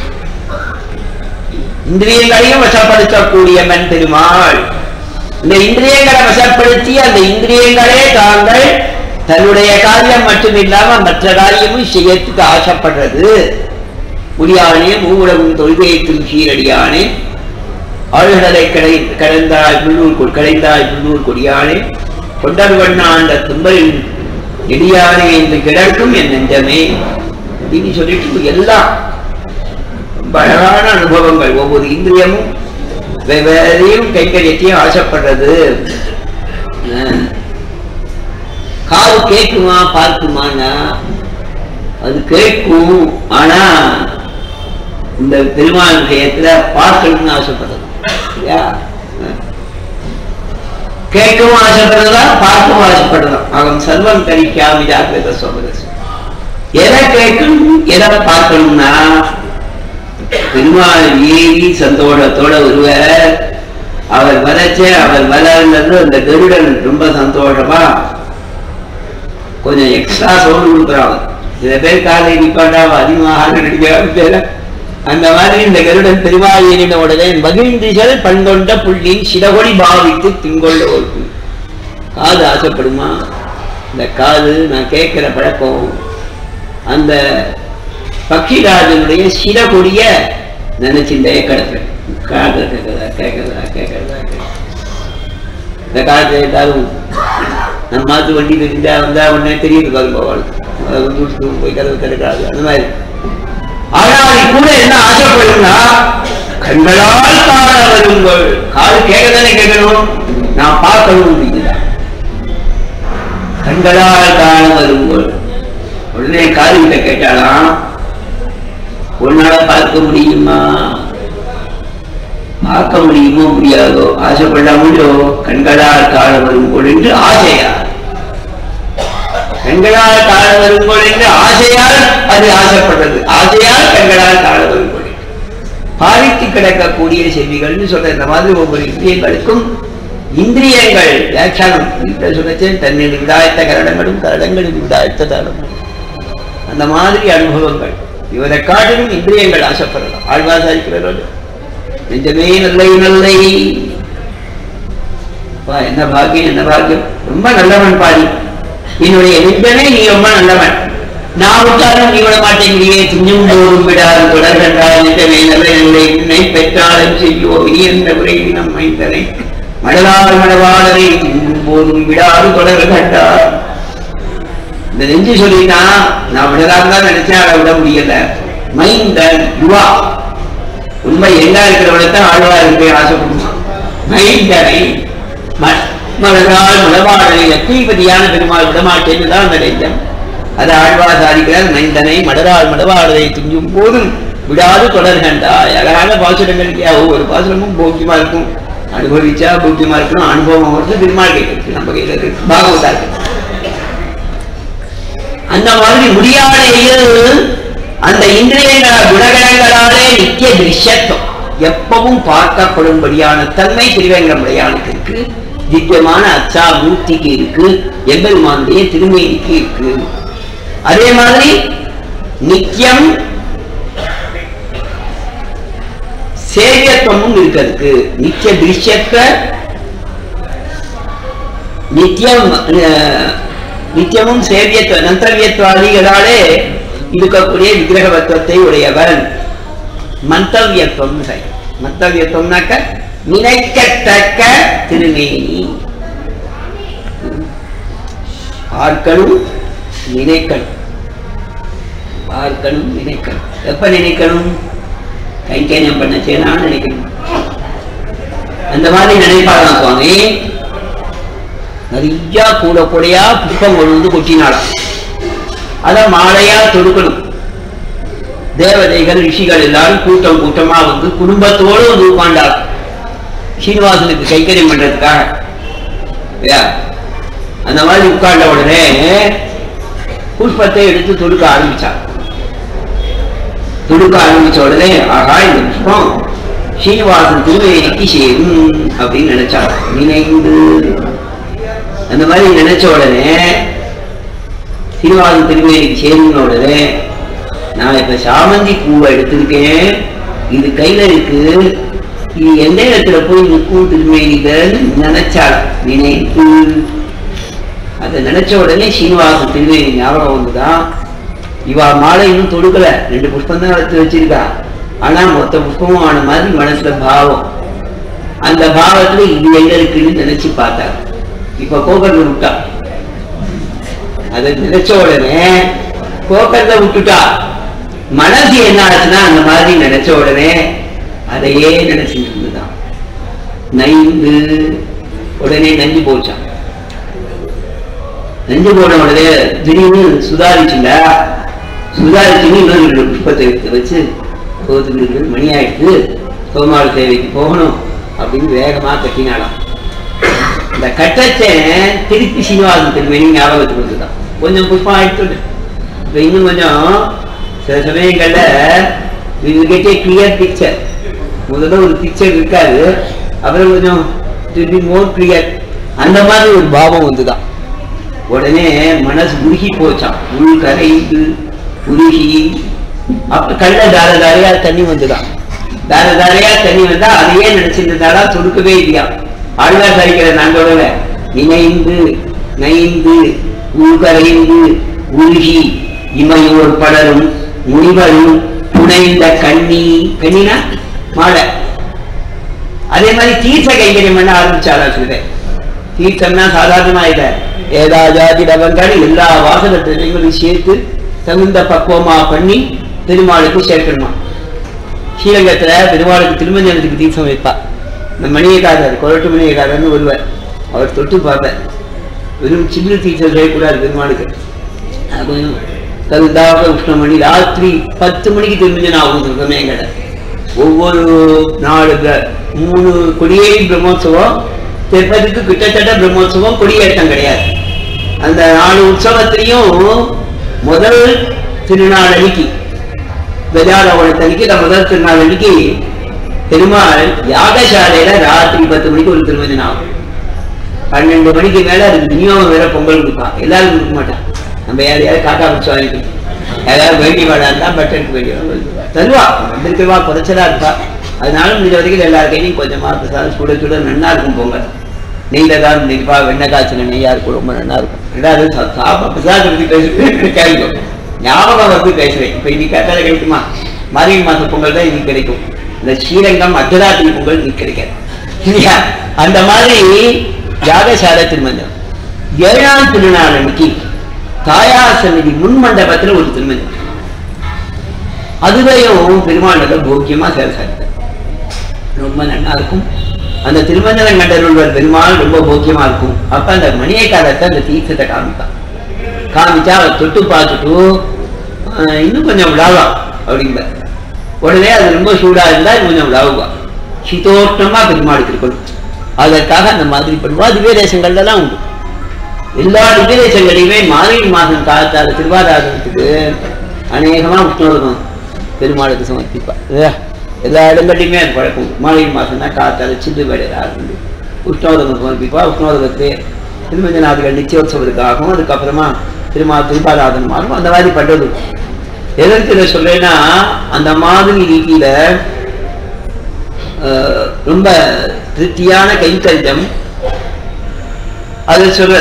இந்திரியங்களையும் வசப்படுத்தக்கூடியவன் பெருமாள் இந்த இந்திரியங்களை வசப்படுத்தி அந்த இந்திரியங்களே தாங்கள் தன்னுடைய காரியம் மட்டும் இல்லாம மற்ற காரியமும் செய்யறதுக்கு ஆசைப்படுறது முடியானே மூவுலகும் தொழுகையத்தில் சீரடியானே ஆழ்கடலை கடை கடந்தாய் புள்ளூர் கொ- கடைந்தாய் புள்ளூர் கொடியானே கொண்டர் வண்ணாண்ட தும்பலின் நெடியானே என்று கிடக்கும் என் நெஞ்சமே அப்படின்னு சொல்லிட்டு எல்லாம் ரொம்ப அழகான அனுபவங்கள் ஒவ்வொரு இந்திரியமும் வெவ்வேறையும் கைங்கரியத்தையும் ஆசைப்படுறது அஹ் காது கேட்குமா பார்க்குமானா அது கேட்கும் ஆனா இந்த பெருமாள் விஷயத்துல பார்க்கணும்னு ஆசைப்படுறது இல்லையா அஹ். கேட்கவும் ஆசைப்படுறதா பார்க்கவும் ஆசைப்படுறதா அவன் சர்வம் கரிக்காமி ஜாக்கிரத சோபரசு எதை கேட்கணும் எதை பார்க்கணும்னா பெருமாள் ஏறி சந்தோஷத்தோட வருவார் அவர் வரைச்ச அவர் வளர்ந்தது அந்த கருடன் ரொம்ப சந்தோஷமா கொஞ்சம் எக்ஸ்ட்ரா சவுண்ட் கொடுக்குறாங்க சில பேர் காலை நிப்பாட்டாவ அதிகமாக நடிக்க அந்த மாதிரி இந்த கருடன் பெருமாள் ஏறின உடனே மகிழ்ந்திகள் பண்கொண்ட புள்ளின் சிடகொடி பாவித்து திங்கொண்ட ஒரு புல். காது ஆசைப்படுமா இந்த காது நான் கேட்கிற பழக்கம் அந்த பக்ஷிராஜனுடைய சிறகுடிய நினைச்சுட்டே கிடப்பேன் காது கேட்கறதா கேட்கறதா கேட்கறதா கேட்கறதா. இந்த காலத்துல ஏதாவது நம்ம மாத்து வண்டி தெரிஞ்சா வந்தா உடனே தெரியுது பாருங்க அவளுக்கு அதை வந்து விட்டு போய் கதவு திறக்காது அந்த மாதிரி ஆனால் கூட என்ன ஆசைப்படும்னா கண்களால் காண வருங்கள் காது கேட்கதானே கேட்கணும் நான் பார்க்கணும் அப்படிங்கிறா கண்களால் காண வருங்கள் உடனே காதுகிட்ட கேட்டாலாம் உன்னால பார்க்க முடியுமா பார்க்க முடியுமோ முடியாதோ ஆசைப்படாமலோ கண்களால் காண வரும்போது என்று ஆசையார் கண்களால் காண வரும்போது என்று ஆசையால் அது ஆசைப்பட்டது ஆசையால் கண்களால் காண வரும்போது பாதித்து கிடக்கக்கூடிய செவிகள்னு சொல்ற இந்த மாதிரி ஒவ்வொரு இந்திரியங்களுக்கும் இந்திரியங்கள் வியாக்கியானம் வீட்டுல சொல்லச்சேன் தன்னில் விடாயத்த கரடங்களும் கரடங்களில் விடாயத்த தரங்களும் அந்த மாதிரி அனுபவங்கள் இவரை காட்டிலும் இந்திரியங்கள் ஆசைப்படலாம் ஆழ்வாசாரிக்கிறவர்கள் நெஞ்சமே நல்லை நல்லை அப்பா, என்ன பாக்கியம் என்ன பாக்கியம் ரொம்ப நல்லவன் பாடி என்னுடைய நெஞ்சமே நீ ரொம்ப நல்லவன் நான் விட்டாலும் நீ விட மாட்டேங்கிறியே திஞ்சும் போதும் விடாது தொடர் கண்டால் நெஞ்சமே நல்ல நல்லை உன்னை பெற்றாலும் செய்யோ நீ என்ற உரைவி நம் மைந்தனை மடலால் மடவாளரை திஞ்சும் போதும் விடாது தொடர் கண்டார் இந்த நெஞ்சு சொல்லினா நான் விடலாம் தான் நினைச்சேன் அதை விட முடியல மைந்தன் யுவா உண்மை எங்க இருக்கிறவனை தான் ஆழ்வா இருப்பே ஆசைப்படுமா மைந்தனை ம- மலரால் மலபாடலை லட்சுமிபதியான பெருமாள் விடமாட்டேன்னு தான் அந்த நெஞ்சம் அது ஆழ்வா சாதிக்கிறார் மைந்தனை மலரால் மலபாடலை துஞ்சும் போதும் விடாது தொடர்கண்டாய் அழகான பாசுரங்கள் இல்லையா ஒவ்வொரு பாசுரமும் போக்கியமா இருக்கும் அனுபவிச்சா போக்கியமா இருக்கணும் அனுபவம் வந்து பெருமாள் கேட்கறது நம்ம கையில இருக்கு பாகவதா இருக்கு அந்த மாதிரி முடியாதையில் அந்த இந்திரியங்கள குணகணங்களாலே நித்திய திருஷ்யத்துவம் எப்பவும் பார்க்கப்படும்படியான தன்மை திருவேங்கடமுடையானுக்கு இருக்கு திவ்யமான அச்சா மூர்த்திக்கு இருக்கு எம்பெருமானுடைய திருமேனிக்கு இருக்கு அதே மாதிரி நித்தியம் சேவியத்துவமும் இருக்கிறதுக்கு நித்திய திருஷ்யத்தை நித்தியம் அஹ், நித்தியமும் சேவியத்துவ நந்தவியத்துவாதிகளாலே இருக்கக்கூடிய விக்கிரகவத்துவத்தை உடையவன் மந்தவியத்துவம் மந்தவியத்துவம்னாக்க நினைக்கத்தக்க திருமேனி பார்க்கணும் நினைக்கணும் பார்க்கணும் நினைக்கணும் எப்ப நினைக்கணும் கைங்கரியம் பண்ண செய்யலாம்னு நினைக்கணும் அந்த மாதிரி நினைப்பாங்க சுவாமி நிறைய கூட கூடையா புஷ்பம் கொண்டு வந்து கொட்டினாளாம் அத மாலையா தொடுக்கணும் தேவதைகள் ரிஷிகள் எல்லாரும் கூட்டம் கூட்டமா வந்து குடும்பத்தோடு வந்து உட்காண்டாள் சீனிவாசனுக்கு கைக்கரியம் பண்றதுக்காக இல்லையா? அந்த மாதிரி உட்கார்ந்த உடனே புஷ்பத்தை எடுத்து தொடுக்க ஆரம்பிச்சாள் துடுக்க ஆரம்பிச்ச உடனே ஆகா இந்த புஷ்பம் ஸ்ரீனிவாசன் திருவேணிக்கு சேரும் அப்படின்னு நினைச்சாள் நினைந்து அந்த மாதிரி நினைச்ச உடனே சீனிவாசன் திருவேணிக்கு சேருன உடனே நான் இப்ப சாமந்தி பூவை எடுத்திருக்கேன் இது கையில இருக்கு இது எந்த இடத்துல போய் நிற்கும் திருமேனிதன்னு நினைச்சாள் நினைத்து அதை நினைச்ச உடனே சீனிவாசன் திருவேணி ஞாபகம் வந்துதான் இவா மாலை இன்னும் தொடுக்கல ரெண்டு புஷ்பம் தான் எடுத்து வச்சிருக்கா ஆனா மொத்த புஷ்பமும் ஆன மாதிரி மனசுல பாவம் அந்த பாவத்துல இது எங்க இருக்குன்னு நினைச்சு பார்த்தா இப்ப கோகர்ல விட்டா அதை நினைச்ச உடனே கோகர்ல விட்டுட்டா மனசு என்ன ஆச்சுன்னா அந்த மாதிரி நினைச்ச உடனே அதையே நினைச்சிட்டு இருந்துதான் நைந்து உடனே நஞ்சு போச்சான் நெஞ்சு போன உடனே திடீர்னு சுதாரிச்சுண்டா சுதாரிச்சுன்னு இன்னொரு ரெண்டு புஷ்பத்தை எடுத்து வச்சு கோத்துக்கு மணி ஆயிடுச்சு சோமாள் தேவைக்கு போகணும் அப்படின்னு வேகமா கட்டினாலாம் இந்த கட்டச்சை திருப்பி சீனிவாசன் திருமணி ஞாபகத்துக்கு வந்துதான் கொஞ்சம் புஷ்பம் ஆயிடுச்சு இப்ப இன்னும் கொஞ்சம் சில சமயங்கள்ல கெட்டே கிளியர் பிக்சர் முதல்ல ஒரு பிக்சர் இருக்காது அப்புறம் கொஞ்சம் திருப்பி மோர் கிளியர் அந்த மாதிரி ஒரு பாவம் வந்துதான் உடனே மனசு உருகி போச்சான் உள் கரைந்து உருகி அப்ப கள்ள தார தாரையா தண்ணி வந்துதான் தார தாரையா தண்ணி வந்தா அதையே நினைச்சிருந்தாலா தொடுக்கவே இல்லையா ஆழ்வார் சரிக்கிற நாங்களோட இணைந்து நைந்து உள்கரைந்து உருகி இமையோர் படரும் முனிவரும் புனைந்த கண்ணி கண்ணினா மாலை அதே மாதிரி தீர்த்த கைங்கரியம் பண்ண ஆரம்பிச்சாரா சொல்றேன் தீர்த்தம்னா சாதாரணமா இல்ல ஏதா ஜாதி டபங்கள் எல்லா வாசன திரைகளையும் சேர்த்து தகுந்த பக்குவமா பண்ணி பெருமாளுக்கு சேர்க்கணுமா ஸ்ரீரங்கத்துல பெருமாளுக்கு திருமஞ்சனத்துக்கு தீர்த்தம் வைப்பா இந்த மணியக்காரர் கொரட்டு மணியக்காரர்னு ஒருவர் அவர் தொட்டு பார்ப்பார் வெறும் சின்ன தீர்த்தம் செய்யக்கூடாது பெருமாளுக்கு அது கொஞ்சம் தகுந்தாக உஷ்ணம் பண்ணி ராத்திரி பத்து மணிக்கு திருமஞ்சனம் ஆகும் சில சமயங்கள்ல ஒவ்வொரு நாலு பிர- மூணு கொடியேறி பிரம்மோற்சவம் திருப்பதிக்கு கிட்டத்தட்ட பிரம்மோற்சவம் கொடியேற்றம் கிடையாது அந்த நாலு உற்சவத்திலையும் முதல் திருநாள் அன்னைக்கு கஜாரோகணத்தன்னைக்கு இந்த முதல் திருநாள் அன்னைக்கு பெருமாள் யாகசாலையில ராத்திரி பத்து மணிக்கு ஒரு திருமஞ்சனம் ஆகும் பன்னெண்டு மணிக்கு மேல அதுக்கு விநியோகம் வேற பொங்கல் கொடுப்பான் எல்லாரும் கொடுக்க மாட்டான் நம்ம யாரையாவது காக்கா பிடிச்சி வாங்கிக்கணும் யாராவது வேண்டி வாடா இருந்தா பட்டனுக்கு வேண்டி வாங்க. தருவா வந்திருக்கவா குறைச்சலா இருப்பா அதனால முடிஞ்ச வரைக்கும் எல்லார் கையிலையும் கொஞ்சமா பிரசாதம் சுட சுட நன்னா இருக்கும் பொங்கல் நெய்ல தான் நெய்ப்பா வெண்ணெய் காய்ச்சின நெய்யா இருக்கும் ரொம்ப நல்லா இருக்கும் ரெண்டாவது சா- சாப்பா பிரசாதம் பத்தி பேசுறேன் கேட்கும் ஞாபகம் வந்து பேசுறேன் இப்ப இன்னைக்கு கட்டால கிடைக்குமா மார்கழி மாச பொங்கல் தான் இன்னைக்கு கிடைக்கும் இந்த ஸ்ரீரங்கம் அர்த்தராத்திரி பொங்கல் இன்னைக்கு கிடைக்காது இல்லையா அந்த மாதிரி யாகசாலை திருமஞ்சம் ஏழாம் திருநாள் அன்னைக்கு தாயார் சந்நிதி முன் மண்டபத்துல ஒரு திருமஞ்சம் அதுவையும் பெருமாள் போக்கியமா சேர சாதித்தார் ரொம்ப நல்லா இருக்கும் அந்த திருமஞ்சனம் கண்டருள்வர் பெருமாள் ரொம்ப போக்கியமா இருக்கும் அப்ப அந்த மணியை காலத்தை அந்த தீர்த்தத்தை காமிப்பான் காமிச்சா அதை தொட்டு பார்த்துட்டு ஆஹ், இன்னும் கொஞ்சம் விழாவாம் அப்படிம்ப உடனே அது ரொம்ப சூடா இருந்தா இன்னும் கொஞ்சம் விழாவுவா சீதோஷ்ணமா பெருமாளுக்கு இருக்கணும் அதற்காக அந்த மாதிரி பண்ணுவா திவ்ய தேசங்கள்லாம் உண்டு எல்லா திவ்ய தேசங்களையுமே மார்கழி மாதம் காலத்தால் திருவாராதனத்துக்கு அநேகமா உஷ்ணோதகம் பெருமாளுக்கு சமர்ப்பிப்பா இல்லையா? எல்லா இடங்கள்லையுமே அது பழக்கம் உண்டு. மார்கழி மாதம் தான் காலத்தால் சிந்து வேலையாக உண்டு உஷ்ணோதகம் சமர்ப்பிப்பா உஷ்ணோதகத்தை திருமஞ்சநாதிகள் நிச்சயோத்சவத்துக்காகவும் அதுக்கப்புறமா திருமா திருபாராதனமாகவும் அந்த மாதிரி பண்றது உண்டு. எதற்கு இதை சொல்றேன்னா அந்த மாதிரி ரீதியில அஹ், ரொம்ப திருப்தியான கைத்தறியம் அதை சொல்ற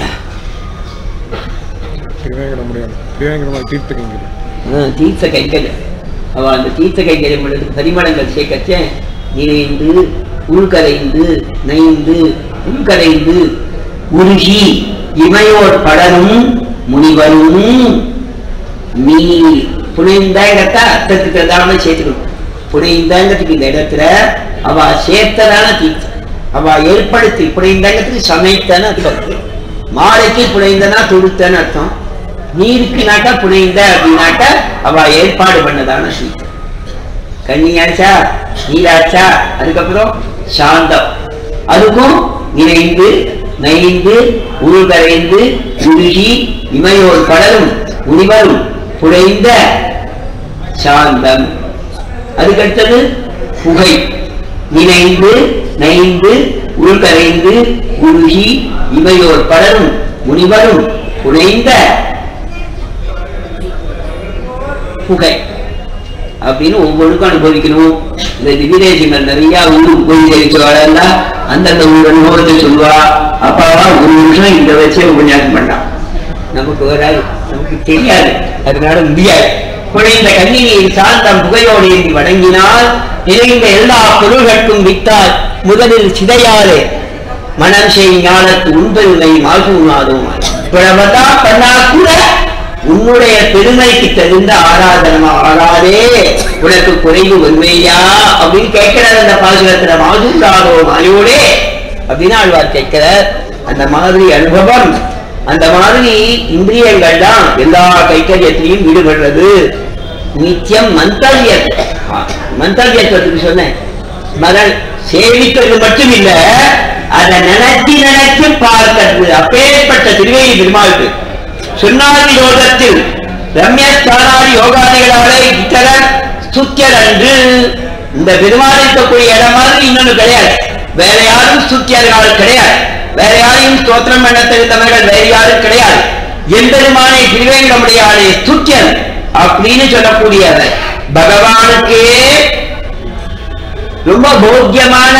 திருவேங்கடமுடியான் திருவேங்கடமுடியான் தீர்த்த கைங்கரியம் அஹ், தீர்த்த கைங்கரியம் அவ அந்த தீர்த்த கைங்கரியம் பண்ணுறது பரிமளங்கள் சேர்க்கச்ச நினைந்து உள்கரைந்து நைந்து உள்கரைந்து உருகி இமையோர் படரும் முனிவரும் நீ புனைந்த இடத்த அர்த்தத்துக்கு எதாம சேர்த்துக்கணும் புனைந்தங்கிறதுக்கு இந்த இடத்துல அவ சேர்த்ததான தீர்த்தம் அவ ஏற்படுத்தி புனைந்தங்கிறதுக்கு சமைத்தன்னு அர்த்தம் மாலைக்கு புனைந்தனா தொடுத்தன்னு அர்த்தம் நீருக்குனாக்கா புனைந்த அப்படின்னாக்கா அவ ஏற்பாடு பண்ணதான தீர்த்தம் கன்னியாச்சா நீராச்சா அதுக்கப்புறம் சாந்தம் அதுக்கும் இணைந்து நைந்து உருகரைந்து உருகி இமையோர் கடலும் உனிவரும் புடைந்த சாந்தம் அதுக்கடுத்தது புகை நினைந்து நைந்து உள்கரைந்து உருகி இவையோர் பலரும் முனிவரும் புனைந்த புகை அப்படின்னு ஒவ்வொன்றுக்கும் அனுபவிக்கணும் இந்த திவிதேசங்கள் நிறைய ஊருக்கு போய் ஜெயிச்சவாளா அந்தந்த ஊர் அனுபவத்தை சொல்லுவா அப்பாவா ஒரு நிமிஷம் இந்த வச்சே உபன்யாசம் பண்ணான் நமக்கு வராது நமக்கு தெரியாது அதனால முடியாது குழைந்த கண்ணினியின் சாந்தம் புகையோடு ஏந்தி வணங்கினால் நிறைந்த எல்லா பொருள்களுக்கும் வித்தால் முதலில் சிதையாறு மனம் செய் ஞானத்து உண்பெருமை மாசூனாதும் பிறவதா பண்ணா கூட உன்னுடைய பெருமைக்கு தகுந்த ஆராதனமா ஆடாதே உனக்கு குறைவு உண்மையா அப்படின்னு கேட்கிறார் அந்த பாசுரத்துல மாசூராதோ மாயோடே அப்படின்னு ஆழ்வார் கேட்கிறார் அந்த மாதிரி அனுபவம் அந்த மாதிரி இந்திரியங்கள் தான் எல்லா கைக்கரியத்திலையும் ஈடுபடுறது நித்தியம் மந்தவிய மந்தவியத்துவத்துக்கு சொன்னேன் மகள் சேவிக்கிறது மட்டும் இல்ல அதை நினைச்சு நினைச்சு பார்க்கிறது அப்பேற்பட்ட திருவேணி பெருமாளுக்கு சுண்ணாதி யோகத்தில் ரம்யஸ்தானாதி யோகாதிகளாலே இத்தரன் சுத்தியர் அன்று இந்த பெருமாள் இருக்கக்கூடிய இடம் மாதிரி இன்னொன்னு கிடையாது வேற யாரும் சுத்தியர்கள் கிடையாது வேற யாரையும் ஸ்தோத்திரம் பண்ண தெரிந்தவர்கள் வேற யாரும் கிடையாது எம்பெருமானை திருவேங்கடமுடையாளே சுத்தியன் அப்படின்னு சொல்லக்கூடியவர் பகவானுக்கே ரொம்ப போக்கியமான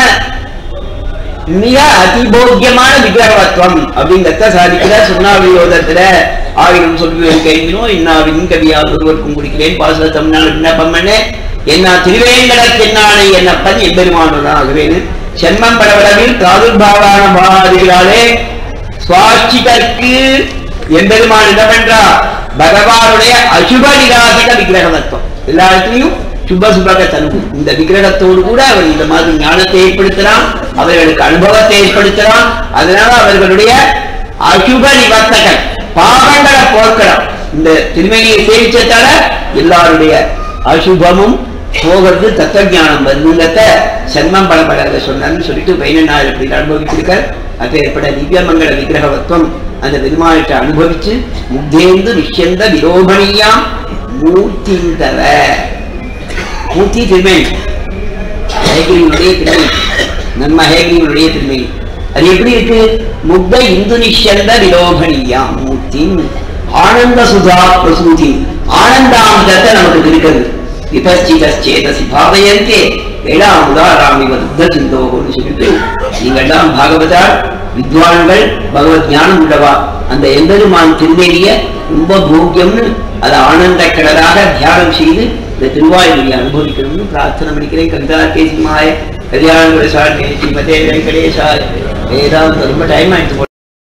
மிக அதிபோக்கியமான விக்கிரகத்துவம் அப்படிங்கிறத சாதிக்கிற சுண்ணாவியோதத்துல ஆயிரம் சொல்லுவேன் கைவினோம் இன்னாவின் கவியால் ஒருவருக்கும் குடிக்கிறேன் பாசுர தமிழ்நாடு விண்ணப்பம் பண்ண என்ன திருவேங்கடக்கு என்னானை என்னப்பன் எம்பெருமானதாகவேன்னு சென்மம் படவளவில் காதுர்பாவான பாதிகளாலே சுவாட்சிகற்கு எம்பெருமான் என்ன பண்றா பகவானுடைய அசுப நிராசக விக்கிரகத்துவம் எல்லா இடத்துலையும் சுப சுபக தனுகு இந்த விக்கிரகத்தோடு கூட அவர் இந்த மாதிரி ஞானத்தை ஏற்படுத்தலாம் அவர்களுக்கு அனுபவத்தை ஏற்படுத்தலாம் அதனால அவர்களுடைய அசுப நிவர்த்தகன் பாவங்களை போக்கலாம் இந்த திருமணியை சேவிச்சதால எல்லாருடைய அசுபமும் போகிறது தத்துவஞானம் வருங்கிறத சன்மம் பலப்படாத சொன்னான்னு சொல்லிட்டு பைனநாள் அப்படி அனுபவிச்சிருக்கார் அப்ப ஏற்பட திவ்யமங்கல விக்கிரகவத்துவம் அந்த பெருமாள்கிட்ட அனுபவிச்சு முத்தேந்து நிஷந்த விரோபணியாம் மூர்த்திந்தவ மூர்த்தி திருமேனி ஹேகிரியுடைய திருமேனி நம்ம ஹேகிரியுடைய திருமேனி அது எப்படி இருக்கு முக்த இந்து நிஷந்த விலோபணியாம் மூர்த்தி ஆனந்த சுதா பிரசூதி ஆனந்தாமிரத்தை நமக்கு இருக்கிறது விபச்சிதேதசி பாவயந்தே வேளாமுதாராமி வந்த சிந்தோகம்னு சொல்லிட்டு நீங்கள்லாம் பாகவதார் வித்வான்கள் பகவத் ஞானம் உள்ளவா அந்த எம்பெருமான் திருநெறிய ரொம்ப போக்கியம்னு அதை ஆனந்த கடலாக தியானம் செய்து இந்த திருவாயுமொழியை அனுபவிக்கணும்னு பிரார்த்தனை பண்ணிக்கிறேன் கவிதா கேசிமாய கல்யாண ஸ்ரீமதே வெங்கடேஷாய வேதாந்த ரொம்ப டைம் ஆயிடுச்சு போல.